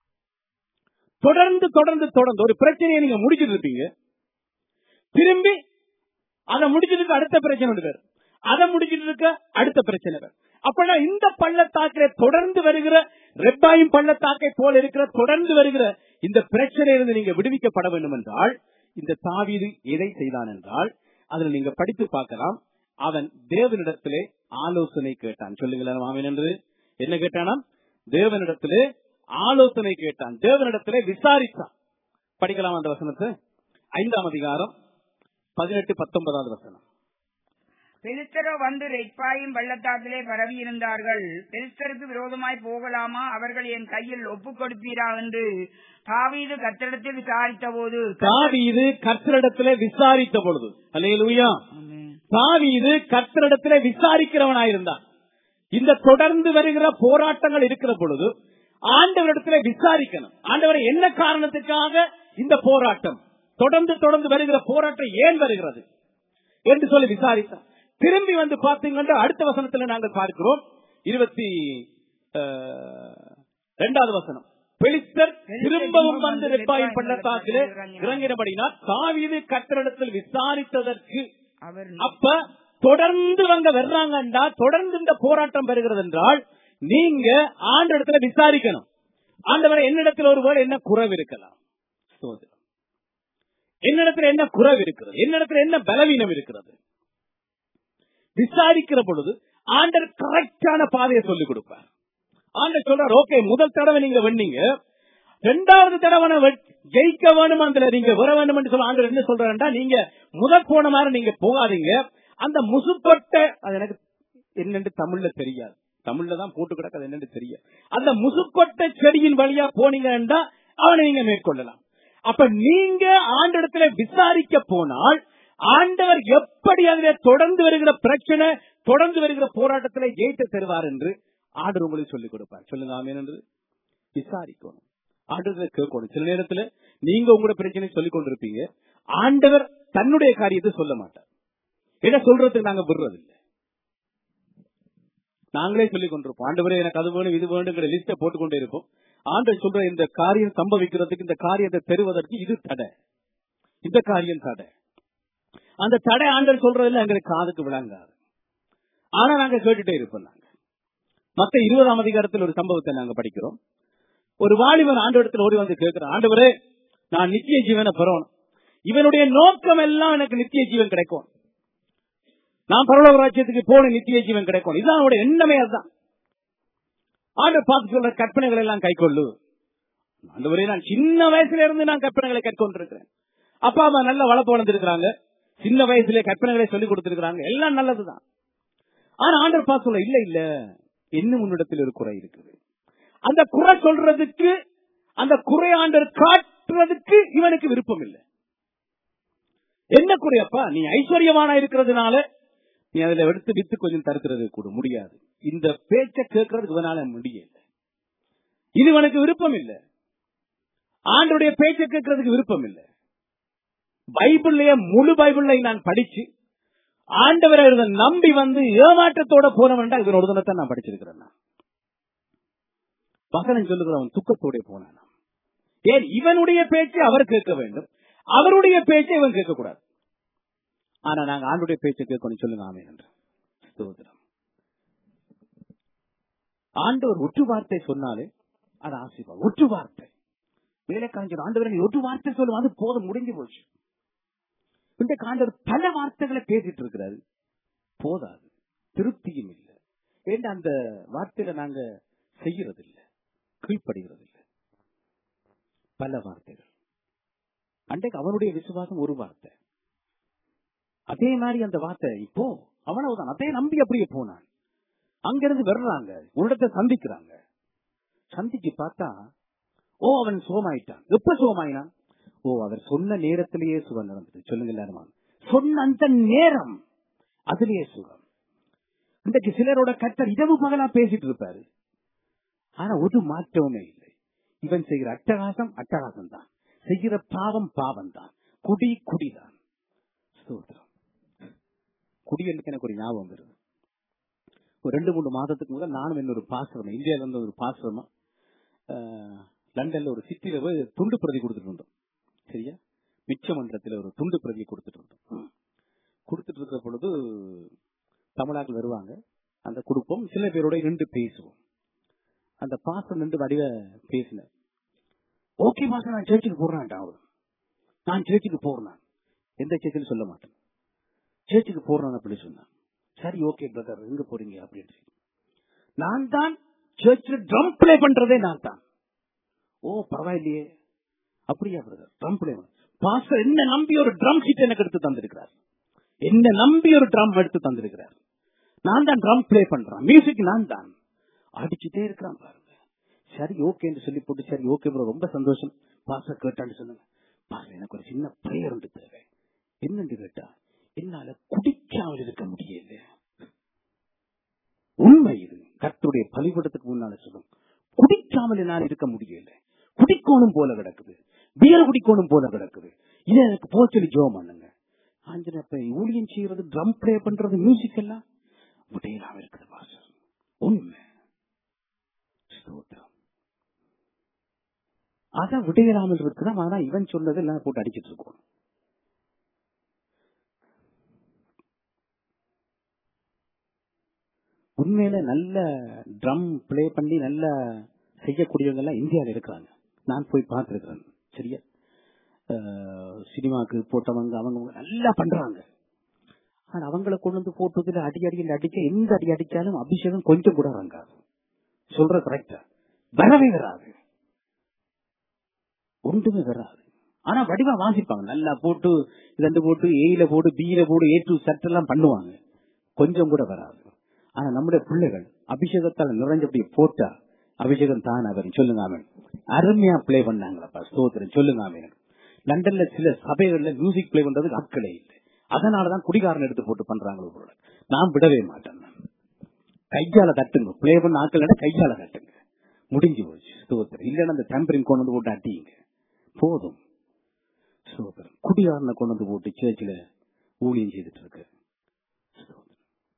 தொடர்ந்து தொடர்ந்து தொடர்ந்து ஒரு பிரச்சனையை நீங்க முடிச்சிட்டு இருப்பீங்க திரும்பி அதை முடிச்சிட்டு அடுத்த பிரச்சனை ஒன்று வரும் அதை முடிச்சிட்டு இருக்க அடுத்த பிரச்சனை வரும் அப்பனா இந்த பள்ளத்தாக்கில தொடர்ந்து வருகிற ரெப்பாயும் பள்ளத்தாக்கை போல இருக்கிற தொடர்ந்து வருகிற இந்த பிரச்சனையிலிருந்து நீங்க விடுவிக்கப்பட வேண்டும் என்றால் இந்த தாவீது எதை செய்தான் என்றால் அதில் நீங்க படித்து பார்க்கலாம் அவன் தேவனிடத்திலே ஆலோசனை கேட்டான் சொல்லுங்களேன் மாமன் என்று என்ன கேட்டானாம் தேவனிடத்திலே ஆலோசனை கேட்டான் தேவனிடத்திலே விசாரித்தான் படிக்கலாம் அந்த வசனத்தை ஐந்தாம் அதிகாரம் பதினெட்டு பத்தொன்பதாவது வசனம் பெலிஸ்தரோ வந்து ரெட்பாயும் பள்ளத்தாக்கிலே பரவி இருந்தார்கள் பெலிஸ்தருக்கு விரோதமாய் போகலாமா அவர்கள் என் கையில் ஒப்புக் கொடுப்பீரா என்று தாவீது கத்திடத்தில் விசாரித்த போது தாவீது கர்த்தரிடத்திலே விசாரித்த பொழுது அல்லேலூயா தாவீது கர்த்தரிடத்திலே விசாரிக்கிறவனாயிருந்தான் இந்த தொடர்ந்து வருகிற போராட்டங்கள் இருக்கிற பொழுது ஆண்டவரிடத்திலே விசாரிக்கணும் ஆண்டவரை என்ன காரணத்துக்காக இந்த போராட்டம் தொடர்ந்து தொடர்ந்து வருகிற போராட்டம் ஏன் வருகிறது என்று சொல்லி விசாரித்தார் திரும்பி வந்து பாத்தீங்கன்னா அடுத்த வசனத்துல நாங்கள் பார்க்கிறோம் இருபத்தி இரண்டாவது வசனம் பெலிஸ்தர் திரும்பவும் வந்து ரெப்பாயின் பள்ளத்தாக்கிலே இறங்கினபடினால் தாவீது கத்திரிடத்தில் விசாரித்ததற்கு அவர் அப்ப தொடர்ந்து அவங்க வர்றாங்கண்டா தொடர்ந்து இந்த போராட்டம் வருகிறது என்றால் நீங்க ஆண்டு இடத்துல விசாரிக்கணும் ஆண்டவரை என்னிடத்தில் ஒருவேளை என்ன குறைவு இருக்கலாம் ஸ்தோத்திரம். என்னிடத்துல என்ன குறைவு இருக்கிறது என்னிடத்துல என்ன பலவீனம் இருக்கிறது விசாரிக்கிற பொழுது ஆண்டர் கரெக்டான பாதையை சொல்லிக் கொடுப்பார் ஆண்டர் சொல்றார் ஓகே முதல் தடவை நீங்க வெண்ணீங்க ரெண்டாவது தடவை நான் வெ- ஜெயிக்க வேணும் அதுல நீங்க வர வேண்டும் என்று சொல்ல ஆண்டர் என்ன சொல்றாருன்னா நீங்க முதல் போன மாதிரி நீங்க போகாதீங்க அந்த முசுப்பட்ட அது எனக்கு என்னன்னு தமிழ்ல தெரியாது தமிழ்ல தான் போட்டு கிடக்கு அது என்னன்னு தெரியாது அந்த முசுக்கொட்ட செடியின் வழியா போனீங்கன்னா அவனை நீங்க மேற்கொள்ளலாம் அப்ப நீங்க ஆண்டிடத்துல விசாரிக்க போனால் ஆண்டவர் எப்படி அதிலே தொடர்ந்து வருகிற பிரச்சனை தொடர்ந்து வருகிற போராட்டத்திலே ஜெயித்து தருவார் என்று ஆண்டவர் உங்களுக்கு சொல்லிக் கொடுப்பார் சொல்லுங்க ஆமேன் என்று விசாரிக்கணும் ஆண்டவர் கேட்கணும் சில நேரத்துல நீங்க உங்களோட பிரச்சனை சொல்லிக் கொண்டிருப்பீங்க ஆண்டவர் தன்னுடைய காரியத்தை சொல்ல மாட்டார் என்ன சொல்றதுக்கு நாங்க விடுறதில்லை நாங்களே சொல்லிக் கொண்டிருப்போம் ஆண்டவரே எனக்கு அது வேணும் இது வேணுங்கிற லிஸ்ட போட்டுக்கொண்டே இருப்போம் ஆண்டவர் சொல்ற இந்த காரியம் சம்பவிக்கிறதுக்கு இந்த காரியத்தை பெறுவதற்கு இது தடை இந்த காரியம் தடை அந்த தடை ஆண்டவர் சொல்றதுல எங்களுக்கு காதுக்கு விளங்காது ஆனா நாங்க கேட்டுட்டே இருப்போம் நாங்க மத்த இருபதாம் அதிகாரத்தில் ஒரு சம்பவத்தை நாங்க படிக்கிறோம் ஒரு வாலிபன் ஆண்டவரத்தில் ஓடி வந்து கேட்கிறான் ஆண்டவரே நான் நித்திய ஜீவனை பெறணும் இவனுடைய நோக்கம் எல்லாம் எனக்கு நித்திய ஜீவன் கிடைக்கும் நான் பரலோக ராஜ்யத்துக்கு போன நித்திய ஜீவன் கிடைக்கும் இதுதான் அவனுடைய எண்ணமே அதுதான் ஆண்டவர் பார்த்து சொல்ற கற்பனைகள் எல்லாம் கை கொள்ளு ஆண்டவரே நான் சின்ன வயசுல இருந்து நான் கற்பனைகளை கற்கொண்டிருக்கிறேன் அப்பா அம்மா நல்ல வளர்ப்பு வளர்ந்துருக்கிறாங்க சின்ன வயசுல கற்பனைகளை சொல்லி கொடுத்திருக்கிறாங்க எல்லாம் நல்லதுதான் ஆனா ஆண்டவர் பார்த்து சொல்ல இல்ல இல்ல இன்னும் உன்னிடத்தில் ஒரு குறை இருக்குது அந்த குறை சொல்றதுக்கு அந்த குறை ஆண்டவர் காட்டுறதுக்கு இவனுக்கு விருப்பம் இல்லை என்ன குறையப்பா நீ ஐஸ்வர்யமானா இருக்கிறதுனால நீ அதுல எடுத்து வித்து கொஞ்சம் தருக்கிறது கூட முடியாது இந்த பேச்ச கேட்கறதுக்கு இவனால முடியல இது இவனுக்கு விருப்பம் இல்லை ஆண்டுடைய பேச்ச கேட்கறதுக்கு விருப்பம் இல்லை பைபிள்லயே முழு பைபிள்ல நான் படிச்சு ஆண்டவரை இதை நம்பி வந்து ஏமாற்றத்தோட போனவன்டா இவனோட தினத்தை நான் படிச்சிருக்கிறேன் நான். வசனம் சொல்லுகிற அவன் துக்கத்தோட போனான் ஏன் இவனுடைய பேச்சை அவர் கேட்க வேண்டும் அவருடைய பேச்சை இவன் கேட்க கூடாது ஆனா நாங்க ஆண்டுடைய பேச்சை கேட்கணும் சொல்லுங்க ஆமே என்று ஸ்தோத்திரம் ஆண்டவர் ஒற்று வார்த்தை சொன்னாலே அது ஆசிர்வாதம் ஒற்று வார்த்தை வேலைக்காரன் ஆண்டவர் நீ ஒரு வார்த்தை சொல்லும் அது போதும் முடிஞ்சு போச்சு இந்த காண்டவர் பல வார்த்தைகளை பேசிட்டு இருக்கிறாரு போதாது திருப்தியும் இல்லை ஏன்னா அந்த வார்த்தையில நாங்க செய்யறது இல்ல கீழ்ப்படுகிறது இல்ல பல வார்த்தைகள் அன்றைக்கு அவனுடைய விசுவாசம் ஒரு வார்த்தை அதே மாதிரி அந்த வார்த்தை இப்போ அவனவுதான் அதே நம்பி அப்படியே போனான் அங்கிருந்து வர்றாங்க உன்னிடத்தை சந்திக்கிறாங்க சந்திச்சு பார்த்தா ஓ அவன் சோமாயிட்டான் எப்ப சோமாயினான் ஓ அவர் சொன்ன நேரத்திலேயே சுகம் நடந்தது சொல்லுங்க எல்லாருமா சொன்ன அந்த நேரம் அதுலயே சுகம் இன்றைக்கு சிலரோட கத்தர் இரவு பகலா பேசிட்டு இருப்பாரு ஆனா ஒரு மாற்றமுமே இல்லை இவன் செய்கிற அட்டகாசம் அட்டகாசம் தான் செய்கிற பாவம் பாவம் தான் குடி குடிதான் ஸ்தோத்திரம் குடி என்று எனக்கு ஒரு ஞாபகம் வருது ஒரு ரெண்டு மூணு மாதத்துக்கு முதல் நானும் இன்னொரு பாசிரமம் இந்தியால இருந்து ஒரு பாசிரமம் அஹ், லண்டன்ல ஒரு சிட்டியில போய் துண்டு பிரதி கொடுத்துட்டு இருந்தோம் சரியா மிச்ச மன்றத்துல ஒரு துண்டு பிரதி கொடுத்துட்டு இருந்தோம் கொடுத்துட்டு இருக்கிற பொழுது தமிழாக்கள் வருவாங்க அந்த குடும்பம் சில பேரோட நின்று பேசுவோம் அந்த பாசம் நின்று வடிவ பேசின ஓகே பாசம் நான் சேர்ச்சுக்கு போறேன்டா அவரு நான் சேர்ச்சுக்கு போறேன் எந்த சேர்ச்சிலும் சொல்ல மாட்டேன் சேர்ச்சுக்கு போறேன் அப்படி சொன்னான் சரி ஓகே பிரதர் எங்க போறீங்க அப்படின்னு சொல்லி நான் தான் சர்ச்சில் ட்ரம் பிளே பண்றதே நான் தான் ஓ பரவாயில்லையே அப்படியா பிரதர் ட்ரம் பிளே பாஸ்டர் என்ன நம்பி ஒரு ட்ரம் சீட் எனக்கு எடுத்து தந்திருக்கிறார் என்ன நம்பி ஒரு ட்ரம் எடுத்து தந்திருக்கிறார் நான் தான் ட்ரம் பிளே பண்றேன் மியூசிக் நான் தான் அடிச்சுட்டே இருக்கிறான் பாருங்க சரி ஓகேன்னு சொல்லி போட்டு சரி ஓகே ப்ரோ ரொம்ப சந்தோஷம் பாஸ்டர் கேட்டான்னு சொன்னாங்க பாஸ்டர் எனக்கு ஒரு சின்ன பிரேயர் உண்டு தேவை என்னன்னு கேட்டா என்னால குடிக்காமல் இருக்க முடியல உண்மை இது கர்த்தருடைய பலிபடத்துக்கு முன்னால சொல்லும் குடிக்காமல் என்னால் இருக்க முடியல குடிக்கோணும் போல கிடக்குது பியர் குடிக்கோணும் போல கிடக்குது இது எனக்கு போ சொல்லி ஜோம் பண்ணுங்க ஆஞ்சனப்ப ஊழியம் செய்யறது ட்ரம் பிளே பண்றது மியூசிக் எல்லாம் விடையிலாம இருக்குது பாஸ்டர் உண்மை ஸ்தோத்திரம் அத விடையிலாமல் இருக்குதான் ஆனா இவன் சொன்னது எல்லாம் போட்டு அடிச்சிட்டு இருக்கோம் உண்மையில நல்ல ட்ரம் ப்ளே பண்ணி நல்ல செய்யக்கூடியவங்க எல்லாம் இந்தியாவில் இருக்கிறாங்க நான் போய் பார்த்திருக்கிறேன் சரியா அஹ், சினிமாக்கு போட்டவங்க அவங்க நல்லா பண்றாங்க ஆனா அவங்கள கொண்டு வந்து போட்டதுல அடி அடி அடிக்க எந்த அடி அடிச்சாலும் அபிஷேகம் கொஞ்சம் கூட இறங்காது சொல்ற கரெக்டா வரவே வராது ஒன்றுமே வராது ஆனா வடிவா வாசிப்பாங்க நல்லா போட்டு ரெண்டு போட்டு ஏயில போட்டு பியில போட்டு ஏ டு சட் எல்லாம் பண்ணுவாங்க கொஞ்சம் கூட வராது ஆனா நம்முடைய பிள்ளைகள் அபிஷேகத்தால் நிறைஞ்சபடி போட்டா அபிஷேகம் தான் அவன் சொல்லுங்க அவன் அருமையா பிளே பண்ணாங்களப்பா ஸ்தோத்திரம் சொல்லுங்க அவன் லண்டன்ல சில சபைகள்ல மியூசிக் பிளே பண்றதுக்கு ஆட்களே இல்லை அதனாலதான் குடிகாரன் எடுத்து போட்டு பண்றாங்களோ போல. நான் விடவே மாட்டேன் நான். கையால தட்டுங்க பிளே பண்ண ஆட்கள் கையால தட்டுங்க முடிஞ்சு போச்சு ஸ்தோத்திரம் இல்லைன்னா அந்த டெம்பரிங் கொண்டு வந்து போட்டு அட்டிங்க போதும் ஸ்தோத்திரம் குடிகாரனை கொண்டு வந்து போட்டு சேர்ச்சில ஊழியம் செய்துட்டு இருக்கு ஸ்தோத்திரம்.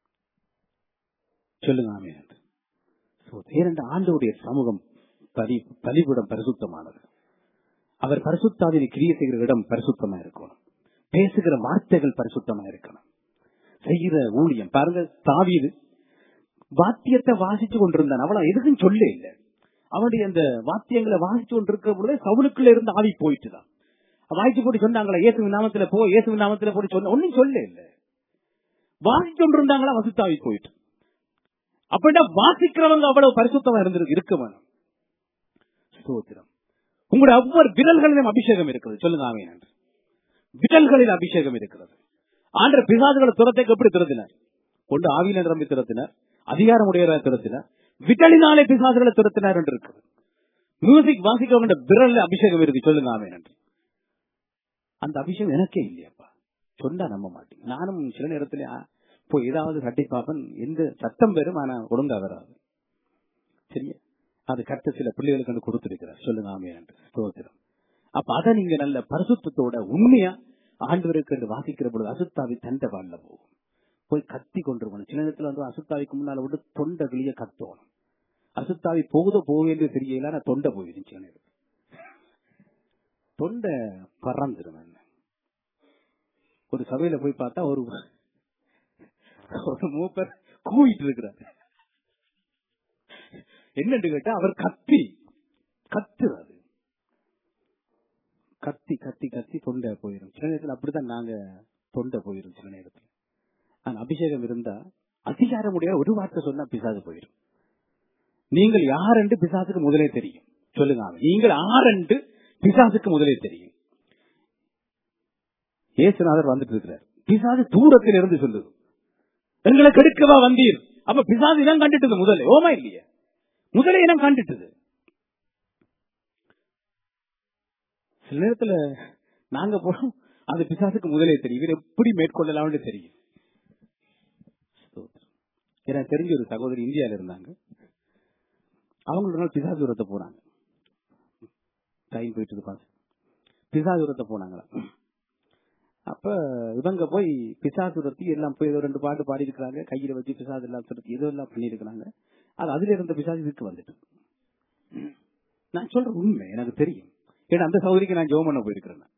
சொல்லுங்க ஆமே ஏனென்ற ஆண்டவுடைய சமூகம் பலி பலிபுடம் பரிசுத்தமானது அவர் பரிசுத்தாவின் கிரிய செய்கிற இடம் பரிசுத்தமா இருக்கணும் பேசுகிற வார்த்தைகள் பரிசுத்தமா இருக்கணும் செய்கிற ஊழியம் பாருங்க தாவீது வாத்தியத்தை வாசிச்சு கொண்டிருந்தான் அவ்வளவு எதுக்கும் சொல்ல இல்லை அவனுடைய அந்த வாத்தியங்களை வாசிச்சு கொண்டிருக்கிற பொழுது சவுலுக்குள்ள இருந்து ஆவி போயிட்டுதான் வாய்ச்சி போட்டு சொன்னாங்களா இயேசுவின் நாமத்துல போ இயேசுவின் நாமத்துல போட்டு சொன்ன ஒன்னும் சொல்ல இல்லை வாசிச்சு கொண்டிருந்தாங்களா வசுத்தாவி போயிட்டு அப்படின்னா வாசிக்கிறவங்க அவ்வளவு பரிசுத்தமா இருந்திருக்கு இருக்க வேணும் ஸ்தோத்திரம் உங்களுடைய ஒவ்வொரு விரல்களிலும் அபிஷேகம் இருக்கிறது சொல்லுங்க ஆமே நன்றி விரல்களில் அபிஷேகம் இருக்கிறது ஆண்ட பிசாசுகளை துரத்தைக்கு எப்படி திறத்தினார் கொண்டு ஆவியில நிரம்பி திறத்தினார் அதிகாரம் உடையவராக திறத்தினார் விட்டலினாலே பிசாசுகளை திறத்தினார் என்று இருக்குது மியூசிக் வாசிக்கிறவங்க விரல்ல அபிஷேகம் இருக்கு சொல்லுங்க ஆமே நன்றி அந்த அபிஷேகம் எனக்கே இல்லையாப்பா சொன்னா நம்ப மாட்டேங்க நானும் சில நேரத்துல ஆ, போய் ஏதாவது கட்டி பார்ப்பேன் எந்த சத்தம் பெறும் ஆனா ஒழுங்கா வராது சரியா அது கட்ட சில பிள்ளைகளுக்கு வந்து கொடுத்திருக்கிறார் சொல்லுங்க ஆமே என்று ஸ்தோத்திரம் அப்ப அதை நீங்க நல்ல பரிசுத்தத்தோட உண்மையா ஆண்டவருக்கு என்று வாசிக்கிற பொழுது அசுத்தாவி தண்டை வாழ போகும் போய் கத்தி கொண்டிருக்கணும் சில நேரத்துல வந்து அசுத்தாவிக்கு முன்னால விட்டு தொண்டை கிளிய கத்தணும் அசுத்தாவி போகுதோ போவேன்னு தெரியல ஆனா தொண்டை போயிடும் சில நேரம் தொண்டை பறந்துடும் என்ன ஒரு சபையில போய் பார்த்தா ஒரு ஒரு மூப்பர் கூவிட்டு இருக்கிறார் என்னன்னு கேட்டா அவர் கத்தி கத்துறாரு கத்தி கத்தி கத்தி தொண்டை போயிடும் சில நேரத்தில் அப்படித்தான் நாங்க தொண்டை போயிடும் சில நேரத்தில் ஆனா அபிஷேகம் இருந்தா அதிகாரம் உடைய ஒரு வார்த்தை சொன்னா பிசாசு போயிடும் நீங்கள் யாரென்று பிசாசுக்கு முதலே தெரியும் சொல்லுங்க ஆமென். நீங்கள் ஆரென்று பிசாசுக்கு முதலே தெரியும் ஏசுநாதர் வந்துட்டு இருக்கிறார் பிசாசு தூரத்தில் இருந்து சொல்லுது எங்களை கெடுக்கவா வந்தீர் அப்ப பிசாசு இனம் கண்டுட்டது முதல்ல ஓமா இல்லையா முதலே இனம் கண்டுட்டது சில நேரத்துல நாங்க போறோம் அந்த பிசாசுக்கு முதலே தெரியும் இவர் எப்படி மேற்கொள்ளலாம்னு தெரியும் ஸ்தோத்திரம். எனக்கு தெரிஞ்ச ஒரு சகோதரி இந்தியால இருந்தாங்க அவங்க ஒரு நாள் பிசாசுரத்தை போனாங்க டைம் போயிட்டு பாஸ் பிசாசுரத்தை போனாங்களா அப்ப இவங்க போய் பிசாசுரத்தி எல்லாம் போய் ஏதோ ரெண்டு பாட்டு பாடி இருக்கிறாங்க கையில வச்சு பிசாசு எல்லாம் சுரத்தி ஏதோ எல்லாம் பண்ணிருக்கிறாங்க அது அதுல இருந்த பிசாசு இதுக்கு வந்துட்டு நான் சொல்ற உண்மை எனக்கு தெரியும் ஏன்னா அந்த சகோதரிக்கு நான் ஜோம் பண்ண போயிருக்கிறேன் நான்.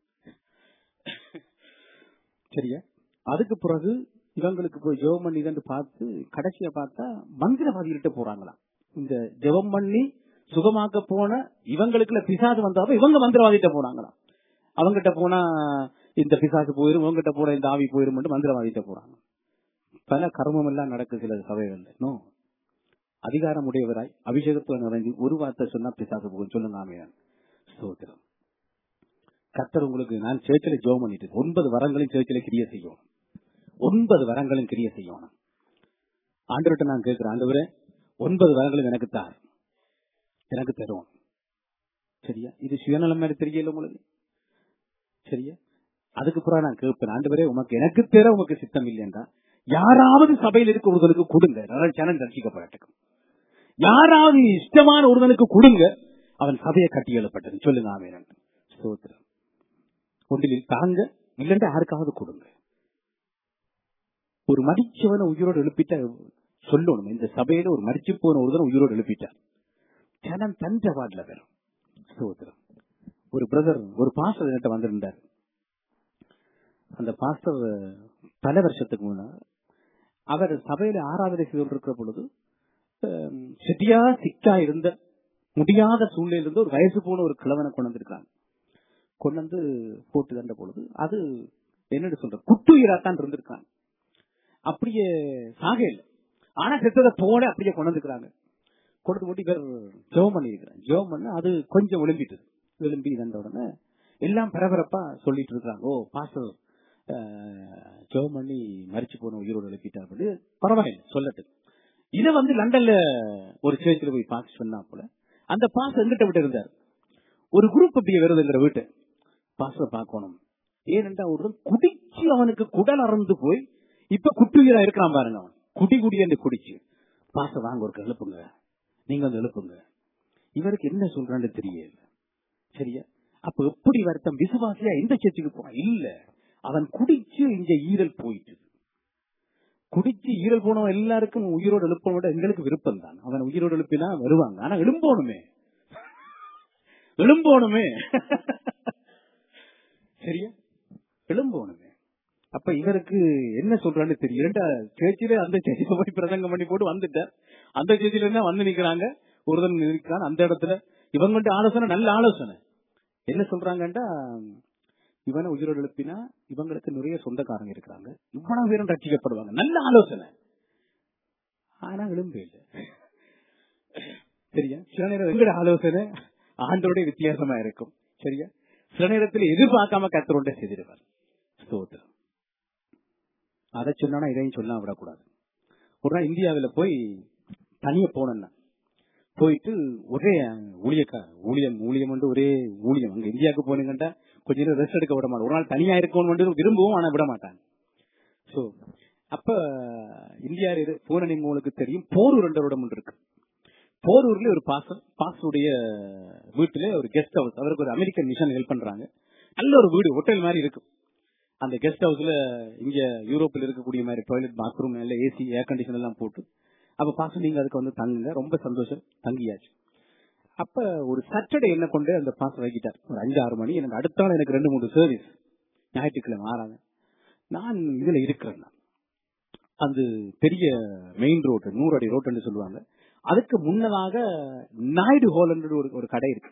சரியா அதுக்கு பிறகு இவங்களுக்கு போய் ஜெபம் பண்ணி இதன்னு பார்த்து கடைசியா பார்த்தா மந்திரவாதிகிட்ட போறாங்களாம் இந்த ஜெபம் பண்ணி சுகமாக்க போன இவங்களுக்குள்ள பிசாசு வந்தாலும் இவங்க மந்திரவாதிகிட்ட போனாங்களாம் அவங்கிட்ட போனா இந்த பிசாசு போயிரும் இவங்கிட்ட போன இந்த ஆவி போயிரும் மந்திரவாதிகிட்ட போறாங்க பல கர்மம் எல்லாம் நடக்கு சில சபைகள்ல நோ அதிகாரம் உடையவராய் அபிஷேகத்துவ நிறைஞ்சு ஒரு வார்த்தை சொன்னா பிசாசு போகும் சொல்லுங்க ஆமையான் ஸ்தோத்திரம் கத்தர் உங்களுக்கு நான் சேர்ச்சில ஜோம் பண்ணிட்டு ஒன்பது வரங்களையும் சேர்ச்சில கிரிய செய்யணும் ஒன்பது வரங்களும் கிரிய செய்யணும் ஆண்டவர்கிட்ட நான் கேட்கிறேன் ஆண்டவரே ஒன்பது வரங்களும் எனக்கு தார் எனக்கு தரும் சரியா இது சுயநலம் மாதிரி தெரியல உங்களுக்கு சரியா அதுக்கு பிறகு நான் கேட்பேன் ஆண்டவரே உமக்கு எனக்கு தேர உமக்கு சித்தம் இல்லையென்றா யாராவது சபையில் இருக்க ஒருவனுக்கு கொடுங்க ஜனம் ரசிக்கப்படட்டும் யாராவது இஷ்டமான ஒருவனுக்கு கொடுங்க அவன் சபையை கட்டி எழுப்பட்டது சொல்லுங்க ஆமேன் ஸ்தோத்திரம் ஒன்றில் தாங்க இல்லைன்னா யாருக்காவது கொடுங்க ஒரு மடிச்சவனை உயிரோடு எழுப்பிட்ட சொல்லணும் இந்த சபையில ஒரு மடிச்சு போன ஒருத்தன் உயிரோடு எழுப்பிட்டார் ஜனம் தஞ்ச வார்டுல வரும் ஸ்தோத்திரம் ஒரு பிரதர் ஒரு பாஸ்டர் என்கிட்ட வந்திருந்தார் அந்த பாஸ்டர் பல வருஷத்துக்கு முன்னாள் அவர் சபையில ஆராதனை செய்து இருக்கிற பொழுது அஹ், செட்டியா சிக்கா இருந்த முடியாத சூழ்நிலையில இருந்து ஒரு வயசு போன ஒரு கிழவனை கொண்டு வந்திருக்காங்க கொண்டு வந்து போட்டு தண்ட பொழுது அது என்னன்னு சொல்ற குட்டுயிராத்தான் இருந்திருக்காங்க அப்படியே சாக இல்லை ஆனா செத்ததை போல அப்படியே கொண்டு வந்துக்கிறாங்க கொண்டு போட்டு இவர் ஜெபம் பண்ணிருக்கிறாங்க ஜெபம் பண்ண அது கொஞ்சம் விளம்பிட்டது விளம்பி தந்த உடனே எல்லாம் பரபரப்பா சொல்லிட்டு இருக்காங்க ஓ பாஸ்டர் ஜெபம் பண்ணி மறிச்சு போன உயிரோடு எழுப்பிட்டார் அப்படி பரவாயில்லை சொல்லட்டு இதை வந்து லண்டன்ல ஒரு சேர்ச்சில் போய் பார்க்க சொன்னா போல அந்த பாஸ் எங்கிட்ட விட்டு இருந்தார் ஒரு குரூப் அப்படியே வருதுங்கிற வீட்டு பாஸ்டர் பார்க்கணும் ஏனென்றா ஒரு குடிச்சு அவனுக்கு குடல் அறந்து போய் இப்ப குட்டுயிரா இருக்கிறான் பாருங்க அவன் குடி குடி என்று குடிச்சு பாச வாங்க ஒரு எழுப்புங்க நீங்க வந்து எழுப்புங்க இவருக்கு என்ன சொல்றான்னு தெரியல சரியா அப்ப எப்படி வருத்தம் விசுவாசியா எந்த சர்ச்சுக்கு போறான் இல்ல அவன் குடிச்சு இங்க ஈரல் போயிட்டு குடிச்சு ஈரல் போனவன் எல்லாருக்கும் உயிரோடு எழுப்பனோட எங்களுக்கு விருப்பம் தான் அவன் உயிரோடு எழுப்பினா வருவாங்க ஆனா எழும்போணுமே எழும்போணுமே சரியா எழும்போணுமே அப்ப இவருக்கு என்ன சொல்றான்னு தெரியல சேர்ச்சியில அந்த சேர்ச்சியில போய் பிரசங்கம் பண்ணி போட்டு வந்துட்டார் அந்த சேர்ச்சியில இருந்தா வந்து நிக்கிறாங்க ஒருத்தன் நிற்கிறான் அந்த இடத்துல இவங்க ஆலோசனை நல்ல ஆலோசனை என்ன சொல்றாங்கன்றா இவனை உயிரோடு எழுப்பினா இவங்களுக்கு நிறைய சொந்தக்காரங்க இருக்கிறாங்க இவ்வளவு பேரும் ரட்சிக்கப்படுவாங்க நல்ல ஆலோசனை ஆனா எழும்பே இல்லை சரியா சில நேரம் எங்கட ஆலோசனை ஆண்டோட வித்தியாசமா இருக்கும் சரியா சில நேரத்தில் எதிர்பார்க்காம கத்தரோட செய்திருவார் ஸ்தோத்திரம் அதை சொன்னா இதையும் சொன்னா விடக்கூடாது ஒரு நாள் இந்தியாவில போய் தனியா போனேன்னா போயிட்டு ஒரே ஊழியக்கா ஊழியம் ஊழியம் வந்து ஒரே ஊழியம் அங்க இந்தியாவுக்கு போனீங்கன்னா கொஞ்ச நேரம் ரெஸ்ட் எடுக்க விட மாட்டோம் ஒரு நாள் தனியா இருக்கணும் வந்து விரும்பவும் ஆனா விட மாட்டாங்க சோ அப்ப இந்தியா போன நீங்க உங்களுக்கு தெரியும் போரூர் என்ற இடம் ஒன்று இருக்கு போரூர்ல ஒரு பாசம் பாசனுடைய வீட்டுல ஒரு கெஸ்ட் ஹவுஸ் அவருக்கு ஒரு அமெரிக்கன் மிஷன் ஹெல்ப் பண்றாங்க நல்ல ஒரு வீடு ஹோட்டல் மாதிரி இருக்கும் அந்த கெஸ்ட் ஹவுஸ்ல இங்க யூரோப்ல இருக்கக்கூடிய மாதிரி டாய்லெட் பாத்ரூம் நல்ல ஏசி ஏர் கண்டிஷன் எல்லாம் போட்டு அப்ப பாசம் நீங்க அதுக்கு வந்து தங்குங்க ரொம்ப சந்தோஷம் தங்கியாச்சு அப்ப ஒரு சாட்டர்டே என்ன கொண்டு அந்த பாசம் வைக்கிட்டார் ஒரு அஞ்சு ஆறு மணி எனக்கு அடுத்த நாள் எனக்கு ரெண்டு மூணு சர்வீஸ் ஞாயிற்றுக்கிழமை ஆறாங்க நான் இதுல இருக்கிறேன் நான். அது பெரிய மெயின் ரோடு நூறு அடி ரோட்டுன்னு சொல்லுவாங்க அதுக்கு முன்னதாக நாயுடு ஹோல் ஒரு ஒரு கடை இருக்கு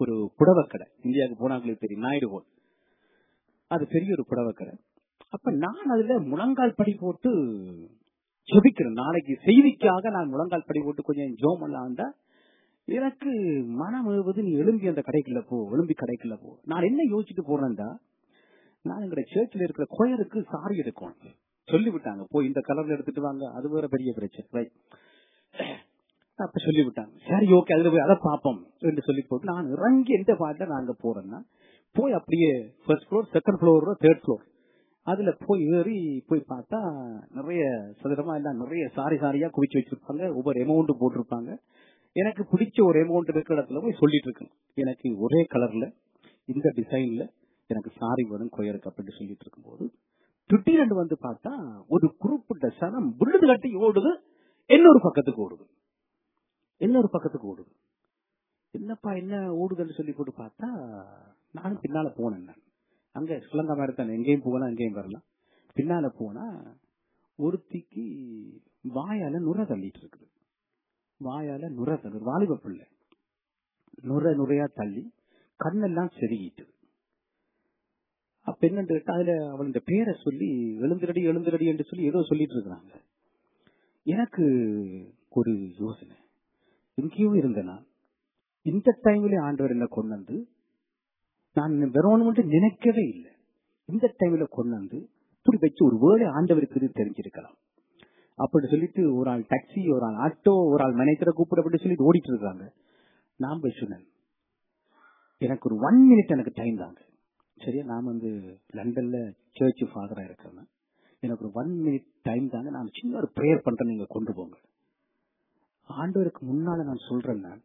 ஒரு புடவை கடை இந்தியாவுக்கு போனாங்களுக்கு தெரியும் நாயுடு ஹோல் அது பெரிய ஒரு புடவை கடை அப்ப நான் அதுல முழங்கால் படி போட்டு ஜெபிக்கிறேன் நாளைக்கு செய்திக்காக நான் முழங்கால் படி போட்டு கொஞ்சம் ஜோம் பண்ணலாம்டா எனக்கு மனம் எழுவது நீ எழும்பி அந்த கடைக்குள்ள போ எழும்பி கடைக்குள்ள போ நான் என்ன யோசிச்சுட்டு போறேன்டா நான் எங்க சேர்ச்சில் இருக்கிற கொயருக்கு சாரி எடுக்கணும் சொல்லி விட்டாங்க போய் இந்த கலர்ல எடுத்துட்டு வாங்க அது வேற பெரிய பிரச்சனை ரைட் அப்ப சொல்லி விட்டாங்க சரி ஓகே அதுல போய் அதை பார்ப்போம் என்று சொல்லி போட்டு நான் இறங்கி எந்த பாட்டுல நான் அங்க போறேன்னா போய் அப்படியே first floor second floor third floor அதுல போய் ஏறி போய் பார்த்தா நிறைய சதுரமா எல்லாம் நிறைய சாரி சாரியா குவிச்சு வச்சிருப்பாங்க ஒவ்வொரு அமௌண்ட் போட்டிருப்பாங்க எனக்கு பிடிச்ச ஒரு அமௌண்ட் இருக்கிற இடத்துல போய் சொல்லிட்டு இருக்கேன் எனக்கு ஒரே கலர்ல இந்த டிசைன்ல எனக்கு சாரி வரும் கொயருக்கு அப்படின்னு சொல்லிட்டு இருக்கும்போது திடீரென்று வந்து பார்த்தா ஒரு குறிப்பிட்ட சனம் விழுது கட்டி ஓடுது இன்னொரு பக்கத்துக்கு ஓடுது இன்னொரு பக்கத்துக்கு ஓடுது என்னப்பா என்ன ஓடுதுன்னு சொல்லி போட்டு பார்த்தா நானும் பின்னால போனேன் நான் அங்க ஸ்ரீலங்கா மாதிரி தானே எங்கேயும் போகலாம் எங்கேயும் வரலாம் பின்னால போனா ஒருத்திக்கு வாயால நுர தள்ளிட்டு இருக்குது வாயால நுர தள்ளு வாலிப பிள்ளை நுர நுரையா தள்ளி கண்ணெல்லாம் செருகிட்டு அப்ப என்னன்னு கேட்டா அதுல அவளுடைய பேரை சொல்லி எழுந்திரடி எழுந்திரடி என்று சொல்லி ஏதோ சொல்லிட்டு இருக்கிறாங்க எனக்கு ஒரு யோசனை எங்கேயோ இருந்த நான் இந்த டைம்ல ஆண்டவர் என்ன கொண்டு வந்து நான் வரணும்னு நினைக்கவே இல்லை இந்த டைம்ல கொண்டு வந்து இப்படி வச்சு ஒரு வேலை ஆண்டவருக்கு இது தெரிஞ்சிருக்கலாம் அப்படி சொல்லிட்டு ஒரு ஆள் டாக்ஸி ஒரு ஆள் ஆட்டோ ஒரு ஆள் மேனேஜரை கூப்பிட அப்படி சொல்லிட்டு ஓடிட்டு இருக்காங்க நான் போய் சொன்னேன் எனக்கு ஒரு ஒன் மினிட் எனக்கு டைம் தாங்க சரியா நான் வந்து லண்டன்ல சர்ச் ஃபாதரா இருக்கிறேன் எனக்கு ஒரு ஒன் மினிட் டைம் தாங்க நான் சின்ன ஒரு ப்ரேயர் பண்றேன் நீங்க கொண்டு போங்க ஆண்டவருக்கு முன்னால நான் சொல்றேன் நான்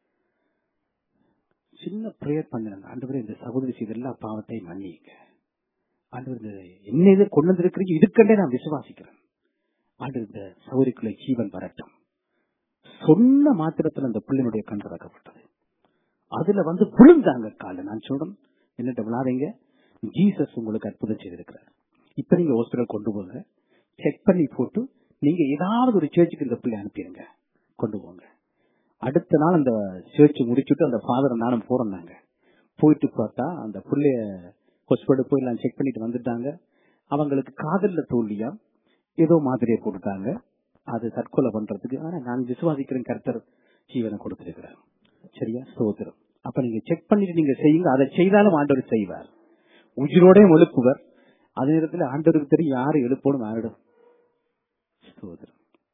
சின்ன ப்ரேயர் பண்ணேன் ஆண்டவரே இந்த சகோதரி செய்த எல்லா பாவத்தையும் மன்னிங்க ஆண்டவர் இந்த என்ன இதை கொண்டு வந்திருக்கிறீங்க இதுக்கண்டே நான் விசுவாசிக்கிறேன் ஆண்டவர் இந்த சகோதரிக்குள்ள ஜீவன் வரட்டும் சொன்ன மாத்திரத்துல அந்த பிள்ளைனுடைய கண் திறக்கப்பட்டது அதுல வந்து விழுந்தாங்க கால நான் சொல்றேன் என்னட்ட விழாதீங்க ஜீசஸ் உங்களுக்கு அற்புதம் செய்திருக்கிறார் இப்ப நீங்க ஹாஸ்பிட்டல் கொண்டு போங்க செக் பண்ணி போட்டு நீங்க ஏதாவது ஒரு சேர்ச்சுக்கு இந்த பிள்ளை அனுப்பிடுங்க கொண்டு போங்க அடுத்த நாள் அந்த சேர்ச் முடிச்சுட்டு அந்த ஃபாதர் நானும் போறேன்னாங்க போயிட்டு பார்த்தா அந்த பிள்ளைய ஹாஸ்பிட்டல் போய் எல்லாம் செக் பண்ணிட்டு வந்துட்டாங்க அவங்களுக்கு காதல்ல தோல்வியா ஏதோ மாதிரியை போட்டுட்டாங்க அது தற்கொலை பண்றதுக்கு ஆனா நான் விசுவாசிக்கிறேன் கர்த்தர் ஜீவனை கொடுத்திருக்கிறார் சரியா சோதரம் அப்ப நீங்க செக் பண்ணிட்டு நீங்க செய்யுங்க அதை செய்தாலும் ஆண்டவர் செய்வார் உயிரோட எழுப்புவர் அதே நேரத்தில் ஆண்டவருக்கு தெரியும் யாரு எழுப்பணும் யாரிடம் சோதரம்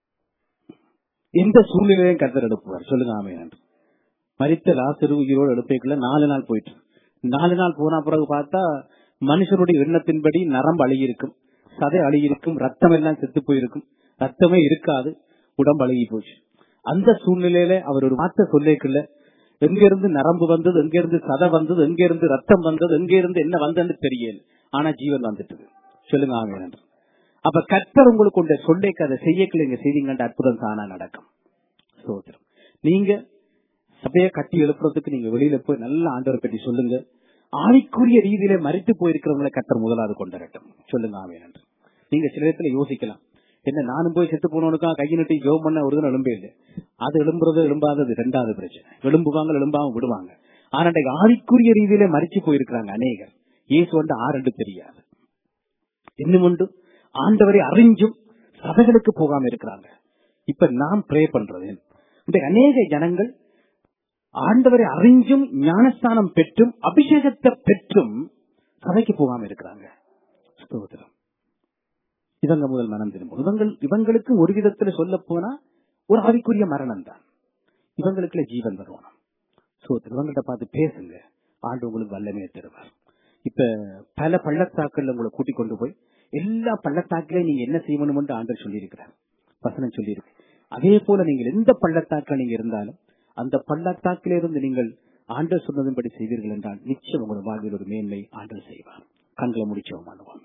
எந்த சூழ்நிலையும் கர்த்தர் எழுப்புவார் சொல்லுங்க ஆமே நன்றி மரித்த லாசரு உயிரோடு எழுப்பிக்கல நாலு நாள் போயிட்டு நாலு நாள் போன பிறகு பார்த்தா மனுஷனுடைய எண்ணத்தின்படி நரம்பு அழுகி இருக்கும் சதை அழுகி இருக்கும் ரத்தம் எல்லாம் செத்து போயிருக்கும் ரத்தமே இருக்காது உடம்பு அழுகி போச்சு அந்த சூழ்நிலையில அவர் ஒரு வார்த்தை சொல்லிக்கல எங்க இருந்து நரம்பு வந்தது எங்க இருந்து சதை வந்தது எங்க இருந்து ரத்தம் வந்தது எங்க இருந்து என்ன வந்ததுன்னு தெரியல ஆனா ஜீவன் வந்துட்டு சொல்லுங்க ஆமே நன்றி அப்ப கர்த்தர் உங்களுக்கு உண்ட சொல்லேக்கு அதை செய்யக்கல நீங்க செய்தீங்கன்ற அற்புதம் தானா நடக்கும் சோதரம் நீங்க சபையை கட்டி எழுப்புறதுக்கு நீங்க வெளியில போய் நல்ல ஆண்டவர் பற்றி சொல்லுங்க ஆவிக்குரிய ரீதியில மறித்து போயிருக்கிறவங்களை கர்த்தர் முதலாவது கொண்டுரட்டும் சொல்லுங்க ஆமே நன்றி நீங்க சில இடத்துல யோசிக்கலாம் என்ன நானும் போய் செத்து போனவனுக்கா கையை நட்டி ஜோம் பண்ண ஒரு தினம் எழும்பே இல்லை அது எழும்புறது எழும்பாதது ரெண்டாவது பிரச்சனை எழும்புவாங்க எழும்பாம விடுவாங்க ஆனா இன்றைக்கு ஆவிக்குரிய ரீதியில மறிச்சு போயிருக்கிறாங்க அநேகர் இயேசு வந்து ஆரண்டு தெரியாது இன்னும் உண்டு ஆண்டவரை அறிஞ்சும் சபைகளுக்கு போகாம இருக்கிறாங்க இப்ப நாம் ப்ரே பண்றது இந்த அநேக ஜனங்கள் ஆண்டவரை அறிஞ்சும் ஞானஸ்தானம் பெற்றும் அபிஷேகத்தை பெற்றும் சபைக்கு போகாம இருக்கிறாங்க ஸ்தோத்திரம் இவங்க முதல் மனம் திரும்பும் இவங்கள் இவங்களுக்கு ஒரு விதத்துல சொல்ல போனா ஒரு ஆவிக்குரிய மரணம் தான் இவங்களுக்குள்ள ஜீவன் வருவானம் சோத்திரம் இவங்கள்ட்ட பார்த்து பேசுங்க ஆண்டு உங்களுக்கு வல்லமையை தருவார் இப்ப பல பள்ளத்தாக்கள்ல உங்களை கூட்டிக் கொண்டு போய் எல்லா பள்ளத்தாக்கிலையும் நீங்க என்ன செய்யணும் என்று ஆண்டர் சொல்லியிருக்கிறார் வசனம் சொல்லியிருக்கு அதே போல நீங்கள் எந்த பள்ளத்தாக்கில் நீங்க இருந்தாலும் அந்த பள்ளத்தாக்கில இருந்து நீங்கள் ஆண்டர் சொன்னதன்படி செய்வீர்கள் என்றால் நிச்சயம் உங்கள் வாழ்வில் ஒரு மேன்மை ஆண்டர் செய்வார் கண்களை முடிச்சவம் பண்ணுவான்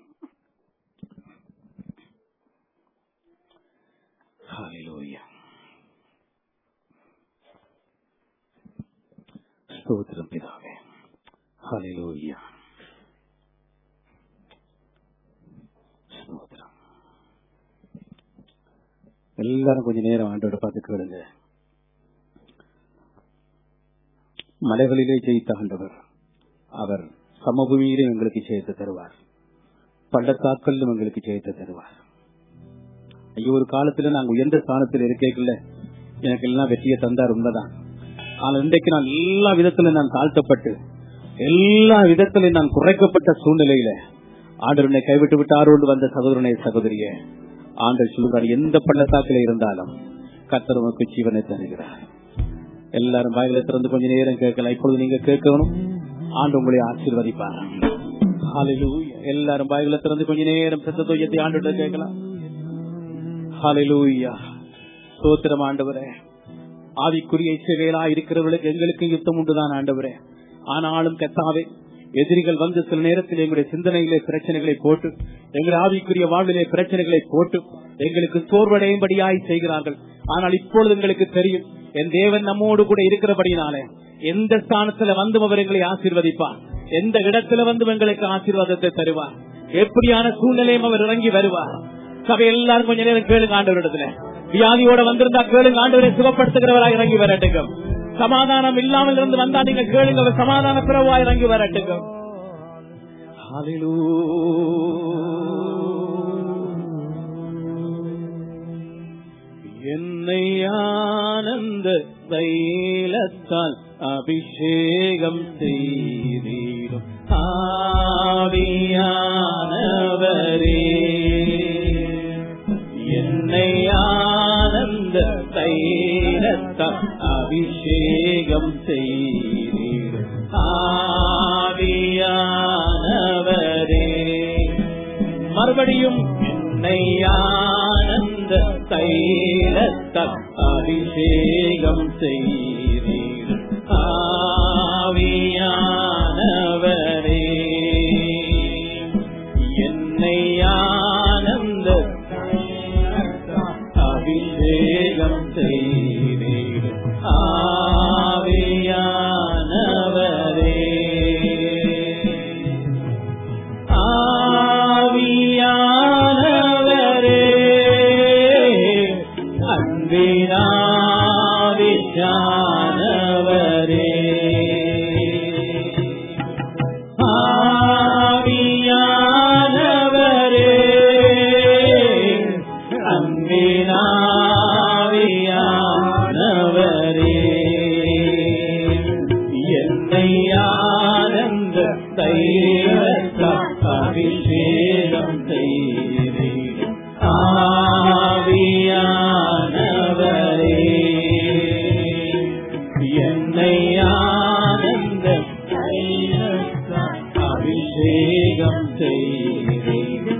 Hallelujah. ஸ்தோத்திரம் பிதாவே ஹalleluya ஸ்தோத்திரம் எல்லாரும் கொஞ்ச நேரம் ஆண்டோட பார்த்து கேளுங்க மலைகளிலே ஜெயித்த ஆண்டவர் அவர் சமபூமியிலும் எங்களுக்கு ஜெயித்து தருவார் பள்ளத்தாக்களிலும் எங்களுக்கு ஜெயித்து தருவார் ஐயோ ஒரு காலத்துல நாங்க உயர்ந்த ஸ்தானத்தில் இருக்கல எனக்கு எல்லாம் வெற்றியை தந்தார் உண்மைதான் ஆனால் இன்றைக்கு நான் எல்லா விதத்திலும் நான் தாழ்த்தப்பட்டு எல்லா விதத்திலும் நான் குறைக்கப்பட்ட சூழ்நிலையில ஆண்டவனை கைவிட்டு விட்டு ஆரோடு வந்த சகோதரனை சகோதரிய ஆண்டர் சொல்லுகிறார் எந்த பள்ளத்தாக்கில இருந்தாலும் கர்த்தர் உமக்கு ஜீவனை தருகிறார் எல்லாரும் வாயில திறந்து கொஞ்ச நேரம் கேட்கலாம் இப்பொழுது நீங்க கேட்கணும் ஆண்டு உங்களை ஆசீர்வதிப்பார் ஹalleluya எல்லாரும் வாயில திறந்து கொஞ்ச நேரம் சத்தத்தோயத்தை ஆண்டு கேட்கலாம் ஹalleluya ஸ்தோத்திரம் ஆண்டவரே ஆவிக்குரிய இசைவேலா இருக்கிறவர்களுக்கு எங்களுக்கு யுத்தம் உண்டுதான் ஆண்டவரே ஆனாலும் கத்தாவே எதிரிகள் வந்து சில நேரத்தில் எங்களுடைய சிந்தனையிலே பிரச்சனைகளை போட்டு எங்களுடைய ஆவிக்குரிய வாழ்விலே பிரச்சனைகளை போட்டு எங்களுக்கு சோர்வடையும்படியாய் செய்கிறார்கள் ஆனால் இப்பொழுது எங்களுக்கு தெரியும் என் தேவன் நம்மோடு கூட இருக்கிறபடினாலே எந்த ஸ்தானத்துல வந்து அவர் எங்களை ஆசீர்வதிப்பார் எந்த இடத்துல வந்து எங்களுக்கு ஆசீர்வாதத்தை தருவார் எப்படியான சூழ்நிலையும் அவர் இறங்கி வருவார் சபை எல்லாரும் கொஞ்ச நேரம் கேளுங்க ஆண்டவரிடத்துல வியாதியோட வந்திருந்தா கேளுங்க ஆண்டவரை சுகப்படுத்துகிறவராக இறங்கி வரட்டுங்க சமாதானம் இல்லாமல் இருந்து வந்தா நீங்க கேளுங்க அவர் சமாதான பிறவா இறங்கி வரட்டுங்க என்னை ஆனந்த தைலத்தால் அபிஷேகம் செய்தீரும் ஆவியானவரே என்னை ஆனந்த தைலத்தால் அபிஷேகம் செய்தீரும் ஆவியானவரே மறுபடியும் என்னை ஆனந்த தைலத்தால் அபிஷேகம் செய்தீர் ஆவியானவரே என்னை ஆனந்த அபிஷேகம் செய்தீர் ஆவியானவரே ஆவியானவரே அன்பினாவியானவரே ஆவியானவரே அன்பினாவியானவரே என்னை ஆனந்த தைரத்த அபிஷேகம் செய்தே ஆவியானவரே என்னை ஆனந்த தைரத்த அபிஷேகம் செய்தே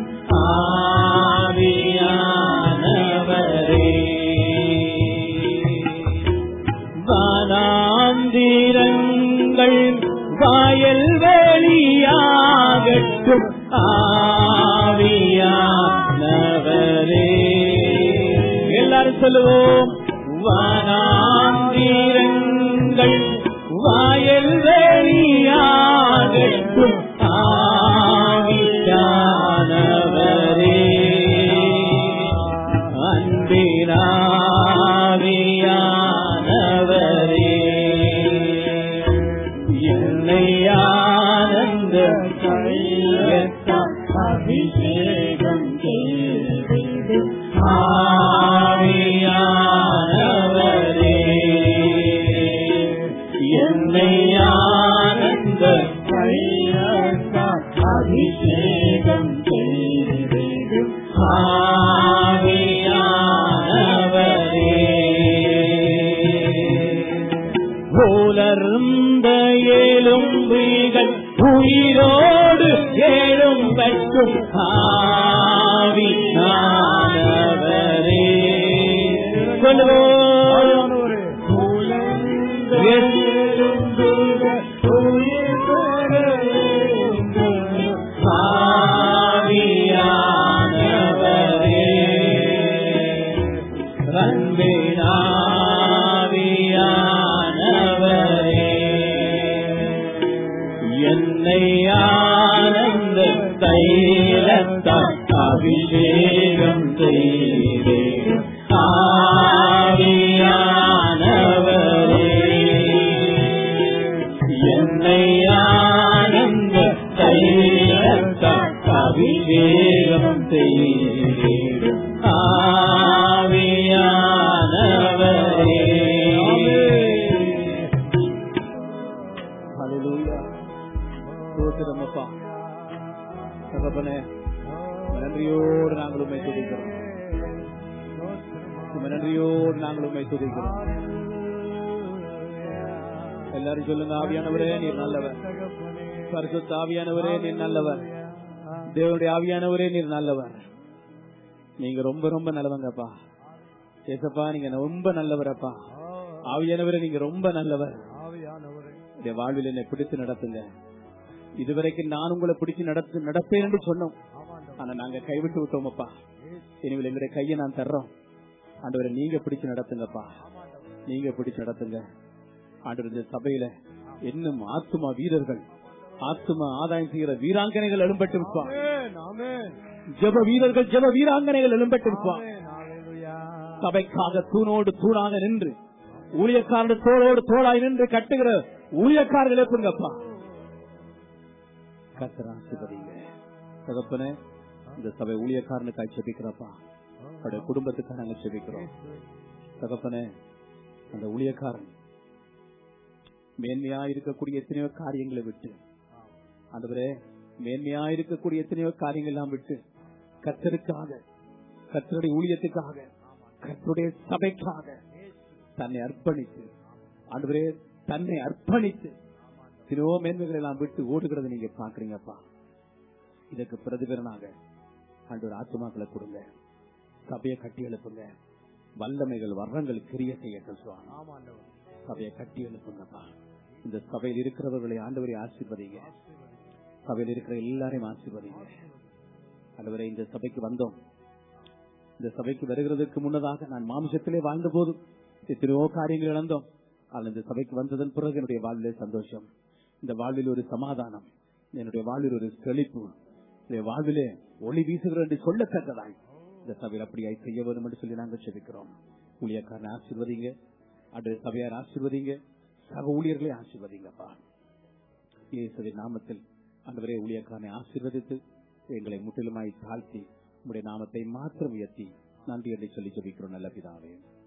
ஆவியானவரே வனாந்திரங்கள் வாயல் வெளியாகட்டும் ஆவியானவரே எல்லாரும் சொல்லுவோம் வனாந்திரங்கள் வாயல் வெளியாகட்டும் ஆவியானவரே அன்பினாவியானவரே என்னை ஆனந்த கையத்தால் அபிஷேகம் செய்து ஆவியானவரே என்னை ஆனந்த கையத்தால் அபிஷேகம் செய்து ஆவியானவரே போலர்ந்த எலும்புகள் உயிரோடு எழும் பற்றும் ஆவியானவரே சொல்லுவோம் ஆவியானவரே அன்பினாவியானவரே என்னை ஆனந்த தைலத்தால் அபிஷேகம் செய்தே ஆவியானவரே நாங்கள் உண்மை துதிக்கிறோம் எல்லாரும் சொல்லுங்க ஆவியானவரே நீர் நல்லவர் பரிசுத்த ஆவியானவரே நீர் நல்லவர் தேவனுடைய ஆவியானவரே நீர் நல்லவர் நீங்க ரொம்ப ரொம்ப நல்லவங்கப்பா ஏசப்பா நீங்க ரொம்ப நல்லவரப்பா ஆவியானவரே நீங்க ரொம்ப நல்லவர் ஆவியானவரே இந்த வாழ்வில் என்னை பிடித்து நடத்துங்க இதுவரைக்கும் நான் உங்களை பிடிச்சு நடத்து நடப்பேன் என்று சொன்னோம் ஆமாண்டவர் ஆனா நாங்க கைவிட்டு விட்டோமப்பா இனிமேல் எங்களுடைய கையை நான் தர்றோம் ஆண்டவரை நீங்க பிடிச்சு நடத்துங்கப்பா நீங்க பிடிச்சு நடத்துங்க ஆண்டவர் இந்த சபையில இன்னும் ஆத்துமா வீரர்கள் ஆத்துமா ஆதாயம் செய்கிற வீராங்கனைகள் எழும்பட்டு இருப்பா ஆமென் ஆமென் ஜெப வீரர்கள் ஜெப வீராங்கனைகள் எழும்பட்டு இருப்பா ஆமென் ஹalleluya சபைக்காக தூணோடு தூணாக நின்று ஊழியக்காரர்கள் தோளோடு தோளாய் நின்று கட்டுகிற ஊழியக்காரர்கள் எப்பங்கப்பா கத்தராசிபதிங்க தகப்பனே இந்த சபை ஊழியக்காரனுக்காய் செபிக்கிறப்பா அவருடைய குடும்பத்துக்காக நாங்க செபிக்கிறோம் தகப்பனே அந்த ஊழியக்காரன் மேன்மையா இருக்கக்கூடிய எத்தனையோ காரியங்களை விட்டு ஆண்டவரே மேன்மையா இருக்கக்கூடிய எத்தனையோ காரியங்கள் எல்லாம் விட்டு கத்தருக்காக கத்தருடைய ஊழியத்துக்காக கத்தருடைய சபைக்காக தன்னை அர்ப்பணித்து ஆண்டவரே தன்னை அர்ப்பணித்து எத்தனையோ மேன்மைகளை எல்லாம் விட்டு ஓடுகிறத நீங்க பாக்குறீங்கப்பா இதற்கு பிரதிபலனாக ஆண்டவர் ஆத்துமாக்களை கொடுங்க சபையை கட்டி எழுப்புங்க வல்லமைகள் வர்ணங்கள் கிரிய செய்யட்டும் சுவாமி ஆமாண்டவர் சபையை கட்டி எழுப்புங்கப்பா இந்த சபையில் இருக்கிறவர்களை ஆண்டவரை ஆசீர்வதிங்க சபையில் இருக்கிற எல்லாரையும் ஆசீர்வதிங்க ஆண்டவரை இந்த சபைக்கு வந்தோம் இந்த சபைக்கு வருகிறதுக்கு முன்னதாக நான் மாம்சத்திலே வாழ்ந்த போது எத்தனையோ காரியங்கள் இழந்தோம் ஆனால் இந்த சபைக்கு வந்ததன் பிறகு என்னுடைய வாழ்விலே சந்தோஷம் இந்த வாழ்வில் ஒரு சமாதானம் என்னுடைய வாழ்வில் ஒரு செழிப்பு என்னுடைய வாழ்விலே ஒளி வீசுகிற என்று சொல்லத்தக்கதாய் இந்த சபையில் அப்படியாய் செய்ய வேண்டும் என்று சொல்லி நாங்கள் செபிக்கிறோம் ஊழியக்காரனை ஆசீர்வதிங்க அது சபையார் ஆசீர்வதிங்க சக ஊழியர்களை ஆசீர்வதிங்கப்பா இயேசுவின் நாமத்தில் அன்றுவரே ஊழியக்காரனை ஆசீர்வதித்து எங்களை முற்றிலுமாய் தாழ்த்தி உங்களுடைய நாமத்தை மாத்திரம் உயர்த்தி நன்றி என்று சொல்லி ஜெபிக்கிறோம் நல்ல பிதாவே